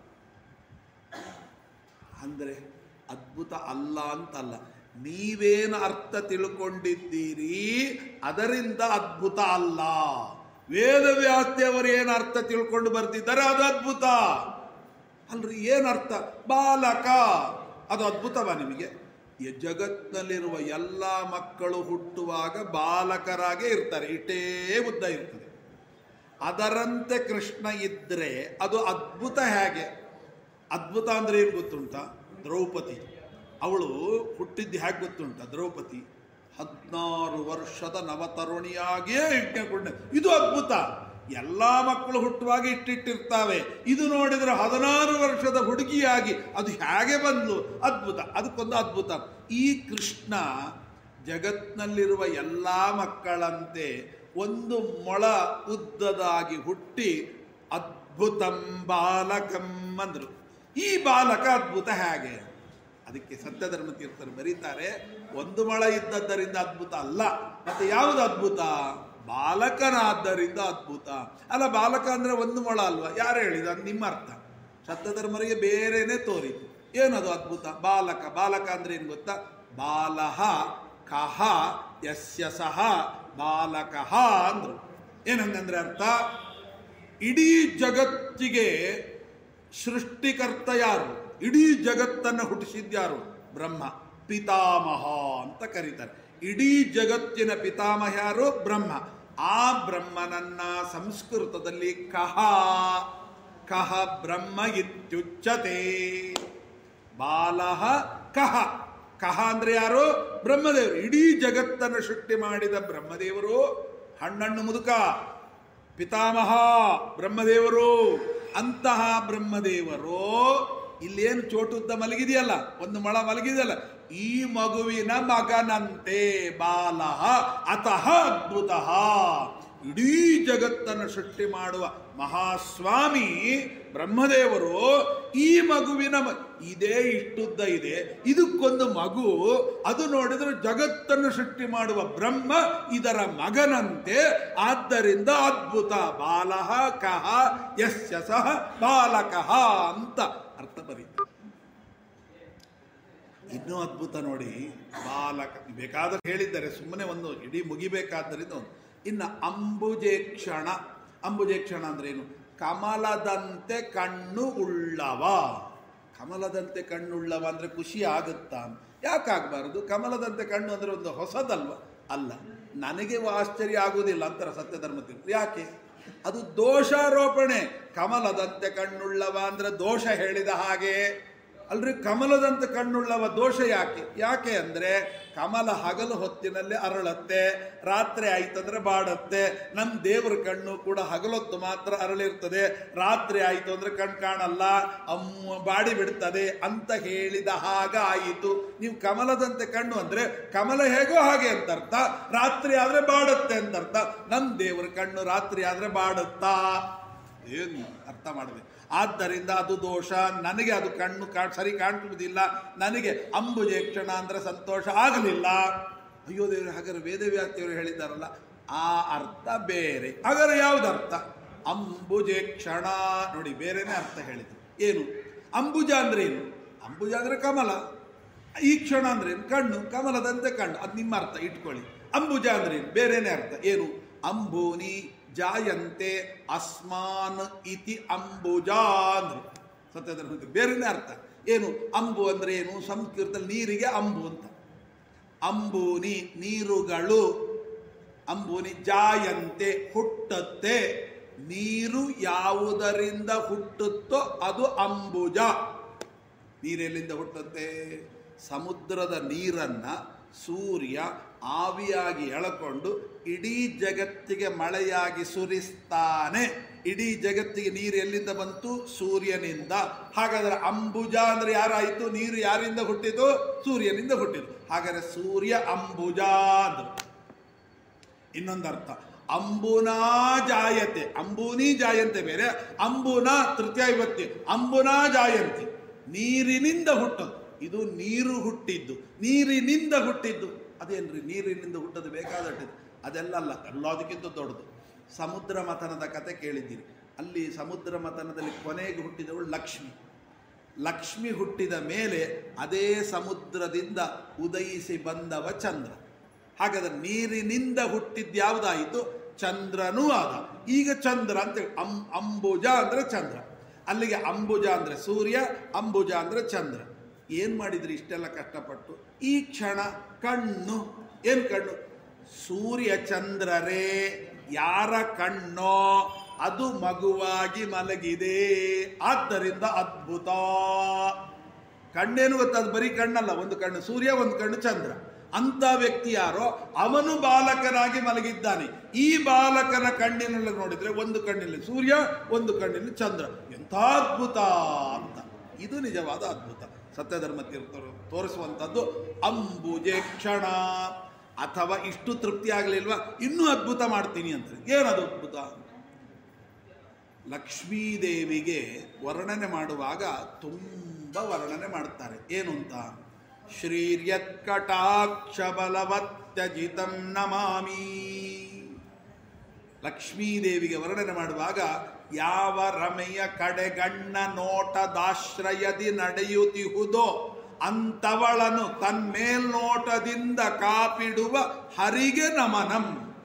ಅಂದರೆ ಅದ್ಭುತ ಅಲ್ಲ ಅಂತಲ್ಲ ನೀವೇನು ಅರ್ಥ ತಿಳ್ಕೊಂಡಿದ್ದೀರಿ ಅದರಿಂದ ಅದ್ಭುತ ಅಲ್ಲ ವೇದವ್ಯಾಸ್ತಿಯವರು ಏನು ಅರ್ಥ ತಿಳ್ಕೊಂಡು ಬರ್ತಿದ್ದಾರೆ ಅದು ಅದ್ಭುತ ಅಲ್ರಿ ಏನು ಅರ್ಥ ಬಾಲಕ ಅದು ಅದ್ಭುತವಾ ನಿಮಗೆ ಈ ಜಗತ್ತಿನಲ್ಲಿರುವ ಎಲ್ಲ ಮಕ್ಕಳು ಹುಟ್ಟುವಾಗ ಬಾಲಕರಾಗೇ ಇರ್ತಾರೆ ಇಷ್ಟೇ ಉದ್ದ ಇರ್ತದೆ ಅದರಂತೆ ಕೃಷ್ಣ ಇದ್ದರೆ ಅದು ಅದ್ಭುತ ಹೇಗೆ ಅದ್ಭುತ ಅಂದ್ರೆ ಏನು ಗೊತ್ತುಂಟ ದ್ರೌಪದಿ ಅವಳು ಹುಟ್ಟಿದ್ದು ಹೇಗೆ ಗೊತ್ತುಂಟ ದ್ರೌಪದಿ ಹದಿನಾರು ವರ್ಷದ ನವತರುಣಿಯಾಗಿಯೇ ಯಜ್ಞ ಕೊಂಡ ಇದು ಅದ್ಭುತ ಎಲ್ಲ ಮಕ್ಕಳು ಹುಟ್ಟುವಾಗ ಇಟ್ಟಿಟ್ಟಿರ್ತಾವೆ ಇದು ನೋಡಿದ್ರೆ ಹದಿನಾರು ವರ್ಷದ ಹುಡುಗಿಯಾಗಿ ಅದು ಹೇಗೆ ಬಂದ್ಲು ಅದ್ಭುತ ಅದಕ್ಕೊಂದು ಅದ್ಭುತ ಈ ಕೃಷ್ಣ ಜಗತ್ನಲ್ಲಿರುವ ಎಲ್ಲ ಮಕ್ಕಳಂತೆ ಒಂದು ಮೊಳ ಉದ್ದದಾಗಿ ಹುಟ್ಟಿ ಅದ್ಭುತಂ ಬಾಲಕಂ ಅಂದ್ರು ಈ ಬಾಲಕ ಅದ್ಭುತ ಹೇಗೆ ಅದಕ್ಕೆ ಸತ್ಯಧರ್ಮ ತೀರ್ಥರು ಬರೀತಾರೆ ಒಂದು ಮೊಳ ಇದ್ದದ್ದರಿಂದ ಅದ್ಭುತ ಅಲ್ಲ ಮತ್ತೆ ಯಾವುದು ಅದ್ಭುತ ಬಾಲಕನಾದ್ದರಿಂದ ಅದ್ಭುತ ಅಲ್ಲ ಬಾಲಕ ಅಂದ್ರೆ ಒಂದು ಮೊಳ ಅಲ್ವಾ ಯಾರು ಹೇಳಿದ ಅದು ನಿಮ್ಮ ಅರ್ಥ ಸತ್ಯಧರ್ಮರಿಗೆ ಬೇರೆನೆ ತೋರಿತು ಏನದು ಅದ್ಭುತ ಬಾಲಕ ಬಾಲಕ ಅಂದ್ರೆ ಏನು ಗೊತ್ತಾ ಬಾಲಹ ಕಹ ಯಸ್ಯ ಸಹ ಬಾಲಕಃ ಅಂದ್ರು ಏನಂಗಂದ್ರೆ ಅರ್ಥ ಇಡೀ ಜಗತ್ತಿಗೆ ಸೃಷ್ಟಿಕರ್ತ ಯಾರು ಇಡೀ ಜಗತ್ತನ್ನು ಹುಟ್ಟಿಸಿದ್ಯಾರು ಬ್ರಹ್ಮ ಪಿತಾಮಹ ಅಂತ ಕರೀತಾರೆ ಇಡೀ ಜಗತ್ತಿನ ಪಿತಾಮಹ ಯಾರು ಬ್ರಹ್ಮ ಆ ಬ್ರಹ್ಮನನ್ನ ಸಂಸ್ಕೃತದಲ್ಲಿ ಕಹ ಕಹ ಬ್ರಹ್ಮ ಇತ್ಯುಚ್ಯತೆ ಬಾಲಹ ಕಹ ಕಹ ಅಂದ್ರೆ ಯಾರು ಬ್ರಹ್ಮದೇವರು ಇಡೀ ಜಗತ್ತನ್ನು ಸೃಷ್ಟಿ ಮಾಡಿದ ಬ್ರಹ್ಮದೇವರು ಹಣ್ಣಣ್ಣು ಮುದುಕ ಪಿತಾಮಹ ಬ್ರಹ್ಮದೇವರು ಅಂತಹ ಬ್ರಹ್ಮದೇವರು ಇಲ್ಲೇನು ಚೋಟುದ್ದ ಮಲಗಿದೆಯಲ್ಲ ಒಂದು ಮಳ ಮಲಗಿದೆಯಲ್ಲ ಈ ಮಗುವಿನ ಮಗನಂತೆ ಬಾಲಹ ಅತಃ ಅದ್ಭುತ ಇಡೀ ಜಗತ್ತನ್ನು ಸೃಷ್ಟಿ ಮಾಡುವ ಮಹಾಸ್ವಾಮಿ ಬ್ರಹ್ಮದೇವರು ಈ ಮಗುವಿನ ಮ ಇದೇ ಇಷ್ಟುದ್ದ ಇದೆ ಇದಕ್ಕೊಂದು ಮಗು ಅದು ನೋಡಿದ್ರೆ ಜಗತ್ತನ್ನು ಸೃಷ್ಟಿ ಮಾಡುವ ಬ್ರಹ್ಮ ಇದರ ಮಗನಂತೆ ಆದ್ದರಿಂದ ಅದ್ಭುತ ಬಾಲಹ ಕಹ ಯಸ್ಯ ಸಹ ಬಾಲಕಃ ಅಂತ ಅರ್ಥ ಬರೀತಾರೆ ಇನ್ನೂ ಅದ್ಭುತ ನೋಡಿ ಬಾಲಕ ಬೇಕಾದ್ರೆ ಹೇಳಿದ್ದಾರೆ ಸುಮ್ಮನೆ ಒಂದು ಇಡೀ ಮುಗಿಬೇಕಾದ್ದರಿಂದ ಒಂದು ಇನ್ನು ಅಂಬುಜೇಕ್ಷಣ ಅಂಬುಜೇಕ್ಷಣ ಅಂದ್ರೆ ಏನು ಕಮಲದಂತೆ ಕಣ್ಣು ಉಳ್ಳವ ಕಮಲದಂತೆ ಕಣ್ಣುಳ್ಳವ ಅಂದ್ರೆ ಖುಷಿ ಆಗುತ್ತಾ ಯಾಕಾಗಬಾರದು ಕಮಲದಂತೆ ಕಣ್ಣು ಅಂದ್ರೆ ಒಂದು ಹೊಸದಲ್ವ ಅಲ್ಲ ನನಗೆ ಆಶ್ಚರ್ಯ ಆಗುವುದಿಲ್ಲ ಅಂತಾರೆ ಸತ್ಯಧರ್ಮ ತೀರ್ಥ ಯಾಕೆ ಅದು ದೋಷಾರೋಪಣೆ ಕಮಲದಂತೆ ಕಣ್ಣುಳ್ಳವ ಅಂದ್ರೆ ದೋಷ ಹೇಳಿದ ಹಾಗೆ ಅಲ್ರಿ ಕಮಲದಂತೆ ಕಣ್ಣುಳ್ಳವ ದೋಷ ಯಾಕೆ ಯಾಕೆ ಅಂದ್ರೆ ಕಮಲ ಹಗಲು ಹೊತ್ತಿನಲ್ಲಿ ಅರಳತ್ತೆ ರಾತ್ರಿ ಆಯ್ತಂದ್ರೆ ಬಾಡತ್ತೆ ನಮ್ಮ ದೇವರ ಕಣ್ಣು ಕೂಡ ಹಗಲೊತ್ತು ಮಾತ್ರ ಅರಳಿರ್ತದೆ ರಾತ್ರಿ ಆಯ್ತು ಅಂದ್ರೆ ಕಣ್ ಕಾಣಲ್ಲ ಅಮ್ಮ ಬಾಡಿ ಬಿಡ್ತದೆ ಅಂತ ಹೇಳಿದ ಹಾಗ ಆಯಿತು ನೀವು ಕಮಲದಂತೆ ಕಣ್ಣು ಅಂದ್ರೆ ಕಮಲ ಹೇಗೋ ಹಾಗೆ ಅಂತ ಅರ್ಥ ರಾತ್ರಿ ಆದ್ರೆ ಬಾಡುತ್ತೆ ಅಂತ ಅರ್ಥ ನಮ್ಮ ದೇವರ ಕಣ್ಣು ರಾತ್ರಿ ಆದ್ರೆ ಬಾಡುತ್ತಾ ಏನು ಅರ್ಥ ಮಾಡಬೇಕು ಆದ್ದರಿಂದ ಅದು ದೋಷ ನನಗೆ ಅದು ಕಣ್ಣು ಕಾ ಸರಿ ಕಾಣಿಸುವುದಿಲ್ಲ ನನಗೆ ಅಂಬುಜೇಕ್ಷಣ ಅಂದ್ರೆ ಸಂತೋಷ ಆಗಲಿಲ್ಲ ಅಯ್ಯೋ ದೇವರು ಹಾಗಾದ್ರೆ ವೇದವ್ಯಾಪ್ತಿಯವರು ಹೇಳಿದ್ದಾರಲ್ಲ ಆ ಅರ್ಥ ಬೇರೆ ಹಾಗಾದ್ರೆ ಯಾವ್ದು ಅರ್ಥ ಅಂಬುಜೇಕ್ಷಣ ನೋಡಿ ಬೇರೆನೇ ಅರ್ಥ ಹೇಳಿದ್ರು ಏನು ಅಂಬುಜ ಅಂದ್ರೆ ಏನು ಅಂಬುಜ ಅಂದ್ರೆ ಕಮಲ ಈ ಕ್ಷಣ ಅಂದ್ರೆ ಏನು ಕಣ್ಣು ಕಮಲದಂತೆ ಕಣ್ಣು ಅದು ನಿಮ್ಮ ಅರ್ಥ ಇಟ್ಕೊಳ್ಳಿ ಅಂಬುಜ ಅಂದ್ರೆ ಏನು ಬೇರೆನೇ ಅರ್ಥ ಏನು ಅಂಬೂನಿ ಜಾಯಂತೆ ಅಸ್ಮಾನ್ ಇತಿ ಅಂಬುಜ ಅಂದ್ರು ಸತ್ಯಧರ್ಮ ಬೇರೆನೇ ಅರ್ಥ ಏನು ಅಂಬು ಅಂದ್ರೆ ಏನು ಸಂಸ್ಕೃತದಲ್ಲಿ ನೀರಿಗೆ ಅಂಬು ಅಂತ ಅಂಬೂನಿ ನೀರುಗಳು ಅಂಬೂನಿ ಜಾಯಂತೆ ಹುಟ್ಟುತ್ತೆ ನೀರು ಯಾವುದರಿಂದ ಹುಟ್ಟುತ್ತೋ ಅದು ಅಂಬುಜ ನೀರೆಲ್ಲಿಂದ ಹುಟ್ಟುತ್ತೆ ಸಮುದ್ರದ ನೀರನ್ನ ಸೂರ್ಯ ಆವಿಯಾಗಿ ಎಳಕೊಂಡು ಇಡೀ ಜಗತ್ತಿಗೆ ಮಳೆಯಾಗಿ ಸುರಿಸ್ತಾನೆ ಇಡೀ ಜಗತ್ತಿಗೆ ನೀರು ಎಲ್ಲಿಂದ ಬಂತು ಸೂರ್ಯನಿಂದ ಹಾಗಾದ್ರೆ ಅಂಬುಜ ಅಂದ್ರೆ ಯಾರಾಯಿತು ನೀರು ಯಾರಿಂದ ಹುಟ್ಟಿತು ಸೂರ್ಯನಿಂದ ಹುಟ್ಟಿತು ಹಾಗಾದ್ರೆ ಸೂರ್ಯ ಅಂಬುಜ ಅಂದ್ರು ಇನ್ನೊಂದು ಅರ್ಥ ಅಂಬುನಾ ಜಾಯತೆ ಅಂಬೂನಿ ಜಾಯಂತೆ ಬೇರೆ ಅಂಬುನಾ ತೃತೀಯ ವಿಭಕ್ತಿ ಅಂಬುನಾ ಜಾಯಂತೆ ನೀರಿನಿಂದ ಹುಟ್ಟದು ಇದು ನೀರು ಹುಟ್ಟಿದ್ದು ನೀರಿನಿಂದ ಹುಟ್ಟಿದ್ದು ಅದೇನ್ರಿ ನೀರಿನಿಂದ ಹುಟ್ಟದು ಬೇಕಾದಟ್ಟಿದ್ದು ಅದೆಲ್ಲ ಅಲ್ಲ ಎಲ್ಲದಕ್ಕಿಂತ ದೊಡ್ಡದು ಸಮುದ್ರ ಮಥನದ ಕತೆ ಕೇಳಿದ್ದೀರಿ ಅಲ್ಲಿ ಸಮುದ್ರ ಮಥನದಲ್ಲಿ ಕೊನೆಗೆ ಹುಟ್ಟಿದವಳು ಲಕ್ಷ್ಮಿ ಲಕ್ಷ್ಮಿ ಹುಟ್ಟಿದ ಮೇಲೆ ಅದೇ ಸಮುದ್ರದಿಂದ ಉದಯಿಸಿ ಬಂದವ ಚಂದ್ರ ಹಾಗಾದ್ರೆ ನೀರಿನಿಂದ ಹುಟ್ಟಿದ್ಯಾವುದಾಯಿತು ಚಂದ್ರನೂ ಆದ ಈಗ ಚಂದ್ರ ಅಂತ ಅಂ ಅಂಬುಜ ಅಂದ್ರೆ ಚಂದ್ರ ಅಲ್ಲಿಗೆ ಅಂಬುಜ ಅಂದ್ರೆ ಸೂರ್ಯ ಅಂಬುಜ ಅಂದ್ರೆ ಚಂದ್ರ ಏನ್ ಮಾಡಿದ್ರಿ ಇಷ್ಟೆಲ್ಲ ಕಷ್ಟಪಟ್ಟು ಈ ಕ್ಷಣ ಕಣ್ಣು ಏನ್ ಕಣ್ಣು ಸೂರ್ಯ ಚಂದ್ರರೇ ಯಾರ ಕಣ್ಣೋ ಅದು ಮಗುವಾಗಿ ಮಲಗಿದೆ ಆದ್ದರಿಂದ ಅದ್ಭುತ ಕಣ್ಣೇನು ಗೊತ್ತಾ ಅದು ಬರೀ ಕಣ್ಣಲ್ಲ ಒಂದು ಕಣ್ಣು ಸೂರ್ಯ ಒಂದು ಕಣ್ಣು ಚಂದ್ರ ಅಂತ ವ್ಯಕ್ತಿ ಯಾರೋ ಅವನು ಬಾಲಕನಾಗಿ ಮಲಗಿದ್ದಾನೆ ಈ ಬಾಲಕನ ಕಣ್ಣಿನಲ್ಲಿ ನೋಡಿದ್ರೆ ಒಂದು ಕಣ್ಣಿನಲ್ಲಿ ಸೂರ್ಯ ಒಂದು ಕಣ್ಣಿನಲ್ಲಿ ಚಂದ್ರ ಎಂಥ ಅದ್ಭುತ ಅಂತ ಇದು ನಿಜವಾದ ಅದ್ಭುತ ಸತ್ಯಧರ್ಮ ತೀರ್ಥರು ತೋರಿಸುವಂಥದ್ದು ಅಂಬುಜೆ ಕ್ಷಣ ಅಥವಾ ಇಷ್ಟು ತೃಪ್ತಿ ಆಗಲಿಲ್ವಾ ಇನ್ನೂ ಅದ್ಭುತ ಮಾಡ್ತೀನಿ ಅಂತ ಏನದು ಅದ್ಭುತ ಲಕ್ಷ್ಮೀದೇವಿಗೆ ವರ್ಣನೆ ಮಾಡುವಾಗ ತುಂಬ ವರ್ಣನೆ ಮಾಡ್ತಾರೆ ಏನು ಅಂತ ಶ್ರೀರ್ಯತ್ಕಟಾಕ್ಷ ಬಲವತ್ಯಜಿತಂ ನಮಾಮಿ ಲಕ್ಷ್ಮೀದೇವಿಗೆ ವರ್ಣನೆ ಮಾಡುವಾಗ ಯಾವ ರಮೆಯ ಕಡೆಗಣ್ಣ ನೋಟದಾಶ್ರಯದಿ ನಡೆಯುತ್ತಿಹುದೋ ಅಂತವಳನು ತನ್ಮೇಲ್ನೋಟದಿಂದ ಕಾಪಿಡುವ ಹರಿಗೆ ನಮನಂ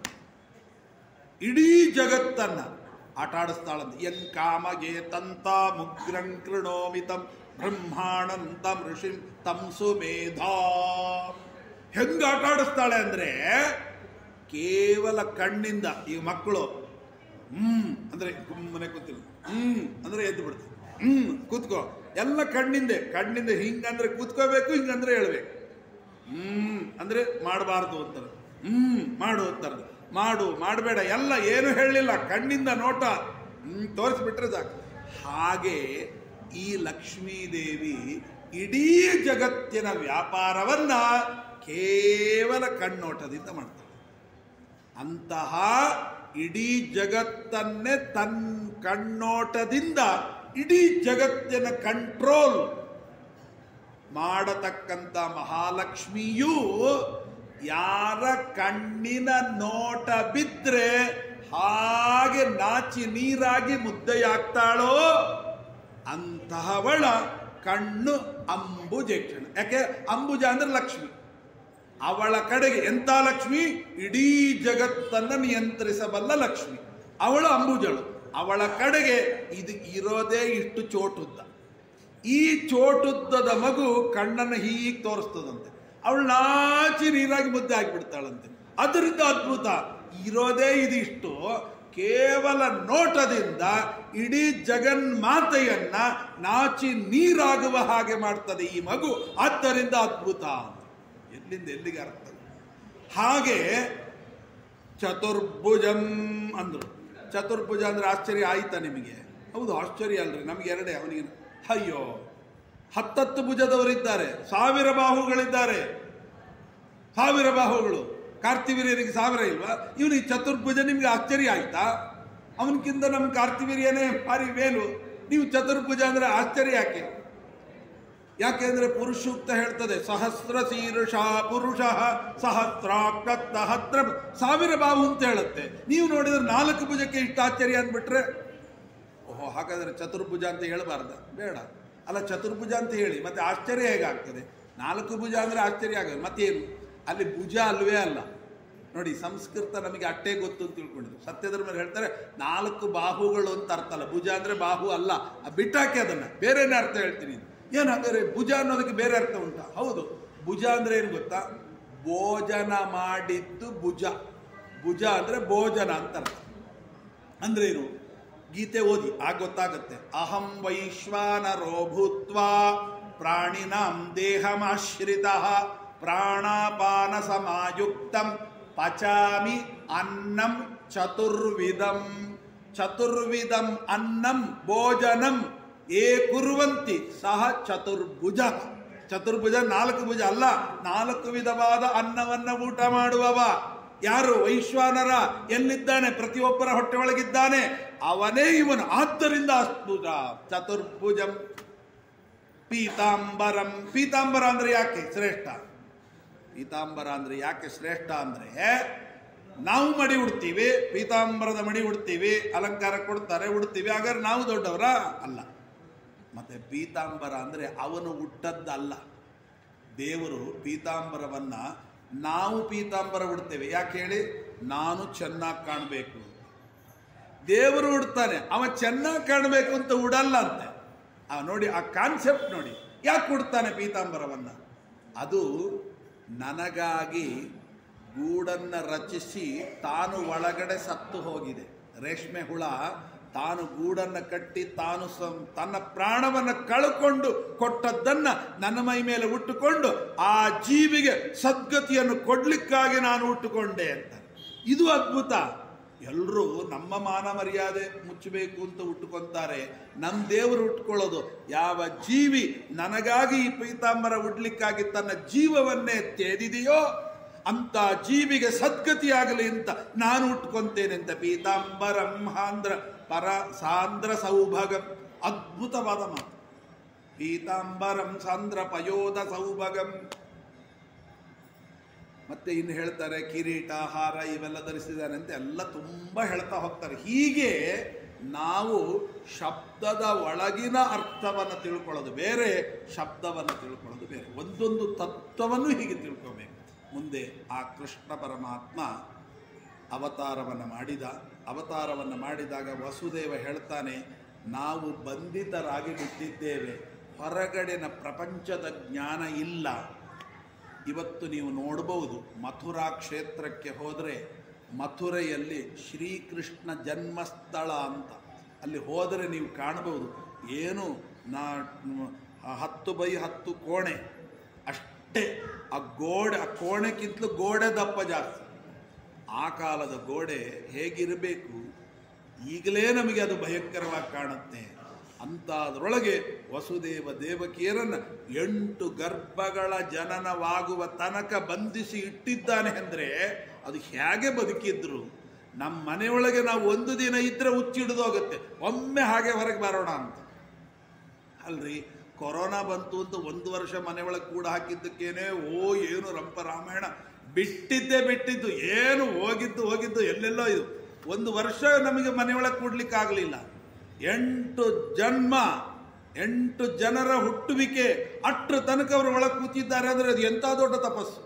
ಇಡೀ ಜಗತ್ತನ್ನ ಆಟ ಆಡಿಸ್ತಾಳಂತ ಎನ್ ಕಾಮಗೆ ತಂತ ಮುಗ್ರಂ ಕೃಣೋಮಿತಂ ಬ್ರಹ್ಮಾಣಂತ ಋಷಿಂ ತಂ ಸುಮೇಧಾ ಹೆಂಗ ಆಟ ಆಡಿಸ್ತಾಳೆ ಅಂದ್ರೆ ಕೇವಲ ಕಣ್ಣಿಂದ ಈ ಮಕ್ಕಳು ಹ್ಮ್ ಅಂದ್ರೆ ಸುಮ್ಮನೆ ಕೂತಿಲ್ಲ ಹ್ಮ್ ಅಂದ್ರೆ ಎದ್ದು ಬಿಡ್ತಾರೆ ಹ್ಮ್ ಕೂತ್ಕೋ ಎಲ್ಲ ಕಣ್ಣಿಂದೆ ಕಣ್ಣಿಂದ ಹಿಂಗಂದ್ರೆ ಕೂತ್ಕೋಬೇಕು ಹಿಂಗಂದ್ರೆ ಹೇಳ್ಬೇಕು ಹ್ಮ್ ಅಂದ್ರೆ ಮಾಡಬಾರ್ದು ಅಂತಾರೆ ಹ್ಮ್ ಮಾಡು ಅಂತಾರೆ ಮಾಡು ಮಾಡಬೇಡ ಎಲ್ಲ ಏನು ಹೇಳಲಿಲ್ಲ ಕಣ್ಣಿಂದ ನೋಟ ಹ್ಮ್ ತೋರಿಸ್ಬಿಟ್ರೆ ಸಾಕು ಹಾಗೆ ಈ ಲಕ್ಷ್ಮೀದೇವಿ ಇಡೀ ಜಗತ್ತಿನ ವ್ಯಾಪಾರವನ್ನ ಕೇವಲ ಕಣ್ಣೋಟದಿಂದ ಮಾಡ್ತಾಳೆ ಅಂತಹ ಇಡೀ ಜಗತ್ತನ್ನೇ ತನ್ನ ಕಣ್ಣೋಟದಿಂದ ಇಡೀ ಜಗತ್ತಿನ ಕಂಟ್ರೋಲ್ ಮಾಡತಕ್ಕಂಥ ಮಹಾಲಕ್ಷ್ಮಿಯು ಯಾರ ಕಣ್ಣಿನ ನೋಟ ಬಿದ್ರೆ ಹಾಗೆ ನಾಚಿ ನೀರಾಗಿ ಮುದ್ದೆಯಾಗ್ತಾಳೋ ಅಂತಹವಳ ಕಣ್ಣು ಅಂಬುಜೇಕ್ಷಣ ಯಾಕೆ ಅಂಬುಜ ಅಂದ್ರೆ ಲಕ್ಷ್ಮಿ ಅವಳ ಕಡೆಗೆ ಎಂಥ ಲಕ್ಷ್ಮಿ ಇಡೀ ಜಗತ್ತನ್ನ ನಿಯಂತ್ರಿಸಬಲ್ಲ ಲಕ್ಷ್ಮಿ ಅವಳು ಅಂಬುಜಳು ಅವಳ ಕಡೆಗೆ ಇದು ಇರೋದೇ ಇಷ್ಟು ಚೋಟುದ್ದ ಈ ಚೋಟುದ್ದದ ಮಗು ಕಣ್ಣನ್ನು ಹೀಗೆ ತೋರಿಸ್ತದಂತೆ ಅವಳು ನಾಚಿ ನೀರಾಗಿ ಮುದ್ದೆ ಆಗಿಬಿಡ್ತಾಳಂತೆ ಅದರಿಂದ ಅದ್ಭುತ ಇರೋದೇ ಇದಿಷ್ಟು ಕೇವಲ ನೋಟದಿಂದ ಇಡೀ ಜಗನ್ಮಾತೆಯನ್ನ ನಾಚಿ ನೀರಾಗುವ ಹಾಗೆ ಮಾಡ್ತದೆ ಈ ಮಗು ಆದ್ದರಿಂದ ಅದ್ಭುತ ಅಂತ ಎಲ್ಲಿಂದ ಎಲ್ಲಿಗೆ ಅರ್ಥ ಹಾಗೆ ಚತುರ್ಭುಜಂ ಅಂದ್ರು ಚತುರ್ಭುಜ ಅಂದ್ರೆ ಆಶ್ಚರ್ಯ ಆಯ್ತಾ ನಿಮಗೆ ಹೌದು ಆಶ್ಚರ್ಯ ಅಲ್ರಿ ನಮ್ಗೆ ಎರಡೇ ಅವನಿಗೆ ಅಯ್ಯೋ ಹತ್ತತ್ತು ಭುಜದವರಿದ್ದಾರೆ ಸಾವಿರ ಬಾಹುಗಳಿದ್ದಾರೆ ಸಾವಿರ ಬಾಹುಗಳು ಕಾರ್ತಿವೀರ್ಯನಿಗೆ ಸಾವಿರ ಇಲ್ವಾ ಇವನಿಗೆ ಚತುರ್ಭುಜ ನಿಮ್ಗೆ ಆಶ್ಚರ್ಯ ಆಯ್ತಾ ಅವನಕ್ಕಿಂತ ನಮ್ಮ ಕಾರ್ತಿವೀರ್ಯನೇ ಭಾರಿ ಮೇಲು ನೀವು ಚತುರ್ಭುಜ ಅಂದ್ರೆ ಆಶ್ಚರ್ಯ ಯಾಕೆ ಯಾಕೆಂದ್ರೆ ಪುರುಷೂಕ್ತ ಹೇಳ್ತದೆ ಸಹಸ್ರ ಶೀರ್ಷ ಪುರುಷ ಸಹಸ್ರಾಕ್ಷತ್ತ ಹತ್ರ ಸಾವಿರ ಬಾಹು ಅಂತ ಹೇಳುತ್ತೆ ನೀವು ನೋಡಿದ್ರೆ ನಾಲ್ಕು ಭುಜಕ್ಕೆ ಇಷ್ಟು ಆಶ್ಚರ್ಯ ಅಂದ್ಬಿಟ್ರೆ ಓಹೋ ಹಾಗಾದ್ರೆ ಚತುರ್ಭುಜ ಅಂತ ಹೇಳಬಾರ್ದ ಬೇಡ ಅಲ್ಲ ಚತುರ್ಭುಜ ಅಂತ ಹೇಳಿ ಮತ್ತೆ ಆಶ್ಚರ್ಯ ಹೇಗಾಗ್ತದೆ ನಾಲ್ಕು ಭುಜ ಅಂದ್ರೆ ಆಶ್ಚರ್ಯ ಆಗೋದು ಮತ್ತೇನು ಅಲ್ಲಿ ಭುಜ ಅಲ್ವೇ ಅಲ್ಲ ನೋಡಿ ಸಂಸ್ಕೃತ ನಮಗೆ ಅಟ್ಟೆ ಗೊತ್ತು ಅಂತ ತಿಳ್ಕೊಂಡಿದ್ರು ಸತ್ಯಧರ್ಮರು ಹೇಳ್ತಾರೆ ನಾಲ್ಕು ಬಾಹುಗಳು ಅಂತ ಅರ್ಥ ಅಲ್ಲ ಭುಜ ಅಂದ್ರೆ ಬಾಹು ಅಲ್ಲ ಆ ಬಿಟ್ಟಾಕಿ ಅದನ್ನ ಬೇರೆನೇ ಅರ್ಥ ಹೇಳ್ತೀನಿ ಏನು ಹಾಗಾದ್ರೆ ಭುಜ ಅನ್ನೋದಕ್ಕೆ ಬೇರೆ ಅರ್ಥ ಉಂಟಾ ಹೌದು ಭುಜ ಅಂದ್ರೆ ಏನು ಗೊತ್ತಾ ಭೋಜನ ಮಾಡಿದ್ದು ಭುಜ ಭುಜ ಅಂದ್ರೆ ಭೋಜನ ಅಂತ ಅರ್ಥ ಅಂದ್ರೆ ಏನು ಗೀತೆ ಓದಿ ಆಗ ಗೊತ್ತಾಗುತ್ತೆ ಅಹಂ ವೈಶ್ವಾನರೋ ಭೂತ್ವ ಪ್ರಾಣಿನಾಂ ದೇಹಮಾಶ್ರಿತ ಪ್ರಾಣಾಪಾನ ಸಮಾಯುಕ್ತಂ ಪಚಾಮಿ ಅನ್ನಂ ಚತುರ್ವಿಧಂ ಚತುರ್ವಿಧಂ ಅನ್ನಂ ಭೋಜನಂ ಏ ಕುರುವಂತಿ ಸಹ ಚತುರ್ಭುಜ ಚತುರ್ಭುಜ ನಾಲ್ಕು ಭುಜ ಅಲ್ಲ ನಾಲ್ಕು ವಿಧವಾದ ಅನ್ನವನ್ನ ಊಟ ಮಾಡುವವ ಯಾರು ವೈಶ್ವಾನರ ಎಲ್ಲಿದ್ದಾನೆ ಪ್ರತಿಯೊಬ್ಬರ ಹೊಟ್ಟೆ ಒಳಗಿದ್ದಾನೆ ಅವನೇ ಇವನು ಆದ್ದರಿಂದ ಅದ್ಭುತ ಚತುರ್ಭುಜಂ ಪೀತಾಂಬರಂ ಪೀತಾಂಬರ ಅಂದ್ರೆ ಯಾಕೆ ಶ್ರೇಷ್ಠ ಪೀತಾಂಬರ ಅಂದ್ರೆ ಯಾಕೆ ಶ್ರೇಷ್ಠ ಅಂದ್ರೆ ನಾವು ಮಡಿ ಉಡ್ತೀವಿ ಪೀತಾಂಬರದ ಮಡಿ ಉಡ್ತೀವಿ ಅಲಂಕಾರ ಕೊಡ್ತಾರೆ ಉಡ್ತೀವಿ ಹಾಗಾದ್ರೆ ನಾವು ದೊಡ್ಡವರ ಅಲ್ಲ ಮತ್ತೆ ಪೀತಾಂಬರ ಅಂದ್ರೆ ಅವನು ಹುಟ್ಟದ್ದಲ್ಲ ದೇವರು ಪೀತಾಂಬರವನ್ನ ನಾವು ಪೀತಾಂಬರ ಉಡ್ತೇವೆ ಯಾಕೆ ಹೇಳಿ ನಾನು ಚೆನ್ನಾಗಿ ಕಾಣಬೇಕು ದೇವರು ಉಡ್ತಾನೆ ಅವ ಚೆನ್ನಾಗಿ ಕಾಣಬೇಕು ಅಂತ ಉಡಲ್ಲ ಅಂತೆ ಆ ನೋಡಿ ಆ ಕಾನ್ಸೆಪ್ಟ್ ನೋಡಿ ಯಾಕೆ ಉಡ್ತಾನೆ ಪೀತಾಂಬರವನ್ನ ಅದು ನನಗಾಗಿ ಗೂಡನ್ನು ರಚಿಸಿ ತಾನು ಒಳಗಡೆ ಸತ್ತು ಹೋಗಿದೆ ರೇಷ್ಮೆ ಹುಳ ತಾನು ಗೂಡನ್ನು ಕಟ್ಟಿ ತಾನು ಸಂ ತನ್ನ ಪ್ರಾಣವನ್ನು ಕಳ್ಕೊಂಡು ಕೊಟ್ಟದ್ದನ್ನ ನನ್ನ ಮೈ ಮೇಲೆ ಉಟ್ಟುಕೊಂಡು ಆ ಜೀವಿಗೆ ಸದ್ಗತಿಯನ್ನು ಕೊಡ್ಲಿಕ್ಕಾಗಿ ನಾನು ಉಟ್ಟುಕೊಂಡೆ ಅಂತ ಇದು ಅದ್ಭುತ ಎಲ್ಲರೂ ನಮ್ಮ ಮಾನ ಮರ್ಯಾದೆ ಮುಚ್ಚಬೇಕು ಅಂತ ಉಟ್ಕೊಂತಾರೆ ನಮ್ಮ ದೇವರು ಉಟ್ಕೊಳ್ಳೋದು ಯಾವ ಜೀವಿ ನನಗಾಗಿ ಈ ಪೀತಾಂಬರ ಉಡ್ಲಿಕ್ಕಾಗಿ ತನ್ನ ಜೀವವನ್ನೇ ತೆಗೆದಿದೆಯೋ ಅಂತ ಜೀವಿಗೆ ಸದ್ಗತಿಯಾಗಲಿ ಅಂತ ನಾನು ಉಟ್ಕೊಂತೇನೆ ಅಂತ ಪೀತಾಂಬರಂ ಹಾಂದ್ರ ಪರ ಸಾಂದ್ರ ಸೌಭಗಂ ಅದ್ಭುತವಾದ ಮಾತು ಪೀತಾಂಬರಂ ಸಾಂದ್ರ ಪಯೋಧ ಸೌಭಗಂ ಮತ್ತೆ ಇನ್ನು ಹೇಳ್ತಾರೆ ಕಿರೀಟ ಹಾರ ಇವೆಲ್ಲ ಧರಿಸಿದ್ದಾನೆ ಅಂತ ಎಲ್ಲ ತುಂಬ ಹೇಳ್ತಾ ಹೋಗ್ತಾರೆ ಹೀಗೆ ನಾವು ಶಬ್ದದ ಒಳಗಿನ ಅರ್ಥವನ್ನು ತಿಳ್ಕೊಳ್ಳೋದು ಬೇರೆ ಶಬ್ದವನ್ನು ತಿಳ್ಕೊಳ್ಳೋದು ಬೇರೆ ಒಂದೊಂದು ತತ್ವವನ್ನು ಹೀಗೆ ತಿಳ್ಕೋಬೇಕು ಮುಂದೆ ಆ ಕೃಷ್ಣ ಪರಮಾತ್ಮ ಅವತಾರವನ್ನು ಮಾಡಿದ ಅವತಾರವನ್ನು ಮಾಡಿದಾಗ ವಸುದೇವ ಹೇಳ್ತಾನೆ ನಾವು ಬಂಧಿತರಾಗಿ ಬಿಟ್ಟಿದ್ದೇವೆ ಹೊರಗಡೆನ ಪ್ರಪಂಚದ ಜ್ಞಾನ ಇಲ್ಲ ಇವತ್ತು ನೀವು ನೋಡಬಹುದು ಮಥುರಾ ಕ್ಷೇತ್ರಕ್ಕೆ ಹೋದರೆ ಮಥುರೆಯಲ್ಲಿ ಶ್ರೀಕೃಷ್ಣ ಜನ್ಮಸ್ಥಳ ಅಂತ ಅಲ್ಲಿ ಹೋದರೆ ನೀವು ಕಾಣಬಹುದು ಏನು ನಾ ಹತ್ತು ಬೈ ಹತ್ತು ಕೋಣೆ ಅಷ್ಟೇ ಆ ಗೋಡೆ ಆ ಕೋಣೆಗಿಂತಲೂ ಗೋಡೆ ದಪ್ಪ ಜಾಸ್ತಿ ಆ ಕಾಲದ ಗೋಡೆ ಹೇಗಿರಬೇಕು ಈಗಲೇ ನಮಗೆ ಅದು ಭಯಂಕರವಾಗಿ ಕಾಣುತ್ತೆ ಅಂಥದ್ರೊಳಗೆ ವಸುದೇವ ದೇವಕಿಯರನ್ನು ಎಂಟು ಗರ್ಭಗಳ ಜನನವಾಗುವ ತನಕ ಬಂಧಿಸಿ ಇಟ್ಟಿದ್ದಾನೆ ಅಂದರೆ ಅದು ಹೇಗೆ ಬದುಕಿದ್ರು ನಮ್ಮ ಮನೆಯೊಳಗೆ ನಾವು ಒಂದು ದಿನ ಇದ್ರೆ ಹುಚ್ಚಿಡಿದೋಗುತ್ತೆ ಒಮ್ಮೆ ಹಾಗೆ ಹೊರಗೆ ಬರೋಣ ಅಂತ ಅಲ್ರಿ ಕೊರೋನಾ ಬಂತು ಅಂತ ಒಂದು ವರ್ಷ ಮನೆಯೊಳಗೆ ಕೂಡ ಹಾಕಿದ್ದಕ್ಕೇನೆ ಓ ಏನು ರಂಪ ರಾಮಾಯಣ ಬಿಟ್ಟಿದ್ದೇ ಬಿಟ್ಟಿದ್ದು ಏನು ಹೋಗಿದ್ದು ಹೋಗಿದ್ದು ಎಲ್ಲೆಲ್ಲೋ ಇದು ಒಂದು ವರ್ಷ ನಮಗೆ ಮನೆಯೊಳಗೆ ಕೂಡ್ಲಿಕ್ಕೆ ಆಗಲಿಲ್ಲ ಎಂಟು ಜನ್ಮ ಎಂಟು ಜನರ ಹುಟ್ಟುವಿಕೆ ಅಟ್ರ ತನಕ ಅವರು ಒಳಗೆ ಕೂತಿದ್ದಾರೆ ಅಂದರೆ ಅದು ಎಂಥ ದೊಡ್ಡ ತಪಸ್ಸು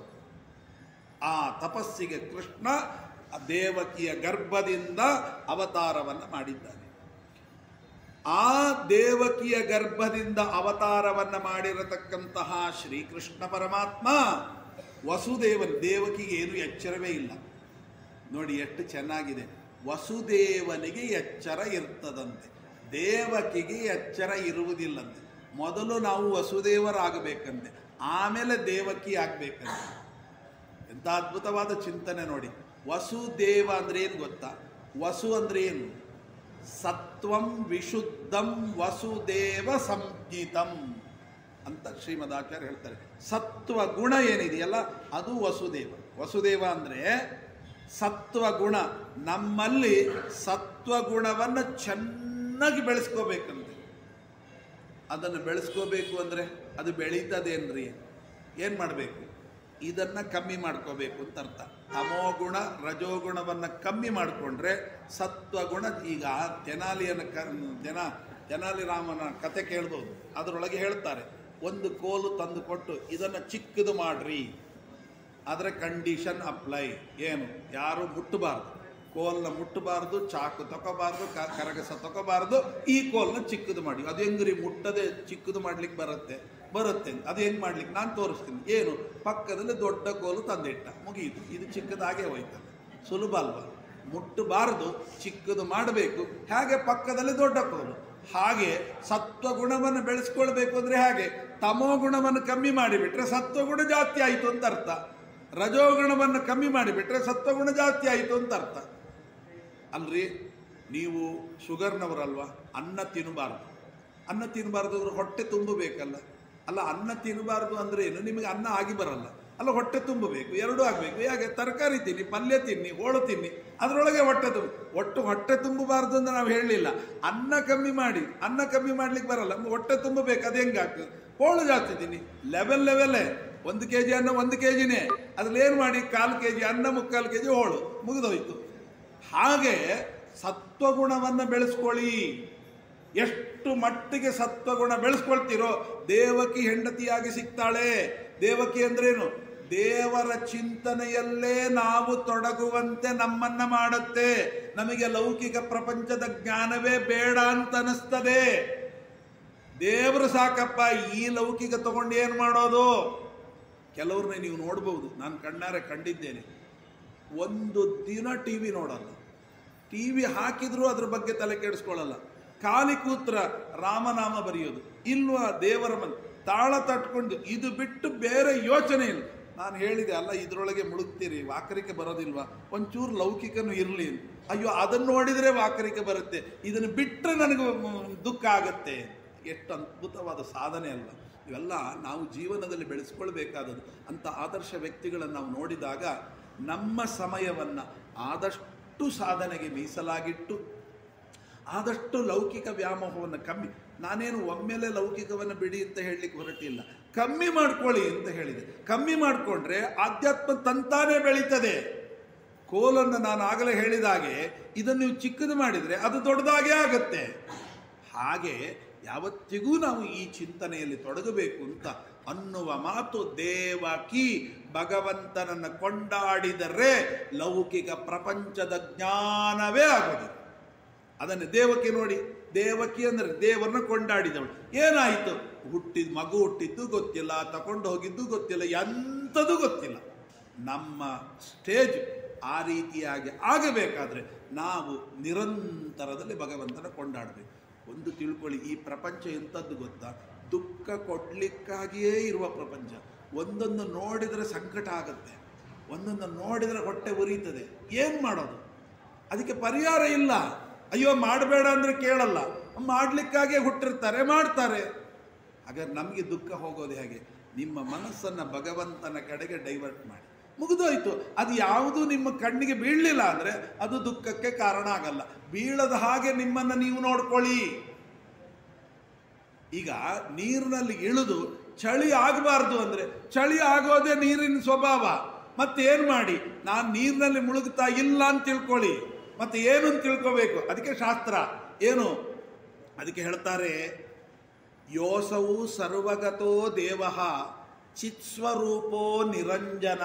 ಆ ತಪಸ್ಸಿಗೆ ಕೃಷ್ಣ ಆ ದೇವಕಿಯ ಗರ್ಭದಿಂದ ಅವತಾರವನ್ನು ಮಾಡಿದ್ದಾನೆ ಆ ದೇವಕಿಯ ಗರ್ಭದಿಂದ ಅವತಾರವನ್ನ ಮಾಡಿರತಕ್ಕಂತಹ ಶ್ರೀಕೃಷ್ಣ ಪರಮಾತ್ಮ ವಸುದೇವನ್ ದೇವಕಿಗೆ ಏನು ಎಚ್ಚರವೇ ಇಲ್ಲ ನೋಡಿ ಎಷ್ಟು ಚೆನ್ನಾಗಿದೆ ವಸುದೇವನಿಗೆ ಎಚ್ಚರ ಇರ್ತದಂತೆ ದೇವಕಿಗೆ ಎಚ್ಚರ ಇರುವುದಿಲ್ಲಂತೆ ಮೊದಲು ನಾವು ವಸುದೇವರಾಗಬೇಕಂತೆ ಆಮೇಲೆ ದೇವಕಿ ಆಗ್ಬೇಕಂತೆ ಎಂಥ ಅದ್ಭುತವಾದ ಚಿಂತನೆ ನೋಡಿ ವಸುದೇವ ಅಂದ್ರೆ ಏನು ಗೊತ್ತಾ ವಸು ಅಂದ್ರೆ ಏನು ಸತ್ವಂ ವಿಶುದ್ಧಂ ವಸುದೇವ ಸಂಜ್ಞಿತಂ ಅಂತ ಶ್ರೀಮದಾಚಾರ್ಯ ಹೇಳ್ತಾರೆ ಸತ್ವ ಗುಣ ಏನಿದೆಯಲ್ಲ ಅದು ವಸುದೇವ ವಸುದೇವ ಅಂದರೆ ಸತ್ವ ಗುಣ ನಮ್ಮಲ್ಲಿ ಸತ್ವ ಗುಣವನ್ನು ಚೆನ್ನಾಗಿ ಬೆಳೆಸ್ಕೋಬೇಕಂತೆ ಅದನ್ನು ಬೆಳೆಸ್ಕೋಬೇಕು ಅಂದರೆ ಅದು ಬೆಳೀತದೇನ್ರಿ ಏನು ಮಾಡಬೇಕು ಇದನ್ನು ಕಮ್ಮಿ ಮಾಡ್ಕೋಬೇಕು ಅಂತ ಅರ್ಥ ತಮೋಗುಣ ರಜೋಗುಣವನ್ನು ಕಮ್ಮಿ ಮಾಡಿಕೊಂಡ್ರೆ ಸತ್ವಗುಣ ಈಗ ತೆನಾಲಿಯನ ಕ ತೆನ ತೆನಾಲಿ ರಾಮನ ಕತೆ ಕೇಳ್ಬೋದು ಅದರೊಳಗೆ ಹೇಳ್ತಾರೆ ಒಂದು ಕೋಲು ತಂದು ಕೊಟ್ಟು ಇದನ್ನು ಚಿಕ್ಕದು ಮಾಡ್ರಿ ಆದರೆ ಕಂಡೀಷನ್ ಅಪ್ಲೈ ಏನು ಯಾರು ಮುಟ್ಟಬಾರ್ದು ಕೋಲ್ನ ಮುಟ್ಟಬಾರ್ದು ಚಾಕು ತಗೋಬಾರ್ದು ಕ- ಕರಗಸ ತಗೋಬಾರ್ದು ಈ ಕೋಲ್ನ ಚಿಕ್ಕದು ಮಾಡಿ ಅದು ಹೆಂಗ್ರಿ ಮುಟ್ಟದೆ ಚಿಕ್ಕದು ಮಾಡ್ಲಿಕ್ಕೆ ಬರುತ್ತೆ ಬರುತ್ತೆ ಅದು ಹೆಂಗ್ ಮಾಡ್ಲಿಕ್ಕೆ ನಾನು ತೋರಿಸ್ತೀನಿ ಏನು ಪಕ್ಕದಲ್ಲಿ ದೊಡ್ಡ ಕೋಲು ತಂದಿಟ್ಟ ಮುಗಿಯಿತು ಇದು ಚಿಕ್ಕದಾಗೆ ಹೋಯ್ತದೆ ಸುಲಭ ಅಲ್ವಾ ಮುಟ್ಟಬಾರದು ಚಿಕ್ಕದು ಮಾಡಬೇಕು ಹಾಗೆ ಪಕ್ಕದಲ್ಲಿ ದೊಡ್ಡ ಕೋಲು ಹಾಗೆ ಸತ್ವಗುಣವನ್ನು ಬೆಳೆಸ್ಕೊಳ್ಬೇಕು ಅಂದರೆ ಹಾಗೆ ತಮೋ ಗುಣವನ್ನು ಕಮ್ಮಿ ಮಾಡಿಬಿಟ್ರೆ ಸತ್ವಗುಣ ಜಾಸ್ತಿ ಆಯಿತು ಅಂತ ಅರ್ಥ ರಜೋಗುಣವನ್ನು ಕಮ್ಮಿ ಮಾಡಿಬಿಟ್ರೆ ಸತ್ವಗುಣ ಜಾಸ್ತಿ ಆಯಿತು ಅಂತ ಅರ್ಥ ಅಲ್ರಿ ನೀವು ಶುಗರ್ನವರಲ್ವಾ ಅನ್ನ ತಿನ್ನಬಾರ್ದು ಅನ್ನ ತಿನ್ನಬಾರ್ದು ಅಂದ್ರೆ ಹೊಟ್ಟೆ ತುಂಬಬೇಕಲ್ಲ ಅಲ್ಲ ಅನ್ನ ತಿನ್ನಬಾರ್ದು ಅಂದ್ರೆ ಏನು ನಿಮಗೆ ಅನ್ನ ಆಗಿ ಬರಲ್ಲ ಅಲ್ಲ ಹೊಟ್ಟೆ ತುಂಬಬೇಕು ಎರಡೂ ಆಗಬೇಕು ಹೇಗೆ ತರಕಾರಿ ತಿನ್ನಿ ಪಲ್ಯ ತಿನ್ನಿ ಹೋಳು ತಿನ್ನಿ ಅದರೊಳಗೆ ಹೊಟ್ಟೆ ತುಂಬ ಒಟ್ಟು ಹೊಟ್ಟೆ ತುಂಬಬಾರ್ದು ಅಂತ ನಾವು ಹೇಳಲಿಲ್ಲ ಅನ್ನ ಕಮ್ಮಿ ಮಾಡಿ ಅನ್ನ ಕಮ್ಮಿ ಮಾಡ್ಲಿಕ್ಕೆ ಬರಲ್ಲ ಹೊಟ್ಟೆ ತುಂಬಬೇಕು ಅದು ಹೆಂಗೆ ಆಗ್ತದೆ ಹೋಳು ಜಾಸ್ತಿ ತಿನ್ನಿ ಲೆವೆಲ್ ಲೆವೆಲ್ಲೇ ಒಂದು ಕೆ ಜಿ ಅನ್ನ ಒಂದು ಕೆ ಜಿನೇ ಅದ್ರಲ್ಲಿ ಏನು ಮಾಡಿ ಕಾಲು ಕೆ ಜಿ ಅನ್ನ ಮುಕ್ಕಾಲು ಕೆ ಜಿ ಹೋಳು ಮುಗಿದೋಯ್ತು ಹಾಗೆ ಸತ್ವಗುಣವನ್ನು ಬೆಳೆಸ್ಕೊಳ್ಳಿ ಎಷ್ಟು ಮಟ್ಟಿಗೆ ಸತ್ವಗುಣ ಬೆಳೆಸ್ಕೊಳ್ತೀರೋ ದೇವಕಿ ಹೆಂಡತಿಯಾಗಿ ಸಿಗ್ತಾಳೆ ದೇವಕಿ ಅಂದ್ರೇನು ದೇವರ ಚಿಂತನೆಯಲ್ಲೇ ನಾವು ತೊಡಗುವಂತೆ ನಮ್ಮನ್ನ ಮಾಡುತ್ತೆ ನಮಗೆ ಲೌಕಿಕ ಪ್ರಪಂಚದ ಜ್ಞಾನವೇ ಬೇಡ ಅಂತ ಅನಿಸ್ತದೆ ದೇವರು ಸಾಕಪ್ಪ ಈ ಲೌಕಿಕ ತಗೊಂಡು ಏನು ಮಾಡೋದು ಕೆಲವ್ರನ್ನ ನೀವು ನೋಡ್ಬೋದು ನಾನು ಕಣ್ಣಾರೆ ಕಂಡಿದ್ದೇನೆ ಒಂದು ದಿನ ಟಿ ವಿ ನೋಡಲ್ಲ ಟಿ ವಿ ಹಾಕಿದ್ರೂ ಅದ್ರ ಬಗ್ಗೆ ತಲೆ ಕೆಡಿಸ್ಕೊಳ್ಳಲ್ಲ ಖಾಲಿ ಕೂತ್ರ ರಾಮನಾಮ ಬರೆಯೋದು ಇಲ್ವಾ ದೇವರ ಮನ್ ತಾಳ ತಟ್ಕೊಂಡು ಇದು ಬಿಟ್ಟು ಬೇರೆ ಯೋಚನೆ ಇಲ್ಲ ನಾನು ಹೇಳಿದೆ ಅಲ್ಲ ಇದರೊಳಗೆ ಮುಳುಗ್ತೀರಿ ವಾಕರಿಕೆ ಬರೋದಿಲ್ವಾ ಒಂಚೂರು ಲೌಕಿಕನು ಇರಲಿ ಅಯ್ಯೋ ಅದನ್ನು ನೋಡಿದರೆ ವಾಕರಿಕೆ ಬರುತ್ತೆ ಇದನ್ನು ಬಿಟ್ಟರೆ ನನಗೆ ಮ್, ದುಃಖ ಆಗತ್ತೆ ಎಷ್ಟು ಅದ್ಭುತವಾದ ಸಾಧನೆ ಅಲ್ಲ ಇವೆಲ್ಲ ನಾವು ಜೀವನದಲ್ಲಿ ಬೆಳೆಸ್ಕೊಳ್ಬೇಕಾದದ್ದು ಅಂಥ ಆದರ್ಶ ವ್ಯಕ್ತಿಗಳನ್ನು ನಾವು ನೋಡಿದಾಗ ನಮ್ಮ ಸಮಯವನ್ನು ಆದಷ್ಟು ಸಾಧನೆಗೆ ಮೀಸಲಾಗಿಟ್ಟು ಆದಷ್ಟು ಲೌಕಿಕ ವ್ಯಾಮೋಹವನ್ನು ಕಮ್ಮಿ ನಾನೇನು ಒಮ್ಮೆಲೆ ಲೌಕಿಕವನ್ನು ಬಿಡಿ ಅಂತ ಹೇಳಲಿಕ್ಕೆ ಹೊರಟಿಲ್ಲ ಕಮ್ಮಿ ಮಾಡ್ಕೊಳ್ಳಿ ಅಂತ ಹೇಳಿದೆ ಕಮ್ಮಿ ಮಾಡಿಕೊಂಡ್ರೆ ಆಧ್ಯಾತ್ಮ ತಂತಾನೇ ಬೆಳೀತದೆ ಕೋಲನ್ನು ನಾನು ಆಗಲೇ ಹೇಳಿದ ಹಾಗೆ ಇದನ್ನು ನೀವು ಚಿಕ್ಕದು ಮಾಡಿದರೆ ಅದು ದೊಡ್ಡದಾಗೇ ಆಗತ್ತೆ ಹಾಗೆ ಯಾವತ್ತಿಗೂ ನಾವು ಈ ಚಿಂತನೆಯಲ್ಲಿ ತೊಡಗಬೇಕು ಅಂತ ಅನ್ನುವ ಮಾತು ದೇವಕಿ ಭಗವಂತನನ್ನು ಕೊಂಡಾಡಿದರೆ ಲೌಕಿಕ ಪ್ರಪಂಚದ ಜ್ಞಾನವೇ ಆಗೋದಿಲ್ಲ ಅದನ್ನು ದೇವಕಿ ನೋಡಿ ದೇವಕಿ ಅಂದರೆ ದೇವರನ್ನ ಕೊಂಡಾಡಿದವಳು ಏನಾಯಿತು ಹುಟ್ಟಿದ ಮಗು ಹುಟ್ಟಿದ್ದು ಗೊತ್ತಿಲ್ಲ ತಕೊಂಡು ಹೋಗಿದ್ದು ಗೊತ್ತಿಲ್ಲ ಎಂಥದ್ದು ಗೊತ್ತಿಲ್ಲ ನಮ್ಮ ಸ್ಟೇಜ್ ಆ ರೀತಿಯಾಗಿ ಆಗಬೇಕಾದ್ರೆ ನಾವು ನಿರಂತರದಲ್ಲಿ ಭಗವಂತನ ಕೊಂಡಾಡಬೇಕು ಒಂದು ತಿಳ್ಕೊಳ್ಳಿ ಈ ಪ್ರಪಂಚ ಎಂಥದ್ದು ಗೊತ್ತಾ ದುಃಖ ಕೊಡ್ಲಿಕ್ಕಾಗಿಯೇ ಇರುವ ಪ್ರಪಂಚ ಒಂದೊಂದು ನೋಡಿದರೆ ಸಂಕಟ ಆಗುತ್ತೆ ಒಂದೊಂದು ನೋಡಿದರೆ ಹೊಟ್ಟೆ ಉರಿಯುತ್ತದೆ ಏನು ಮಾಡೋದು ಅದಕ್ಕೆ ಪರಿಹಾರ ಇಲ್ಲ ಅಯ್ಯೋ ಮಾಡಬೇಡ ಅಂದರೆ ಕೇಳಲ್ಲ ಮಾಡಲಿಕ್ಕಾಗೆ ಹುಟ್ಟಿರ್ತಾರೆ ಮಾಡ್ತಾರೆ ಹಾಗಾದ್ರೆ ನಮಗೆ ದುಃಖ ಹೋಗೋದು ಹೇಗೆ ನಿಮ್ಮ ಮನಸ್ಸನ್ನು ಭಗವಂತನ ಕಡೆಗೆ ಡೈವರ್ಟ್ ಮಾಡಿ ಮುಗಿದೋಯ್ತು ಅದು ಯಾವುದು ನಿಮ್ಮ ಕಣ್ಣಿಗೆ ಬೀಳಲಿಲ್ಲ ಅಂದರೆ ಅದು ದುಃಖಕ್ಕೆ ಕಾರಣ ಆಗಲ್ಲ ಬೀಳದ ಹಾಗೆ ನಿಮ್ಮನ್ನು ನೀವು ನೋಡ್ಕೊಳ್ಳಿ ಈಗ ನೀರಿನಲ್ಲಿ ಇಳಿದು ಚಳಿ ಆಗಬಾರ್ದು ಅಂದರೆ ಚಳಿ ಆಗೋದೇ ನೀರಿನ ಸ್ವಭಾವ ಮತ್ತೆ ಏನು ಮಾಡಿ ನಾನು ನೀರಿನಲ್ಲಿ ಮುಳುಗ್ತಾ ಇಲ್ಲ ಅಂತ ತಿಳ್ಕೊಳ್ಳಿ ಮತ್ತೆ ಏನು ಅಂತ ತಿಳ್ಕೋಬೇಕು ಅದಕ್ಕೆ ಶಾಸ್ತ್ರ ಏನು ಅದಕ್ಕೆ ಹೇಳ್ತಾರೆ ಯೋಸವು ಸರ್ವಗತೋ ದೇವ ಚಿತ್ಸ್ವರೂಪೋ ನಿರಂಜನ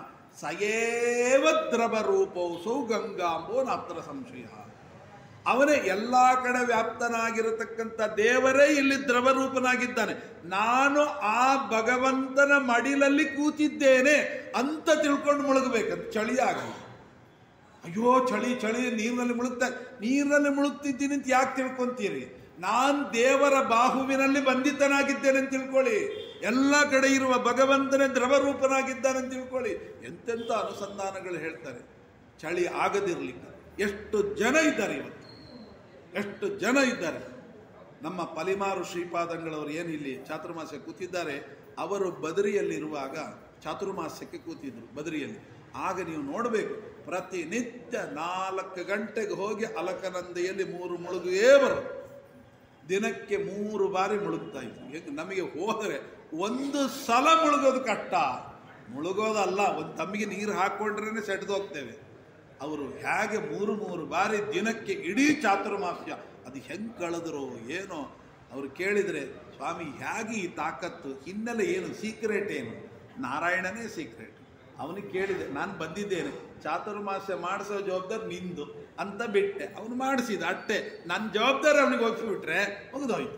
ಸಯೇವ ದ್ರವರೂಪೋ ಸೌ ಗಂಗಾಂಬೋ ನಾತ್ರ ಸಂಶಯ ಅವನೇ ಎಲ್ಲ ಕಡೆ ವ್ಯಾಪ್ತನಾಗಿರತಕ್ಕಂಥ ದೇವರೇ ಇಲ್ಲಿ ದ್ರವರೂಪನಾಗಿದ್ದಾನೆ ನಾನು ಆ ಭಗವಂತನ ಮಡಿಲಲ್ಲಿ ಕೂತಿದ್ದೇನೆ ಅಂತ ತಿಳ್ಕೊಂಡು ಮುಳುಗಬೇಕಂತ ಚಳಿ ಆಗಲ್ಲ ಅಯ್ಯೋ ಚಳಿ ಚಳಿ ನೀರಿನಲ್ಲಿ ಮುಳುಗ್ತಾ ನೀರಿನಲ್ಲಿ ಮುಳುಗ್ತಿದ್ದೀನಿ ಅಂತ ಯಾಕೆ ತಿಳ್ಕೊಂತೀರಿ ನಾನು ದೇವರ ಬಾಹುವಿನಲ್ಲಿ ಬಂಧಿತನಾಗಿದ್ದೇನೆ ಅಂತ ತಿಳ್ಕೊಳ್ಳಿ ಎಲ್ಲ ಕಡೆ ಇರುವ ಭಗವಂತನೇ ದ್ರವರೂಪನಾಗಿದ್ದಾನೆ ಅಂತ ತಿಳ್ಕೊಳ್ಳಿ ಎಂತೆಂಥ ಅನುಸಂಧಾನಗಳು ಹೇಳ್ತಾರೆ ಚಳಿ ಆಗದಿರಲಿಕ್ಕೆ ಎಷ್ಟು ಜನ ಇದ್ದಾರೆ ಇವತ್ತು ಎಷ್ಟು ಜನ ಇದ್ದಾರೆ ನಮ್ಮ ಪಲಿಮಾರು ಶ್ರೀಪಾದಂಗಳವರು ಏನು ಇಲ್ಲಿ ಚಾತುರ್ಮಾಸ್ಯ ಕೂತಿದ್ದಾರೆ ಅವರು ಬದರಿಯಲ್ಲಿರುವಾಗ ಚಾತುರ್ಮಾಸ್ಯಕ್ಕೆ ಕೂತಿದ್ರು ಬದರಿಯಲ್ಲಿ ಆಗ ನೀವು ನೋಡಬೇಕು ಪ್ರತಿನಿತ್ಯ ನಾಲ್ಕು ಗಂಟೆಗೆ ಹೋಗಿ ಅಲಕನಂದೆಯಲ್ಲಿ ಮೂರು ಮುಳುಗೇ ಬರೋದು ದಿನಕ್ಕೆ ಮೂರು ಬಾರಿ ಮುಳುಗ್ತಾ ಇದ್ರು ಈಗ ನಮಗೆ ಹೋದರೆ ಒಂದು ಸಲ ಮುಳುಗೋದು ಕಷ್ಟ ಮುಳುಗೋದಲ್ಲ ಒಂದು ತಮ್ಮಿಗೆ ನೀರು ಹಾಕ್ಕೊಂಡ್ರೇ ಸೆಡ್ದು ಹೋಗ್ತೇವೆ ಅವರು ಹೇಗೆ ಮೂರು ಮೂರು ಬಾರಿ ದಿನಕ್ಕೆ ಇಡೀ ಚಾತುರ್ಮಾಸ್ಯ ಅದು ಹೆಂಗೆ ಕಳೆದ್ರು ಏನೋ ಅವರು ಕೇಳಿದರೆ ಸ್ವಾಮಿ ಹೇಗೆ ಈ ತಾಕತ್ತು ಹಿನ್ನೆಲೆ ಏನು ಸೀಕ್ರೆಟ್ ಏನು ನಾರಾಯಣನೇ ಸೀಕ್ರೆಟ್ ಅವನಿಗೆ ಕೇಳಿದೆ ನಾನು ಬಂದಿದ್ದೇನೆ ಚಾತುರ್ಮಾಸ್ಯ ಮಾಡಿಸೋ ಜವಾಬ್ದಾರಿ ನಿಂದು ಅಂತ ಬಿಟ್ಟೆ ಅವನು ಮಾಡಿಸಿದ ಅಟ್ಟೆ ನನ್ನ ಜವಾಬ್ದಾರಿ ಅವನಿಗೆ ಒಪ್ಪಿಬಿಟ್ರೆ ಮುಗಿದೋಯ್ತು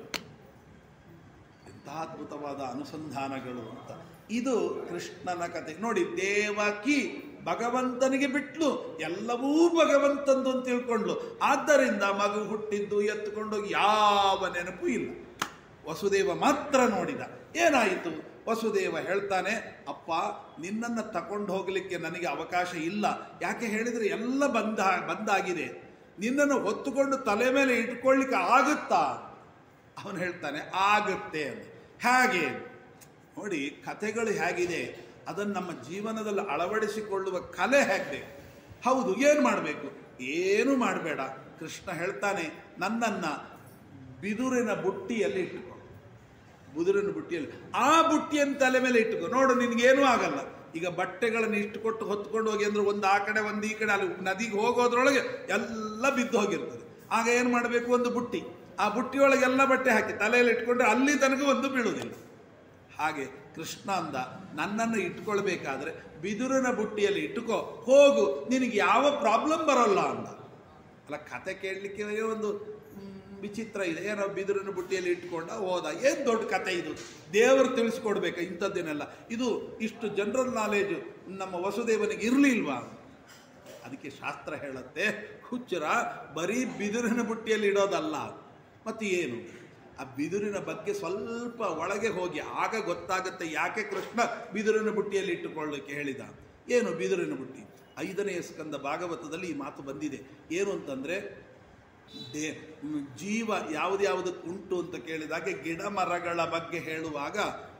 ಎಂಥ ಅದ್ಭುತವಾದ ಅನುಸಂಧಾನಗಳು ಅಂತ ಇದು ಕೃಷ್ಣನ ಕತೆ ನೋಡಿ ದೇವಕಿ ಭಗವಂತನಿಗೆ ಬಿಟ್ಲು ಎಲ್ಲವೂ ಭಗವಂತಂದು ಅಂತ ತಿಳ್ಕೊಂಡ್ಲು ಆದ್ದರಿಂದ ಮಗು ಹುಟ್ಟಿದ್ದು ಎತ್ತುಕೊಂಡೋಗಿ ಯಾವ ನೆನಪು ಇಲ್ಲ ವಸುದೇವ ಮಾತ್ರ ನೋಡಿದ ಏನಾಯಿತು ವಸುದೇವ ಹೇಳ್ತಾನೆ ಅಪ್ಪ ನಿನ್ನನ್ನು ತಕೊಂಡು ಹೋಗಲಿಕ್ಕೆ ನನಗೆ ಅವಕಾಶ ಇಲ್ಲ ಯಾಕೆ ಹೇಳಿದರೆ ಎಲ್ಲ ಬಂದ ಬಂದಾಗಿದೆ ನಿನ್ನನ್ನು ಹೊತ್ತುಕೊಂಡು ತಲೆ ಮೇಲೆ ಇಟ್ಕೊಳ್ಳಿಕ್ಕೆ ಆಗುತ್ತಾ ಅವನು ಹೇಳ್ತಾನೆ ಆಗುತ್ತೆ ಅಂತ ಹೇಗೆ ನೋಡಿ ಕಥೆಗಳು ಹೇಗಿದೆ ಅದನ್ನು ನಮ್ಮ ಜೀವನದಲ್ಲಿ ಅಳವಡಿಸಿಕೊಳ್ಳುವ ಕಲೆ ಹೇಗೆ ಹೌದು ಏನು ಮಾಡಬೇಕು ಏನು ಮಾಡಬೇಡ ಕೃಷ್ಣ ಹೇಳ್ತಾನೆ ನನ್ನನ್ನು ಬಿದುರಿನ ಬುಟ್ಟಿಯಲ್ಲಿ ಇಟ್ಟುಕೊ ಬಿದುರಿನ ಬುಟ್ಟಿಯಲ್ಲಿ ಆ ಬುಟ್ಟಿಯನ್ನು ತಲೆ ಮೇಲೆ ಇಟ್ಟುಕೊ ನೋಡು ನಿನಗೇನೂ ಆಗಲ್ಲ ಈಗ ಬಟ್ಟೆಗಳನ್ನು ಇಷ್ಟು ಕೊಟ್ಟು ಹೊತ್ಕೊಂಡು ಹೋಗಿ ಅಂದ್ರೆ ಒಂದು ಆ ಕಡೆ ಒಂದು ಈ ಕಡೆ ಅಲ್ಲಿ ನದಿಗೆ ಹೋಗೋದ್ರೊಳಗೆ ಎಲ್ಲ ಬಿದ್ದು ಹೋಗಿರ್ತದೆ ಆಗ ಏನು ಮಾಡಬೇಕು ಒಂದು ಬುಟ್ಟಿ ಆ ಬುಟ್ಟಿಯೊಳಗೆ ಎಲ್ಲ ಬಟ್ಟೆ ಹಾಕಿ ತಲೆಯಲ್ಲಿ ಇಟ್ಕೊಂಡ್ರೆ ಅಲ್ಲಿ ತನಕ ಒಂದು ಬೀಳುವುದಿಲ್ಲ ಹಾಗೆ ಕೃಷ್ಣ ಅಂದ ನನ್ನನ್ನು ಇಟ್ಕೊಳ್ಬೇಕಾದ್ರೆ ಬಿದುರಿನ ಬುಟ್ಟಿಯಲ್ಲಿ ಇಟ್ಟುಕೋ ಹೋಗು ನಿನಗೆ ಯಾವ ಪ್ರಾಬ್ಲಮ್ ಬರೋಲ್ಲ ಅಂದ ಅಲ್ಲ ಕತೆ ಕೇಳಲಿಕ್ಕೆ ಒಂದು ಮ್, ವಿಚಿತ್ರ ಇದೆ ಏನೋ ಬಿದಿರಿನ ಬುಟ್ಟಿಯಲ್ಲಿ ಇಟ್ಕೊಂಡ ಹೋದ ಏನು ದೊಡ್ಡ ಕತೆ ಇದು ದೇವರು ತಿಳಿಸ್ಕೊಡ್ಬೇಕಾ ಇಂಥದ್ದೇನೆಲ್ಲ ಇದು ಇಷ್ಟು ಜನರಲ್ ನಾಲೆಜು ನಮ್ಮ ವಸುದೇವನಿಗೆ ಇರಲಿಲ್ವಾ ಅದಕ್ಕೆ ಶಾಸ್ತ್ರ ಹೇಳುತ್ತೆ ಹುಚ್ಚರ ಬರೀ ಬಿದಿರಿನ ಬುಟ್ಟಿಯಲ್ಲಿ ಇಡೋದಲ್ಲ ಮತ್ತು ಏನು ಆ ಬಿದಿರಿನ ಬಗ್ಗೆ ಸ್ವಲ್ಪ ಒಳಗೆ ಹೋಗಿ ಆಗ ಗೊತ್ತಾಗುತ್ತೆ ಯಾಕೆ ಕೃಷ್ಣ ಬಿದಿರಿನ ಬುಟ್ಟಿಯಲ್ಲಿ ಇಟ್ಟುಕೊಳ್ಳಲಿಕ್ಕೆ ಹೇಳಿದ ಏನು ಬಿದಿರಿನ ಬುಟ್ಟಿ ಐದನೆಯ ಸ್ಕಂದ ಭಾಗವತದಲ್ಲಿ ಈ ಮಾತು ಬಂದಿದೆ ಏನು ಅಂತಂದರೆ ದೇ ಮ್, ಜೀವ ಯಾವುದ್ಯಾವುದಕ್ಕೆ ಉಂಟು ಅಂತ ಕೇಳಿದಾಗ ಗಿಡ ಮರಗಳ ಬಗ್ಗೆ ಹೇಳುವಾಗ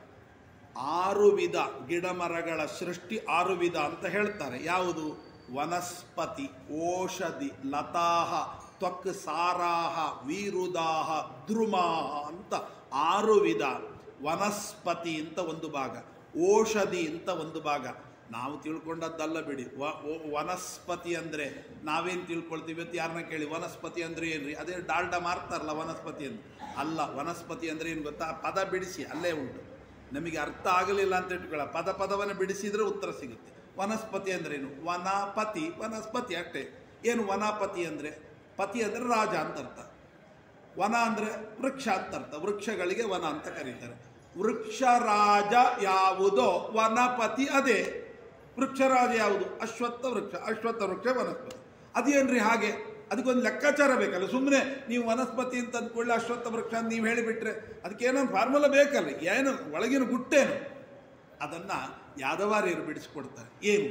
ಆರು ವಿಧ ಗಿಡ ಮರಗಳ ಸೃಷ್ಟಿ ಆರು ವಿಧ ಅಂತ ಹೇಳ್ತಾರೆ ಯಾವುದು ವನಸ್ಪತಿ ಓಷಧಿ ಲತಾಹ ತ್ವಕ್ ಸಾರಾಹ ವೀರುದಾಹ ದ್ರುಮಾಹ ಅಂತ ಆರು ವಿಧ ವನಸ್ಪತಿ ಅಂತ ಒಂದು ಭಾಗ ಓಷಧಿ ಅಂತ ಒಂದು ಭಾಗ ನಾವು ತಿಳ್ಕೊಂಡದ್ದಲ್ಲ ಬಿಡಿ ವ ಓ- ವನಸ್ಪತಿ ಅಂದರೆ ನಾವೇನು ತಿಳ್ಕೊಳ್ತೀವಿ ಅಂತ ಯಾರನ್ನ ಕೇಳಿ ವನಸ್ಪತಿ ಅಂದರೆ ಏನ್ರಿ ಅದೇ ಡಾಲ್ಡ ಮಾರ್ತಾರಲ್ಲ ವನಸ್ಪತಿ ಅಂತ ಅಲ್ಲ ವನಸ್ಪತಿ ಅಂದರೆ ಏನು ಗೊತ್ತಾ ಆ ಪದ ಬಿಡಿಸಿ ಅಲ್ಲೇ ಉಂಟು ನಮಗೆ ಅರ್ಥ ಆಗಲಿಲ್ಲ ಅಂತ ಇಟ್ಕೊಳ್ಳ ಪದ ಪದವನ್ನು ಬಿಡಿಸಿದ್ರೆ ಉತ್ತರ ಸಿಗುತ್ತೆ ವನಸ್ಪತಿ ಅಂದ್ರೇನು ವನಪತಿ ವನಸ್ಪತಿ ಅಷ್ಟೇ ಏನು ವನಪತಿ ಅಂದರೆ ಪತಿ ಅಂದರೆ ರಾಜ ಅಂತ ಅರ್ಥ ವನ ಅಂದರೆ ವೃಕ್ಷ ಅಂತ ಅರ್ಥ ವೃಕ್ಷಗಳಿಗೆ ವನ ಅಂತ ಕರೀತಾರೆ ವೃಕ್ಷರಾಜ ಯಾವುದೋ ವನಪತಿ ಅದೇ ವೃಕ್ಷರಾಜ ಯಾವುದು ಅಶ್ವತ್ಥ ವೃಕ್ಷ ಅಶ್ವತ್ಥ ವೃಕ್ಷ ವನಸ್ಪತಿ ಅದೇನ್ರಿ ಹಾಗೆ ಅದಕ್ಕೊಂದು ಲೆಕ್ಕಾಚಾರ ಬೇಕಲ್ಲ ಸುಮ್ಮನೆ ನೀವು ವನಸ್ಪತಿ ಅಂತ ಅಂದ್ಕೊಳ್ಳಿ ಅಶ್ವತ್ಥ ವೃಕ್ಷ ಅಂತ ನೀವು ಹೇಳಿಬಿಟ್ರೆ ಅದಕ್ಕೆ ಏನೋ ಫಾರ್ಮುಲಾ ಬೇಕಲ್ಲ ಏನು ಒಳಗಿನ ಗುಟ್ಟೇನು ಅದನ್ನು ಯಾದವಾರ್ಯರು ಬಿಡಿಸ್ಕೊಡ್ತಾರೆ ಏನು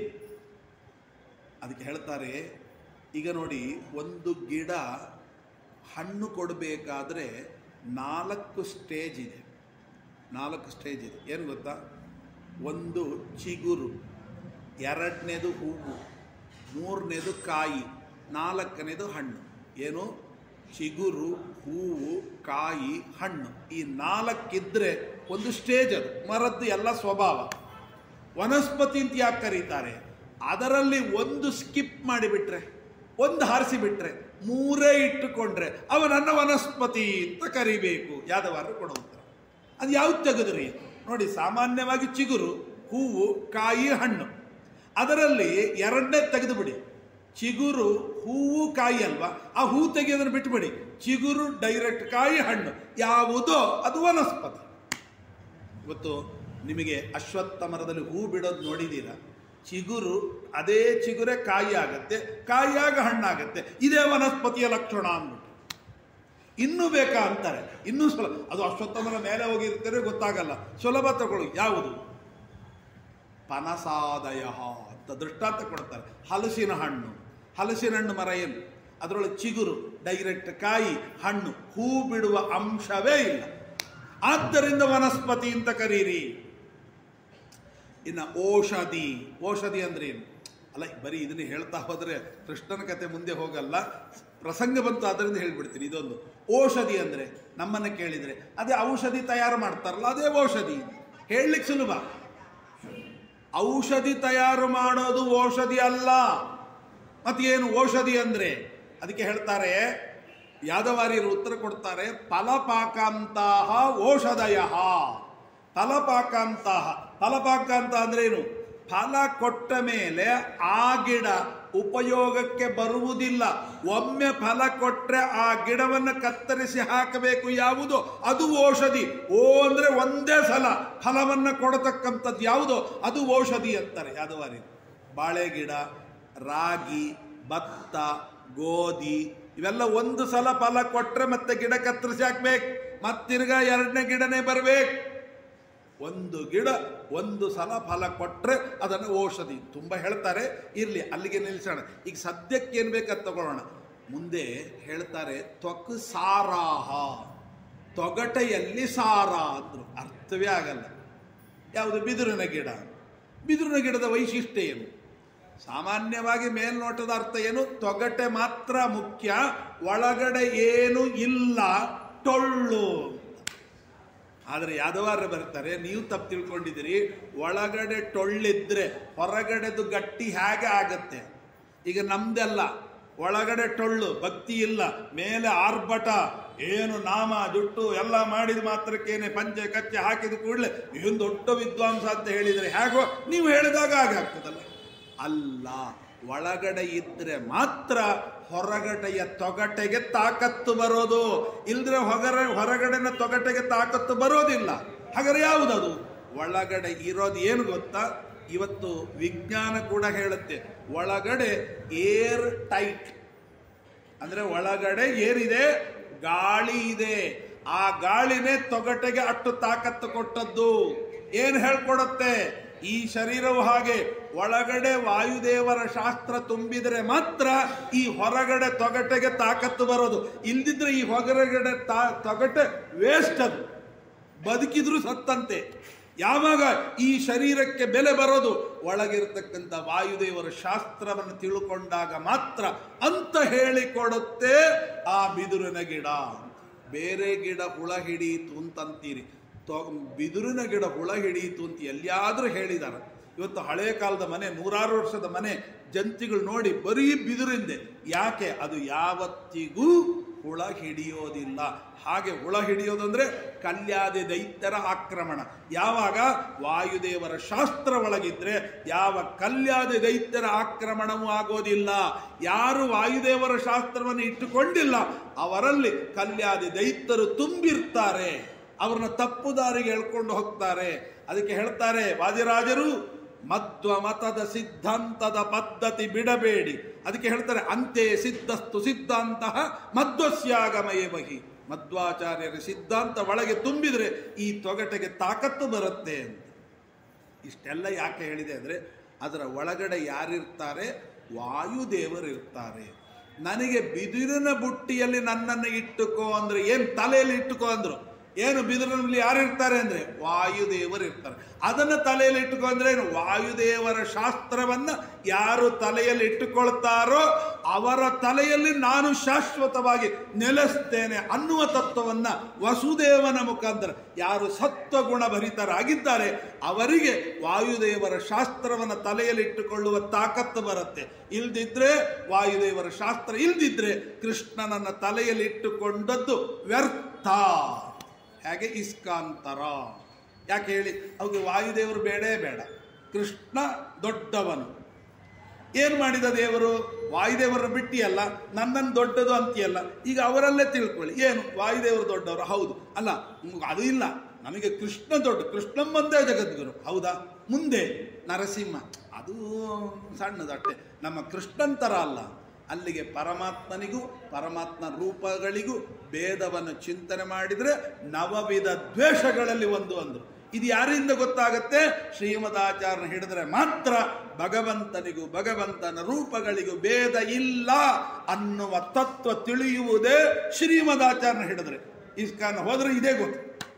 ಅದಕ್ಕೆ ಹೇಳ್ತಾರೆ ಈಗ ನೋಡಿ ಒಂದು ಗಿಡ ಹಣ್ಣು ಕೊಡಬೇಕಾದ್ರೆ ನಾಲ್ಕು ಸ್ಟೇಜ್ ಇದೆ ನಾಲ್ಕು ಸ್ಟೇಜ್ ಇದೆ ಏನು ಗೊತ್ತಾ ಒಂದು ಚಿಗುರು ಎರಡನೇದು ಹೂವು ಮೂರನೇದು ಕಾಯಿ ನಾಲ್ಕನೇದು ಹಣ್ಣು ಏನು ಚಿಗುರು ಹೂವು ಕಾಯಿ ಹಣ್ಣು ಈ ನಾಲ್ಕಿದ್ರೆ ಒಂದು ಸ್ಟೇಜ್ ಅದು ಮರದ್ದು ಎಲ್ಲ ಸ್ವಭಾವ ವನಸ್ಪತಿ ಅಂತ ಯಾಕೆ ಕರೀತಾರೆ ಅದರಲ್ಲಿ ಒಂದು ಸ್ಕಿಪ್ ಮಾಡಿಬಿಟ್ರೆ ಒಂದು ಹಾರಿಸಿ ಬಿಟ್ರೆ ಮೂರೇ ಇಟ್ಟುಕೊಂಡ್ರೆ ಅವನನ್ನ ವನಸ್ಪತಿ ಅಂತ ಕರಿಬೇಕು ಯಾದವಾರು ಕೊಡೋ ಉತ್ತರ ಅದು ಯಾವ್ದು ತೆಗೆದ್ರಿ ನೋಡಿ ಸಾಮಾನ್ಯವಾಗಿ ಚಿಗುರು ಹೂವು ಕಾಯಿ ಹಣ್ಣು ಅದರಲ್ಲಿ ಎರಡನೇ ತೆಗೆದು ಬಿಡಿ ಚಿಗುರು ಹೂವು ಕಾಯಿ ಅಲ್ವಾ ಆ ಹೂ ತೆಗೆಯೋದನ್ನು ಬಿಟ್ಬಿಡಿ ಚಿಗುರು ಡೈರೆಕ್ಟ್ ಕಾಯಿ ಹಣ್ಣು ಯಾವುದೋ ಅದು ವನಸ್ಪತಿ ಇವತ್ತು ನಿಮಗೆ ಅಶ್ವತ್ಥ ಮರದಲ್ಲಿ ಹೂ ಬಿಡೋದು ನೋಡಿದ್ದೀರಾ ಚಿಗುರು ಅದೇ ಚಿಗುರೇ ಕಾಯಿ ಆಗತ್ತೆ ಕಾಯಿಯಾಗ ಹಣ್ಣಾಗತ್ತೆ ಇದೇ ವನಸ್ಪತಿಯ ಲಕ್ಷಣ ಅಂದ್ಬಿಟ್ಟು ಇನ್ನೂ ಬೇಕಾ ಅಂತಾರೆ ಇನ್ನೂ ಸುಲಭ ಅದು ಅಶ್ವತ್ಥ ಮರ ಮೇಲೆ ಹೋಗಿರ್ತಾರೆ ಗೊತ್ತಾಗಲ್ಲ ಸುಲಭ ತಗೊಳ್ಳಿ ಯಾವುದು ಪನಸಾದಯ ಅಂತ ದೃಷ್ಟಾಂತ ಕೊಡ್ತಾರೆ ಹಲಸಿನ ಹಣ್ಣು ಹಲಸಿನ ಹಣ್ಣು ಮರ ಏನು ಅದರೊಳಗೆ ಚಿಗುರು ಡೈರೆಕ್ಟ್ ಕಾಯಿ ಹಣ್ಣು ಹೂ ಬಿಡುವ ಅಂಶವೇ ಇಲ್ಲ ಆದ್ದರಿಂದ ವನಸ್ಪತಿ ಅಂತ ಕರೀರಿ ಇನ್ನು ಔಷಧಿ ಔಷಧಿ ಅಂದ್ರೆ ಏನು ಅಲ್ಲ ಬರೀ ಇದನ್ನ ಹೇಳ್ತಾ ಹೋದರೆ ಕೃಷ್ಣನ ಕತೆ ಮುಂದೆ ಹೋಗಲ್ಲ ಪ್ರಸಂಗ ಬಂತು ಅದರಿಂದ ಹೇಳ್ಬಿಡ್ತೀನಿ ಇದೊಂದು ಔಷಧಿ ಅಂದರೆ ನಮ್ಮನ್ನು ಕೇಳಿದರೆ ಅದೇ ಔಷಧಿ ತಯಾರು ಮಾಡ್ತಾರಲ್ಲ ಅದೇ ಔಷಧಿ ಹೇಳಲಿಕ್ಕೆ ಸುಲಭ ಔಷಧಿ ತಯಾರು ಮಾಡೋದು ಔಷಧಿ ಅಲ್ಲ ಮತ್ತೇನು ಔಷಧಿ ಅಂದರೆ ಅದಕ್ಕೆ ಹೇಳ್ತಾರೆ ಯಾದವಾರಿಯರು ಉತ್ತರ ಕೊಡ್ತಾರೆ ಫಲಪಾಕಾಂತಹ ಔಷಧಯ ಫಲಪಾಕಾಂತಹ ಫಲಪಾಕ ಅಂತ ಅಂದ್ರೇನು ಫಲ ಕೊಟ್ಟ ಮೇಲೆ ಆ ಗಿಡ ಉಪಯೋಗಕ್ಕೆ ಬರುವುದಿಲ್ಲ ಒಮ್ಮೆ ಫಲ ಕೊಟ್ಟರೆ ಆ ಗಿಡವನ್ನು ಕತ್ತರಿಸಿ ಹಾಕಬೇಕು ಯಾವುದು ಅದು ಔಷಧಿ ಓ ಅಂದರೆ ಒಂದೇ ಸಲ ಫಲವನ್ನು ಕೊಡತಕ್ಕಂಥದ್ದು ಯಾವುದು ಅದು ಔಷಧಿ ಅಂತಾರೆ ಯಾದವಾರಿ ಬಾಳೆ ಗಿಡ ರಾಗಿ ಭತ್ತ ಗೋಧಿ ಇವೆಲ್ಲ ಒಂದು ಸಲ ಫಲ ಕೊಟ್ಟರೆ ಮತ್ತೆ ಗಿಡ ಕತ್ತರಿಸಿ ಹಾಕ್ಬೇಕು ಮತ್ತಿರ್ಗ ಎರಡನೇ ಗಿಡನೇ ಬರಬೇಕು ಒಂದು ಗಿಡ ಒಂದು ಸಲ ಫಲ ಕೊಟ್ಟರೆ ಅದನ್ನು ಔಷಧಿ ತುಂಬ ಹೇಳ್ತಾರೆ ಇರಲಿ ಅಲ್ಲಿಗೆ ನಿಲ್ಲಿಸೋಣ ಈಗ ಸದ್ಯಕ್ಕೆ ಏನು ಬೇಕಂತ ತಗೊಳ್ಳೋಣ ಮುಂದೆ ಹೇಳ್ತಾರೆ ತ್ವಕ್ ಸಾರಾಹ ತೊಗಟೆಯಲ್ಲಿ ಸಾರ ಅಂದರು ಅರ್ಥವೇ ಆಗಲ್ಲ ಯಾವುದು ಬಿದಿರಿನ ಗಿಡ ಬಿದಿರಿನ ಗಿಡದ ವೈಶಿಷ್ಟ್ಯ ಏನು ಸಾಮಾನ್ಯವಾಗಿ ಮೇಲ್ನೋಟದ ಅರ್ಥ ಏನು ತೊಗಟೆ ಮಾತ್ರ ಮುಖ್ಯ ಒಳಗಡೆ ಏನು ಇಲ್ಲ ಟೊಳ್ಳು ಆದರೆ ಯಾದವಾರ ಬರ್ತಾರೆ ನೀವು ತಪ್ಪು ತಿಳ್ಕೊಂಡಿದ್ದೀರಿ ಒಳಗಡೆ ಟೊಳ್ಳಿದ್ರೆ ಹೊರಗಡೆದು ಗಟ್ಟಿ ಹೇಗೆ ಆಗತ್ತೆ ಈಗ ನಮ್ದೆಲ್ಲ ಒಳಗಡೆ ಟೊಳ್ಳು ಭಕ್ತಿ ಇಲ್ಲ ಮೇಲೆ ಆರ್ಭಟ ಏನು ನಾಮ ಜುಟ್ಟು ಎಲ್ಲ ಮಾಡಿದ ಮಾತ್ರಕ್ಕೇನೆ ಪಂಚೆ ಕಚ್ಚೆ ಹಾಕಿದ ಕೂಡಲೇ ಏನು ದೊಡ್ಡ ವಿದ್ವಾಂಸ ಅಂತ ಹೇಳಿದರೆ ಹೇಗೋ ನೀವು ಹೇಳಿದಾಗ ಹಾಗೆ ಆಗ್ತದಲ್ಲ ಅಲ್ಲ ಒಳಗಡೆ ಇದ್ರೆ ಮಾತ್ರ ಹೊರಗಡೆಯ ತೊಗಟೆಗೆ ತಾಕತ್ತು ಬರೋದು ಇಲ್ದ್ರೆ ಹೊಗರ ಹೊರಗಡೆನ ತೊಗಟೆಗೆ ತಾಕತ್ತು ಬರೋದಿಲ್ಲ ಹಾಗಾದ್ರೆ ಯಾವುದದು ಒಳಗಡೆ ಇರೋದು ಏನು ಗೊತ್ತಾ ಇವತ್ತು ವಿಜ್ಞಾನ ಕೂಡ ಹೇಳುತ್ತೆ ಒಳಗಡೆ ಏರ್ ಟೈಟ್ ಅಂದ್ರೆ ಒಳಗಡೆ ಏನಿದೆ ಗಾಳಿ ಇದೆ ಆ ಗಾಳಿನೇ ತೊಗಟೆಗೆ ಅಟ್ಟು ತಾಕತ್ತು ಕೊಟ್ಟದ್ದು ಏನ್ ಹೇಳ್ಕೊಡುತ್ತೆ ಈ ಶರೀರವು ಹಾಗೆ ಒಳಗಡೆ ವಾಯುದೇವರ ಶಾಸ್ತ್ರ ತುಂಬಿದರೆ ಮಾತ್ರ ಈ ಹೊರಗಡೆ ತೊಗಟೆಗೆ ತಾಕತ್ತು ಬರೋದು ಇಲ್ದಿದ್ರೆ ಈ ಹೊರಗಡೆ ತಾ ತೊಗಟೆ ವೇಸ್ಟ್ ಅದು ಬದುಕಿದ್ರು ಸತ್ತಂತೆ ಯಾವಾಗ ಈ ಶರೀರಕ್ಕೆ ಬೆಲೆ ಬರೋದು ಒಳಗಿರತಕ್ಕಂಥ ವಾಯುದೇವರ ಶಾಸ್ತ್ರವನ್ನು ತಿಳ್ಕೊಂಡಾಗ ಮಾತ್ರ ಅಂತ ಹೇಳಿಕೊಡುತ್ತೆ ಆ ಬಿದುರಿನ ಗಿಡ ಬೇರೆ ಗಿಡ ಹುಳ ಹಿಡಿಯಿತು ಅಂತಂತೀರಿ ತೊ ಬಿದುರಿನ ಗಿಡ ಹುಳ ಹಿಡಿಯಿತು ಅಂತ ಎಲ್ಲಿಯಾದರೂ ಹೇಳಿದಾರ ಇವತ್ತು ಹಳೆಯ ಕಾಲದ ಮನೆ ನೂರಾರು ವರ್ಷದ ಮನೆ ಜಂತಿಗಳು ನೋಡಿ ಬರೀ ಬಿದುರಿಂದೆ ಯಾಕೆ ಅದು ಯಾವತ್ತಿಗೂ ಹುಳ ಹಿಡಿಯೋದಿಲ್ಲ ಹಾಗೆ ಹುಳ ಹಿಡಿಯೋದಂದ್ರೆ ಕಲ್ಯಾದಿ ದೈತ್ಯರ ಆಕ್ರಮಣ ಯಾವಾಗ ವಾಯುದೇವರ ಶಾಸ್ತ್ರ ಒಳಗಿದ್ರೆ ಯಾವ ಕಲ್ಯಾದಿ ದೈತ್ಯರ ಆಕ್ರಮಣವೂ ಆಗೋದಿಲ್ಲ ಯಾರು ವಾಯುದೇವರ ಶಾಸ್ತ್ರವನ್ನು ಇಟ್ಟುಕೊಂಡಿಲ್ಲ ಅವರಲ್ಲಿ ಕಲ್ಯಾದಿ ದೈತ್ಯರು ತುಂಬಿರ್ತಾರೆ ಅವ್ರನ್ನ ತಪ್ಪು ದಾರಿಗೆ ಎಳ್ಕೊಂಡು ಹೋಗ್ತಾರೆ ಅದಕ್ಕೆ ಹೇಳ್ತಾರೆ ವಾದಿರಾಜರು ಮಧ್ವ ಮತದ ಸಿದ್ಧಾಂತದ ಪದ್ಧತಿ ಬಿಡಬೇಡಿ ಅದಕ್ಕೆ ಹೇಳ್ತಾರೆ ಅಂತೆ ಸಿದ್ಧಸ್ತು ಸಿದ್ಧಾಂತ ಮಧ್ವಸ್ಯಾಗಮಯೇ ಬಹಿ ಮಧ್ವಾಚಾರ್ಯರ ಸಿದ್ಧಾಂತ ಒಳಗೆ ತುಂಬಿದ್ರೆ ಈ ತೊಗಟೆಗೆ ತಾಕತ್ತು ಬರುತ್ತೆ ಅಂತ ಇಷ್ಟೆಲ್ಲ ಯಾಕೆ ಹೇಳಿದೆ ಅಂದರೆ ಅದರ ಒಳಗಡೆ ಯಾರಿರ್ತಾರೆ ವಾಯುದೇವರು ಇರ್ತಾರೆ ನನಗೆ ಬಿದಿರಿನ ಬುಟ್ಟಿಯಲ್ಲಿ ನನ್ನನ್ನು ಇಟ್ಟುಕೋ ಅಂದ್ರೆ ಏನು ತಲೆಯಲ್ಲಿ ಇಟ್ಟುಕೋ ಅಂದ್ರು ಏನು ಬಿದಿರಿನಲ್ಲಿ ಯಾರು ಇರ್ತಾರೆ ಅಂದ್ರೆ ವಾಯುದೇವರು ಇರ್ತಾರೆ ಅದನ್ನು ತಲೆಯಲ್ಲಿ ಇಟ್ಟುಕೋ ಅಂದ್ರೆ ಏನು ವಾಯುದೇವರ ಶಾಸ್ತ್ರವನ್ನ ಯಾರು ತಲೆಯಲ್ಲಿ ಇಟ್ಟುಕೊಳ್ತಾರೋ ಅವರ ತಲೆಯಲ್ಲಿ ನಾನು ಶಾಶ್ವತವಾಗಿ ನೆಲೆಸ್ತೇನೆ ಅನ್ನುವ ತತ್ವವನ್ನ ವಸುದೇವನ ಮುಖಾಂತರ ಯಾರು ಸತ್ವಗುಣ ಭರಿತರಾಗಿದ್ದಾರೆ ಅವರಿಗೆ ವಾಯುದೇವರ ಶಾಸ್ತ್ರವನ್ನು ತಲೆಯಲ್ಲಿ ಇಟ್ಟುಕೊಳ್ಳುವ ತಾಕತ್ತು ಬರುತ್ತೆ ಇಲ್ದಿದ್ರೆ ವಾಯುದೇವರ ಶಾಸ್ತ್ರ ಇಲ್ದಿದ್ರೆ ಕೃಷ್ಣನನ್ನ ತಲೆಯಲ್ಲಿ ಇಟ್ಟುಕೊಂಡದ್ದು ವ್ಯರ್ಥ ಹೇಗೆ ಇಸ್ಕಾಂತರ ಯಾಕೆ ಹೇಳಿ ಅವ್ರಿಗೆ ವಾಯುದೇವರು ಬೇಡೇ ಬೇಡ ಕೃಷ್ಣ ದೊಡ್ಡವನು ಏನು ಮಾಡಿದ ದೇವರು ವಾಯುದೇವರ ಬಿಟ್ಟಿಯಲ್ಲ ನನ್ನನ್ನು ದೊಡ್ಡದು ಅಂತೀಯಲ್ಲ ಈಗ ಅವರಲ್ಲೇ ತಿಳ್ಕೊಳ್ಳಿ ಏನು ವಾಯುದೇವರು ದೊಡ್ಡವರು ಹೌದು ಅಲ್ಲ ಹ್ಮ್, ಅದು ಇಲ್ಲ ನಮಗೆ ಕೃಷ್ಣ ದೊಡ್ಡ ಕೃಷ್ಣಂಬಂದೇ ಜಗದ್ಗುರು ಹೌದಾ ಮುಂದೆ ನರಸಿಂಹ ಅದು ಸಣ್ಣದಟ್ಟೆ ನಮ್ಮ ಕೃಷ್ಣನ್ ಥರ ಅಲ್ಲ ಅಲ್ಲಿಗೆ ಪರಮಾತ್ಮನಿಗೂ ಪರಮಾತ್ಮ ರೂಪಗಳಿಗೂ ಭೇದವನ್ನು ಚಿಂತನೆ ಮಾಡಿದರೆ ನವವಿಧ ದ್ವೇಷಗಳಲ್ಲಿ ಒಂದು ಒಂದು ಇದು ಯಾರಿಂದ ಗೊತ್ತಾಗತ್ತೆ ಶ್ರೀಮದಾಚಾರ್ಯ ಹಿಡಿದ್ರೆ ಮಾತ್ರ ಭಗವಂತನಿಗೂ ಭಗವಂತನ ರೂಪಗಳಿಗೂ ಭೇದ ಇಲ್ಲ ಅನ್ನುವ ತತ್ವ ತಿಳಿಯುವುದೇ ಶ್ರೀಮದಾಚಾರ್ಯ ಹಿಡಿದ್ರೆ ಇಸ್ಕಾನ್ ಹೋದ್ರೆ ಇದೇ ಗೊತ್ತು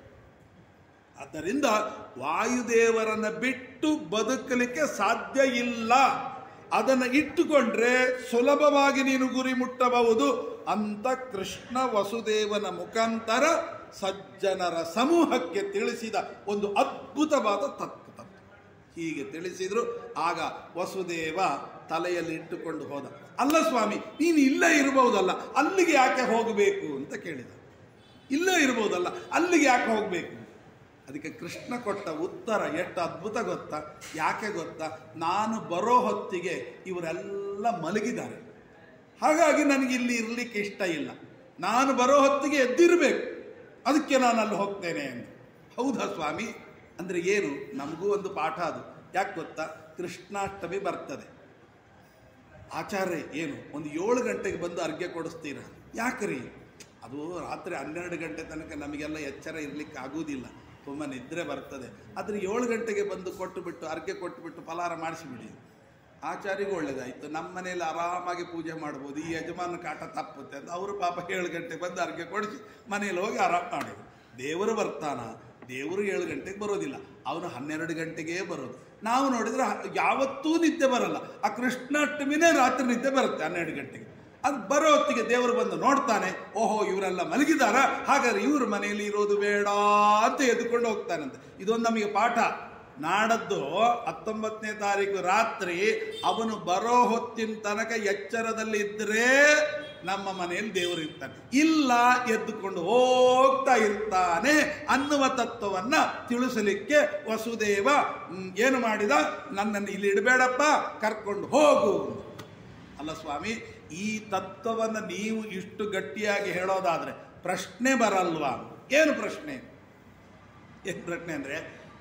ಆದ್ದರಿಂದ ವಾಯುದೇವರನ್ನ ಬಿಟ್ಟು ಬದುಕಲಿಕ್ಕೆ ಸಾಧ್ಯ ಇಲ್ಲ ಅದನ್ನು ಇಟ್ಟುಕೊಂಡ್ರೆ ಸುಲಭವಾಗಿ ನೀನು ಗುರಿ ಮುಟ್ಟಬಹುದು ಅಂತ ಕೃಷ್ಣ ವಸುದೇವನ ಮುಖಾಂತರ ಸಜ್ಜನರ ಸಮೂಹಕ್ಕೆ ತಿಳಿಸಿದ ಒಂದು ಅದ್ಭುತವಾದ ತತ್ವ ತತ್ವ ಹೀಗೆ ತಿಳಿಸಿದ್ರು ಆಗ ವಸುದೇವ ತಲೆಯಲ್ಲಿ ಇಟ್ಟುಕೊಂಡು ಹೋದ ಅಲ್ಲ ಸ್ವಾಮಿ ನೀನು ಇಲ್ಲೇ ಇರಬಹುದಲ್ಲ ಅಲ್ಲಿಗೆ ಯಾಕೆ ಹೋಗಬೇಕು ಅಂತ ಕೇಳಿದ ಇಲ್ಲೇ ಇರ್ಬೋದಲ್ಲ ಅಲ್ಲಿಗೆ ಯಾಕೆ ಹೋಗಬೇಕು ಅದಕ್ಕೆ ಕೃಷ್ಣ ಕೊಟ್ಟ ಉತ್ತರ ಎಷ್ಟು ಅದ್ಭುತ ಗೊತ್ತಾ ಯಾಕೆ ಗೊತ್ತಾ ನಾನು ಬರೋ ಹೊತ್ತಿಗೆ ಇವರೆಲ್ಲ ಮಲಗಿದ್ದಾರೆ ಹಾಗಾಗಿ ನನಗೆ ಇಲ್ಲಿ ಇರಲಿಕ್ಕೆ ಇಷ್ಟ ಇಲ್ಲ ನಾನು ಬರೋ ಹೊತ್ತಿಗೆ ಎದ್ದಿರಬೇಕು ಅದಕ್ಕೆ ನಾನು ಅಲ್ಲಿ ಹೋಗ್ತೇನೆ ಅಂತ ಹೌದಾ ಸ್ವಾಮಿ ಅಂದರೆ ಏನು ನಮಗೂ ಒಂದು ಪಾಠ ಅದು ಯಾಕೆ ಗೊತ್ತಾ ಕೃಷ್ಣಾಷ್ಟಮಿ ಬರ್ತದೆ ಆಚಾರ್ಯ ಏನು ಒಂದು ಏಳು ಗಂಟೆಗೆ ಬಂದು ಅರ್ಘ್ಯ ಕೊಡಿಸ್ತೀರ ಯಾಕ್ರಿ ಅದು ರಾತ್ರಿ ಹನ್ನೆರಡು ಗಂಟೆ ತನಕ ನಮಗೆಲ್ಲ ಎಚ್ಚರ ಇರಲಿಕ್ಕೆ ಆಗುವುದಿಲ್ಲ ತುಂಬ ನಿದ್ರೆ ಬರ್ತದೆ ಆದರೆ ಏಳು ಗಂಟೆಗೆ ಬಂದು ಕೊಟ್ಟುಬಿಟ್ಟು ಅರ್ಘ್ಯ ಕೊಟ್ಟುಬಿಟ್ಟು ಫಲಾರ ಮಾಡಿಸಿಬಿಡಿ ಆಚಾರಿಗೂ ಒಳ್ಳೇದಾಯಿತು ನಮ್ಮ ಮನೇಲಿ ಆರಾಮಾಗಿ ಪೂಜೆ ಮಾಡ್ಬೋದು ಈ ಯಜಮಾನ ಕಾಟ ತಪ್ಪುತ್ತೆ ಅಂತ ಅವರು ಪಾಪ ಏಳು ಗಂಟೆಗೆ ಬಂದು ಅರ್ಘ್ಯ ಕೊಡಿಸಿ ಮನೇಲಿ ಹೋಗಿ ಆರಾಮ ಮಾಡಿ ದೇವರು ಬರ್ತಾನ ದೇವರು ಏಳು ಗಂಟೆಗೆ ಬರೋದಿಲ್ಲ ಅವನು ಹನ್ನೆರಡು ಗಂಟೆಗೇ ಬರೋದು ನಾವು ನೋಡಿದ್ರೆ ಹ- ಯಾವತ್ತೂ ನಿದ್ದೆ ಬರಲ್ಲ ಆ ಕೃಷ್ಣಾಷ್ಟಮಿನೇ ರಾತ್ರಿ ನಿದ್ದೆ ಬರುತ್ತೆ ಹನ್ನೆರಡು ಗಂಟೆಗೆ ಅದು ಬರೋ ಹೊತ್ತಿಗೆ ದೇವರು ಬಂದು ನೋಡ್ತಾನೆ ಓಹೋ ಇವರೆಲ್ಲ ಮಲಗಿದಾರ ಹಾಗಾದ್ರೆ ಇವ್ರ ಮನೆಯಲ್ಲಿ ಇರೋದು ಬೇಡ ಅಂತ ಎದ್ದುಕೊಂಡು ಹೋಗ್ತಾನಂತೆ ಇದೊಂದು ನಮಗೆ ಪಾಠ ನಾಡದ್ದು ಹತ್ತೊಂಬತ್ತನೇ ತಾರೀಕು ರಾತ್ರಿ ಅವನು ಬರೋ ಹೊತ್ತಿನ ತನಕ ಎಚ್ಚರದಲ್ಲಿ ಇದ್ರೆ ನಮ್ಮ ಮನೆಯಲ್ಲಿ ದೇವರು ಇರ್ತಾನೆ ಇಲ್ಲ ಎದ್ದುಕೊಂಡು ಹೋಗ್ತಾ ಇರ್ತಾನೆ ಅನ್ನುವ ತತ್ವವನ್ನ ತಿಳಿಸಲಿಕ್ಕೆ ವಸುದೇವ ಹ್ಮ್, ಏನು ಮಾಡಿದ ನನ್ನನ್ನು ಇಲ್ಲಿ ಇಡಬೇಡಪ್ಪ ಕರ್ಕೊಂಡು ಹೋಗು ಅಲ್ಲ ಸ್ವಾಮಿ ಈ ತತ್ವವನ್ನು ನೀವು ಇಷ್ಟು ಗಟ್ಟಿಯಾಗಿ ಹೇಳೋದಾದ್ರೆ ಪ್ರಶ್ನೆ ಬರಲ್ವಾ ಏನು ಪ್ರಶ್ನೆ ಏನು ಪ್ರಶ್ನೆ ಅಂದರೆ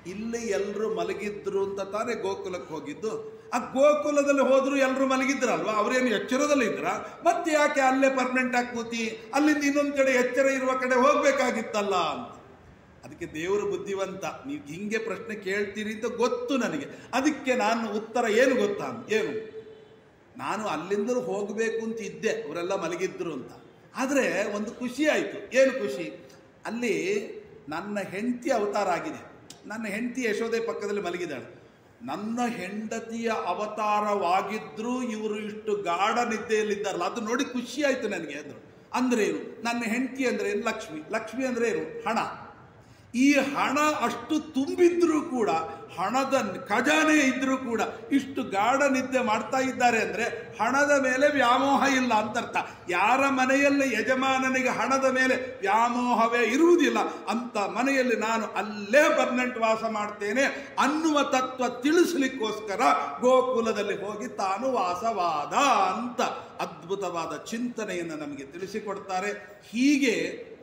ಇಲ್ಲಿ ಎಲ್ಲರೂ ಮಲಗಿದ್ರು ಅಂತ ತಾನೇ ಗೋಕುಲಕ್ಕೆ ಹೋಗಿದ್ದು ಆ ಗೋಕುಲದಲ್ಲಿ ಹೋದ್ರು ಎಲ್ಲರೂ ಮಲಗಿದ್ರಲ್ವಾ ಅವ್ರೇನು ಎಚ್ಚರದಲ್ಲಿ ಇದ್ರ ಮತ್ತೆ ಯಾಕೆ ಅಲ್ಲೇ ಪರ್ಮನೆಂಟ್ ಆಗಿ ಕೂತಿ ಅಲ್ಲಿಂದ ಇನ್ನೊಂದು ಕಡೆ ಎಚ್ಚರ ಇರುವ ಕಡೆ ಹೋಗ್ಬೇಕಾಗಿತ್ತಲ್ಲ ಅಂತ ಅದಕ್ಕೆ ದೇವರು ಬುದ್ಧಿವಂತ ನೀವು ಹಿಂಗೆ ಪ್ರಶ್ನೆ ಕೇಳ್ತೀರಿ ಅಂತ ಗೊತ್ತು ನನಗೆ ಅದಕ್ಕೆ ನಾನು ಉತ್ತರ ಏನು ಗೊತ್ತಾ ಏನು ನಾನು ಅಲ್ಲಿಂದಲೂ ಹೋಗಬೇಕು ಅಂತ ಇದ್ದೆ ಅವರೆಲ್ಲ ಮಲಗಿದ್ರು ಅಂತ ಆದರೆ ಒಂದು ಖುಷಿ ಆಯಿತು ಏನು ಖುಷಿ ಅಲ್ಲಿ ನನ್ನ ಹೆಂಡತಿ ಅವತಾರ ಆಗಿದೆ ನನ್ನ ಹೆಂಡತಿ ಯಶೋದೆ ಪಕ್ಕದಲ್ಲಿ ಮಲಗಿದ್ದಾಳೆ ನನ್ನ ಹೆಂಡತಿಯ ಅವತಾರವಾಗಿದ್ದರೂ ಇವರು ಇಷ್ಟು ಗಾಢ ನಿದ್ದೆಯಲ್ಲಿದ್ದಾರಲ್ಲ ಅದು ನೋಡಿ ಖುಷಿ ಆಯಿತು ನನಗೆ ಅಂದರು ಅಂದ್ರೆ ಏನು ನನ್ನ ಹೆಂಡತಿ ಅಂದ್ರೆ ಏನು ಲಕ್ಷ್ಮಿ ಲಕ್ಷ್ಮಿ ಅಂದ್ರೆ ಏನು ಹಣ ಈ ಹಣ ಅಷ್ಟು ತುಂಬಿದ್ರೂ ಕೂಡ ಹಣದ ಖಜಾನೆ ಇದ್ರೂ ಕೂಡ ಇಷ್ಟು ಗಾಢ ನಿದ್ದೆ ಮಾಡ್ತಾ ಇದ್ದಾರೆ ಅಂದ್ರೆ ಹಣದ ಮೇಲೆ ವ್ಯಾಮೋಹ ಇಲ್ಲ ಅಂತರ್ಥ ಯಾರ ಮನೆಯಲ್ಲಿ ಯಜಮಾನನಿಗೆ ಹಣದ ಮೇಲೆ ವ್ಯಾಮೋಹವೇ ಇರುವುದಿಲ್ಲ ಅಂತ ಮನೆಯಲ್ಲಿ ನಾನು ಅಲ್ಲೇ ಪರ್ಮನೆಂಟ್ ವಾಸ ಮಾಡ್ತೇನೆ ಅನ್ನುವ ತತ್ವ ತಿಳಿಸ್ಲಿಕ್ಕೋಸ್ಕರ ಗೋಕುಲದಲ್ಲಿ ಹೋಗಿ ತಾನು ವಾಸವಾದ ಅಂತ ಅದ್ಭುತವಾದ ಚಿಂತನೆಯನ್ನು ನಮಗೆ ತಿಳಿಸಿಕೊಡ್ತಾರೆ ಹೀಗೆ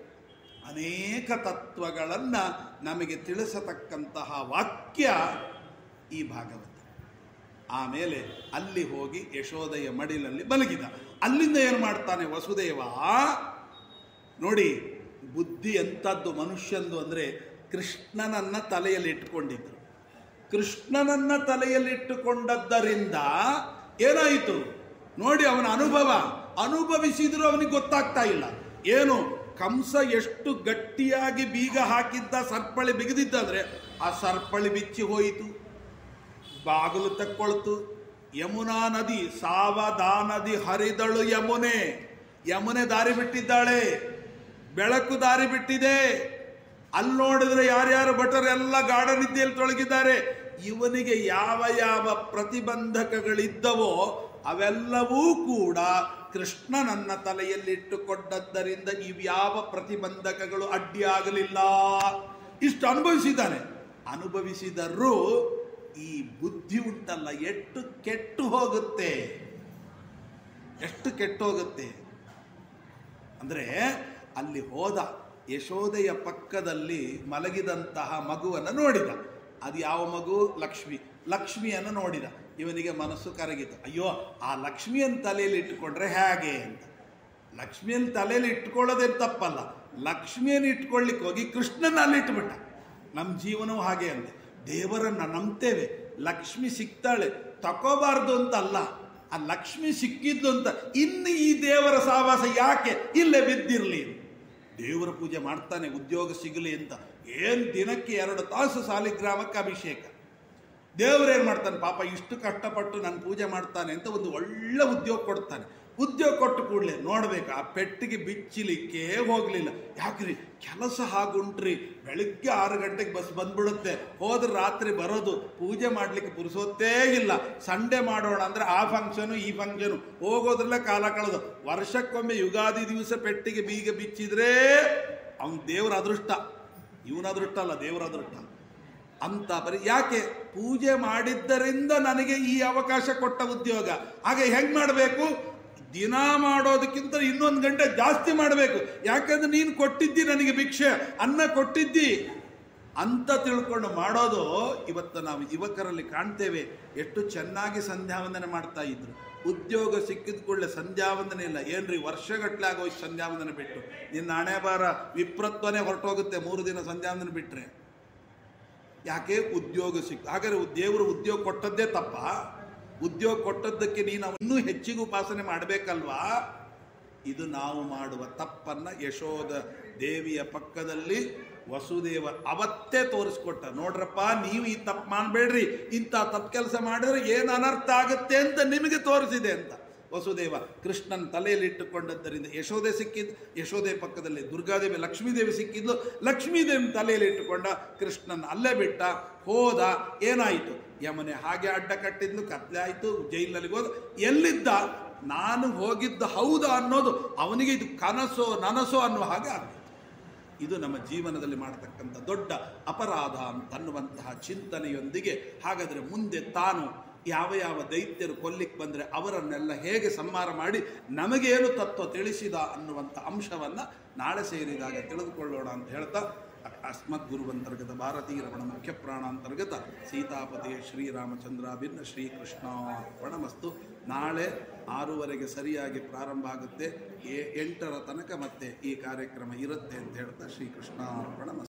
ಅನೇಕ ತತ್ವಗಳನ್ನು ನಮಗೆ ತಿಳಿಸತಕ್ಕಂತಹ ವಾಕ್ಯ ಈ ಭಾಗವತ ಆಮೇಲೆ ಅಲ್ಲಿ ಹೋಗಿ ಯಶೋದೆಯ ಮಡಿಲಲ್ಲಿ ಮಲಗಿದ ಅಲ್ಲಿಂದ ಏನು ಮಾಡ್ತಾನೆ ವಸುದೇವ ನೋಡಿ ಬುದ್ಧಿ ಎಂಥದ್ದು ಮನುಷ್ಯಂದು ಅಂದರೆ ಕೃಷ್ಣನನ್ನ ತಲೆಯಲ್ಲಿ ಇಟ್ಟುಕೊಂಡಿದ್ರು ಕೃಷ್ಣನನ್ನ ತಲೆಯಲ್ಲಿಟ್ಟುಕೊಂಡದ್ದರಿಂದ ಏನಾಯಿತು ನೋಡಿ ಅವನ ಅನುಭವ ಅನುಭವಿಸಿದರೂ ಅವನಿಗೆ ಗೊತ್ತಾಗ್ತಾ ಇಲ್ಲ ಏನು ಕಂಸ ಎಷ್ಟು ಗಟ್ಟಿಯಾಗಿ ಬೀಗ ಹಾಕಿದ್ದ ಸರ್ಪಳಿ ಬಿಗಿದಿದ್ದಂದ್ರೆ ಆ ಸರ್ಪಳಿ ಬಿಚ್ಚಿ ಹೋಯಿತು ಬಾಗಿಲು ತಕ್ಕೊಳ್ತು ಯಮುನಾ ನದಿ ಸಾವಧಾನದಿ ಹರಿದಳು ಯಮುನೆ ಯಮುನೆ ದಾರಿ ಬಿಟ್ಟಿದ್ದಾಳೆ ಬೆಳಕು ದಾರಿ ಬಿಟ್ಟಿದೆ ಅಲ್ಲಿ ನೋಡಿದ್ರೆ ಯಾರ್ಯಾರು ಭಟರೆಲ್ಲ ಗಾಢ ನಿದ್ದೆಯಲ್ಲಿ ತೊಳಗಿದ್ದಾರೆ ಇವನಿಗೆ ಯಾವ ಯಾವ ಪ್ರತಿಬಂಧಕಗಳಿದ್ದವೋ ಅವೆಲ್ಲವೂ ಕೂಡ ಕೃಷ್ಣನನ್ನ ತಲೆಯಲ್ಲಿಟ್ಟುಕೊಂಡದ್ದರಿಂದ ಇವ್ಯಾವ ಪ್ರತಿಬಂಧಕಗಳು ಅಡ್ಡಿಯಾಗಲಿಲ್ಲ ಇಷ್ಟು ಅನುಭವಿಸಿದ್ದಾನೆ ಅನುಭವಿಸಿದರೂ ಈ ಬುದ್ಧಿ ಉಂಟಲ್ಲ ಎಷ್ಟು ಕೆಟ್ಟು ಹೋಗುತ್ತೆ ಎಷ್ಟು ಕೆಟ್ಟು ಹೋಗುತ್ತೆ ಅಂದರೆ ಅಲ್ಲಿ ಹೋದ ಯಶೋದೆಯ ಪಕ್ಕದಲ್ಲಿ ಮಲಗಿದಂತಹ ಮಗುವನ್ನು ನೋಡಿದ ಅದು ಯಾವ ಮಗು ಲಕ್ಷ್ಮಿ ಲಕ್ಷ್ಮಿಯನ್ನು ನೋಡಿದ ಇವನಿಗೆ ಮನಸ್ಸು ಕರಗಿತು ಅಯ್ಯೋ ಆ ಲಕ್ಷ್ಮಿಯನ್ನು ತಲೆಯಲ್ಲಿ ಇಟ್ಟುಕೊಂಡ್ರೆ ಹೇಗೆ ಅಂತ ಲಕ್ಷ್ಮಿಯನ್ನು ತಲೆಯಲ್ಲಿ ಇಟ್ಕೊಳ್ಳೋದೇನು ತಪ್ಪಲ್ಲ ಲಕ್ಷ್ಮಿಯನ್ನು ಇಟ್ಕೊಳ್ಳಿಕ್ಕೆ ಹೋಗಿ ಕೃಷ್ಣನ ಅಲ್ಲಿ ಇಟ್ಬಿಟ್ಟ ನಮ್ಮ ಜೀವನವೂ ಹಾಗೆ ಅಂತೆ ದೇವರನ್ನ ನಂಬ್ತೇವೆ ಲಕ್ಷ್ಮಿ ಸಿಗ್ತಾಳೆ ತಕೋಬಾರ್ದು ಅಂತ ಅಲ್ಲ ಆ ಲಕ್ಷ್ಮಿ ಸಿಕ್ಕಿದ್ದು ಅಂತ ಇನ್ನು ಈ ದೇವರ ಸಹವಾಸ ಯಾಕೆ ಇಲ್ಲೇ ಬಿದ್ದಿರಲಿ ದೇವರ ಪೂಜೆ ಮಾಡ್ತಾನೆ ಉದ್ಯೋಗ ಸಿಗಲಿ ಅಂತ ಏನು ದಿನಕ್ಕೆ ಎರಡು ತಾಸು ಸಾಲಿಗ್ರಾಮಕ್ಕೆ ಅಭಿಷೇಕ ದೇವರೇನು ಮಾಡ್ತಾನೆ ಪಾಪ ಇಷ್ಟು ಕಷ್ಟಪಟ್ಟು ನಾನು ಪೂಜೆ ಮಾಡ್ತಾನೆ ಅಂತ ಒಂದು ಒಳ್ಳೆ ಉದ್ಯೋಗ ಕೊಡ್ತಾನೆ ಉದ್ಯೋಗ ಕೊಟ್ಟು ಕೂಡಲೇ ನೋಡ್ಬೇಕು ಆ ಪೆಟ್ಟಿಗೆ ಬಿಚ್ಚಲಿಕ್ಕೆ ಹೋಗಲಿಲ್ಲ ಯಾಕ್ರಿ ಕೆಲಸ ಹಾಗುಂಟ್ರಿ ಬೆಳಿಗ್ಗೆ ಆರು ಗಂಟೆಗೆ ಬಸ್ ಬಂದ್ಬಿಡುತ್ತೆ ಹೋದ್ರೆ ರಾತ್ರಿ ಬರೋದು ಪೂಜೆ ಮಾಡಲಿಕ್ಕೆ ಪುರುಸೊತ್ತೇ ಇಲ್ಲ ಸಂಡೇ ಮಾಡೋಣ ಅಂದರೆ ಆ ಫಂಕ್ಷನು ಈ ಫಂಕ್ಷನು ಹೋಗೋದ್ರಲ್ಲೇ ಕಾಲ ಕಳೆದು ವರ್ಷಕ್ಕೊಮ್ಮೆ ಯುಗಾದಿ ದಿವಸ ಪೆಟ್ಟಿಗೆ ಬೀಗ ಬಿಚ್ಚಿದ್ರೆ ಅವನ ದೇವರ ಅದೃಷ್ಟ ಇವನ ಅದೃಷ್ಟ ಅಲ್ಲ ದೇವರ ಅದೃಷ್ಟ ಅಂತ ಬರೀ ಯಾಕೆ ಪೂಜೆ ಮಾಡಿದ್ದರಿಂದ ನನಗೆ ಈ ಅವಕಾಶ ಕೊಟ್ಟ ಉದ್ಯೋಗ ಹಾಗೆ ಹೆಂಗೆ ಮಾಡಬೇಕು ದಿನ ಮಾಡೋದಕ್ಕಿಂತ ಇನ್ನೊಂದು ಗಂಟೆ ಜಾಸ್ತಿ ಮಾಡಬೇಕು ಯಾಕಂದ್ರೆ ನೀನು ಕೊಟ್ಟಿದ್ದಿ ನನಗೆ ಭಿಕ್ಷೆ ಅನ್ನ ಕೊಟ್ಟಿದ್ದಿ ಅಂತ ತಿಳ್ಕೊಂಡು ಮಾಡೋದು ಇವತ್ತು ನಾವು ಯುವಕರಲ್ಲಿ ಕಾಣ್ತೇವೆ ಎಷ್ಟು ಚೆನ್ನಾಗಿ ಸಂಧ್ಯಾವಂದನೆ ಮಾಡ್ತಾ ಇದ್ರು ಉದ್ಯೋಗ ಸಿಕ್ಕಿದ ಕೂಡಲೇ ಸಂಧ್ಯಾವಂದನೆ ಇಲ್ಲ ಏನ್ರಿ ವರ್ಷಗಟ್ಟಲೆ ಆಗೋಯ್ತು ಸಂಧ್ಯಾವಂದನೆ ಬಿಟ್ಟು ನಿನ್ನ ಹಣೆ ಬಾರ ವಿಪ್ರತ್ವನೇ ಹೊರಟೋಗುತ್ತೆ ಮೂರು ದಿನ ಸಂಧ್ಯಾವಂದನೆ ಬಿಟ್ಟರೆ ಯಾಕೆ ಉದ್ಯೋಗ ಸಿಕ್ ಹಾಗಾದ್ರೆ ದೇವರು ಉದ್ಯೋಗ ಕೊಟ್ಟದ್ದೇ ತಪ್ಪ ಉದ್ಯೋಗ ಕೊಟ್ಟದ್ದಕ್ಕೆ ನೀನು ಇನ್ನೂ ಹೆಚ್ಚಿಗೆ ಉಪಾಸನೆ ಮಾಡಬೇಕಲ್ವಾ ಇದು ನಾವು ಮಾಡುವ ತಪ್ಪನ್ನ ಯಶೋದ ದೇವಿಯ ಪಕ್ಕದಲ್ಲಿ ವಸುದೇವ ಅವತ್ತೇ ತೋರಿಸ್ಕೊಟ್ಟ ನೋಡ್ರಪ್ಪ ನೀವು ಈ ತಪ್ಪು ಮಾಡಬೇಡ್ರಿ ಇಂಥ ತಪ್ಪು ಕೆಲಸ ಮಾಡಿದ್ರೆ ಏನು ಅನರ್ಥ ಆಗುತ್ತೆ ಅಂತ ನಿಮಗೆ ತೋರಿಸಿದೆ ಅಂತ ವಸುದೇವ ಕೃಷ್ಣನ್ ತಲೆಯಲ್ಲಿ ಇಟ್ಟುಕೊಂಡದ್ದರಿಂದ ಯಶೋದೆ ಸಿಕ್ಕಿದ್ದು ಯಶೋದೆ ಪಕ್ಕದಲ್ಲಿ ದುರ್ಗಾದೇವಿ ಲಕ್ಷ್ಮೀದೇವಿ ಸಿಕ್ಕಿದ್ಲು ಲಕ್ಷ್ಮೀದೇವಿ ತಲೆಯಲ್ಲಿ ಇಟ್ಟುಕೊಂಡ ಕೃಷ್ಣನ್ ಅಲ್ಲೇ ಬಿಟ್ಟ ಹೋದ ಏನಾಯಿತು ಯಮನೆ ಹಾಗೆ ಅಡ್ಡ ಕಟ್ಟಿದ್ಲು ಕತ್ಲೆ ಆಯಿತು ಜೈಲಿನಲ್ಲಿ ಹೋದ ಎಲ್ಲಿದ್ದ ನಾನು ಹೋಗಿದ್ದು ಹೌದಾ ಅನ್ನೋದು ಅವನಿಗೆ ಇದು ಕನಸೋ ನನಸೋ ಅನ್ನುವ ಹಾಗೆ ಆಗುತ್ತೆ ಇದು ನಮ್ಮ ಜೀವನದಲ್ಲಿ ಮಾಡತಕ್ಕಂಥ ದೊಡ್ಡ ಅಪರಾಧ ಅಂತನ್ನುವಂತಹ ಚಿಂತನೆಯೊಂದಿಗೆ ಹಾಗಾದರೆ ಮುಂದೆ ತಾನು ಯಾವ ಯಾವ ದೈತ್ಯರು ಕೊಲ್ಲಿಕ್ಕೆ ಬಂದರೆ ಅವರನ್ನೆಲ್ಲ ಹೇಗೆ ಸಂಹಾರ ಮಾಡಿ ನಮಗೇನು ತತ್ವ ತಿಳಿಸಿದ ಅನ್ನುವಂಥ ಅಂಶವನ್ನು ನಾಳೆ ಸೇರಿದಾಗ ತಿಳಿದುಕೊಳ್ಳೋಣ ಅಂತ ಹೇಳ್ತಾ ಅಸ್ಮದ್ಗುರುವಂತರ್ಗತ ಭಾರತೀ ರಮಣ ಮುಖ್ಯ ಪ್ರಾಣಾಂತರ್ಗತ ಸೀತಾಪತಿಯ ಶ್ರೀರಾಮಚಂದ್ರಾಭಿನ್ನ ಶ್ರೀಕೃಷ್ಣಾರ್ಪಣಮಸ್ತು ನಾಳೆ ಆರೂವರೆಗೆ ಸರಿಯಾಗಿ ಪ್ರಾರಂಭ ಆಗುತ್ತೆ ಎ- ಎಂಟರ ತನಕ ಮತ್ತೆ ಈ ಕಾರ್ಯಕ್ರಮ ಇರುತ್ತೆ ಅಂತ ಹೇಳ್ತಾ ಶ್ರೀಕೃಷ್ಣಾರ್ಪಣಮಸ್ತು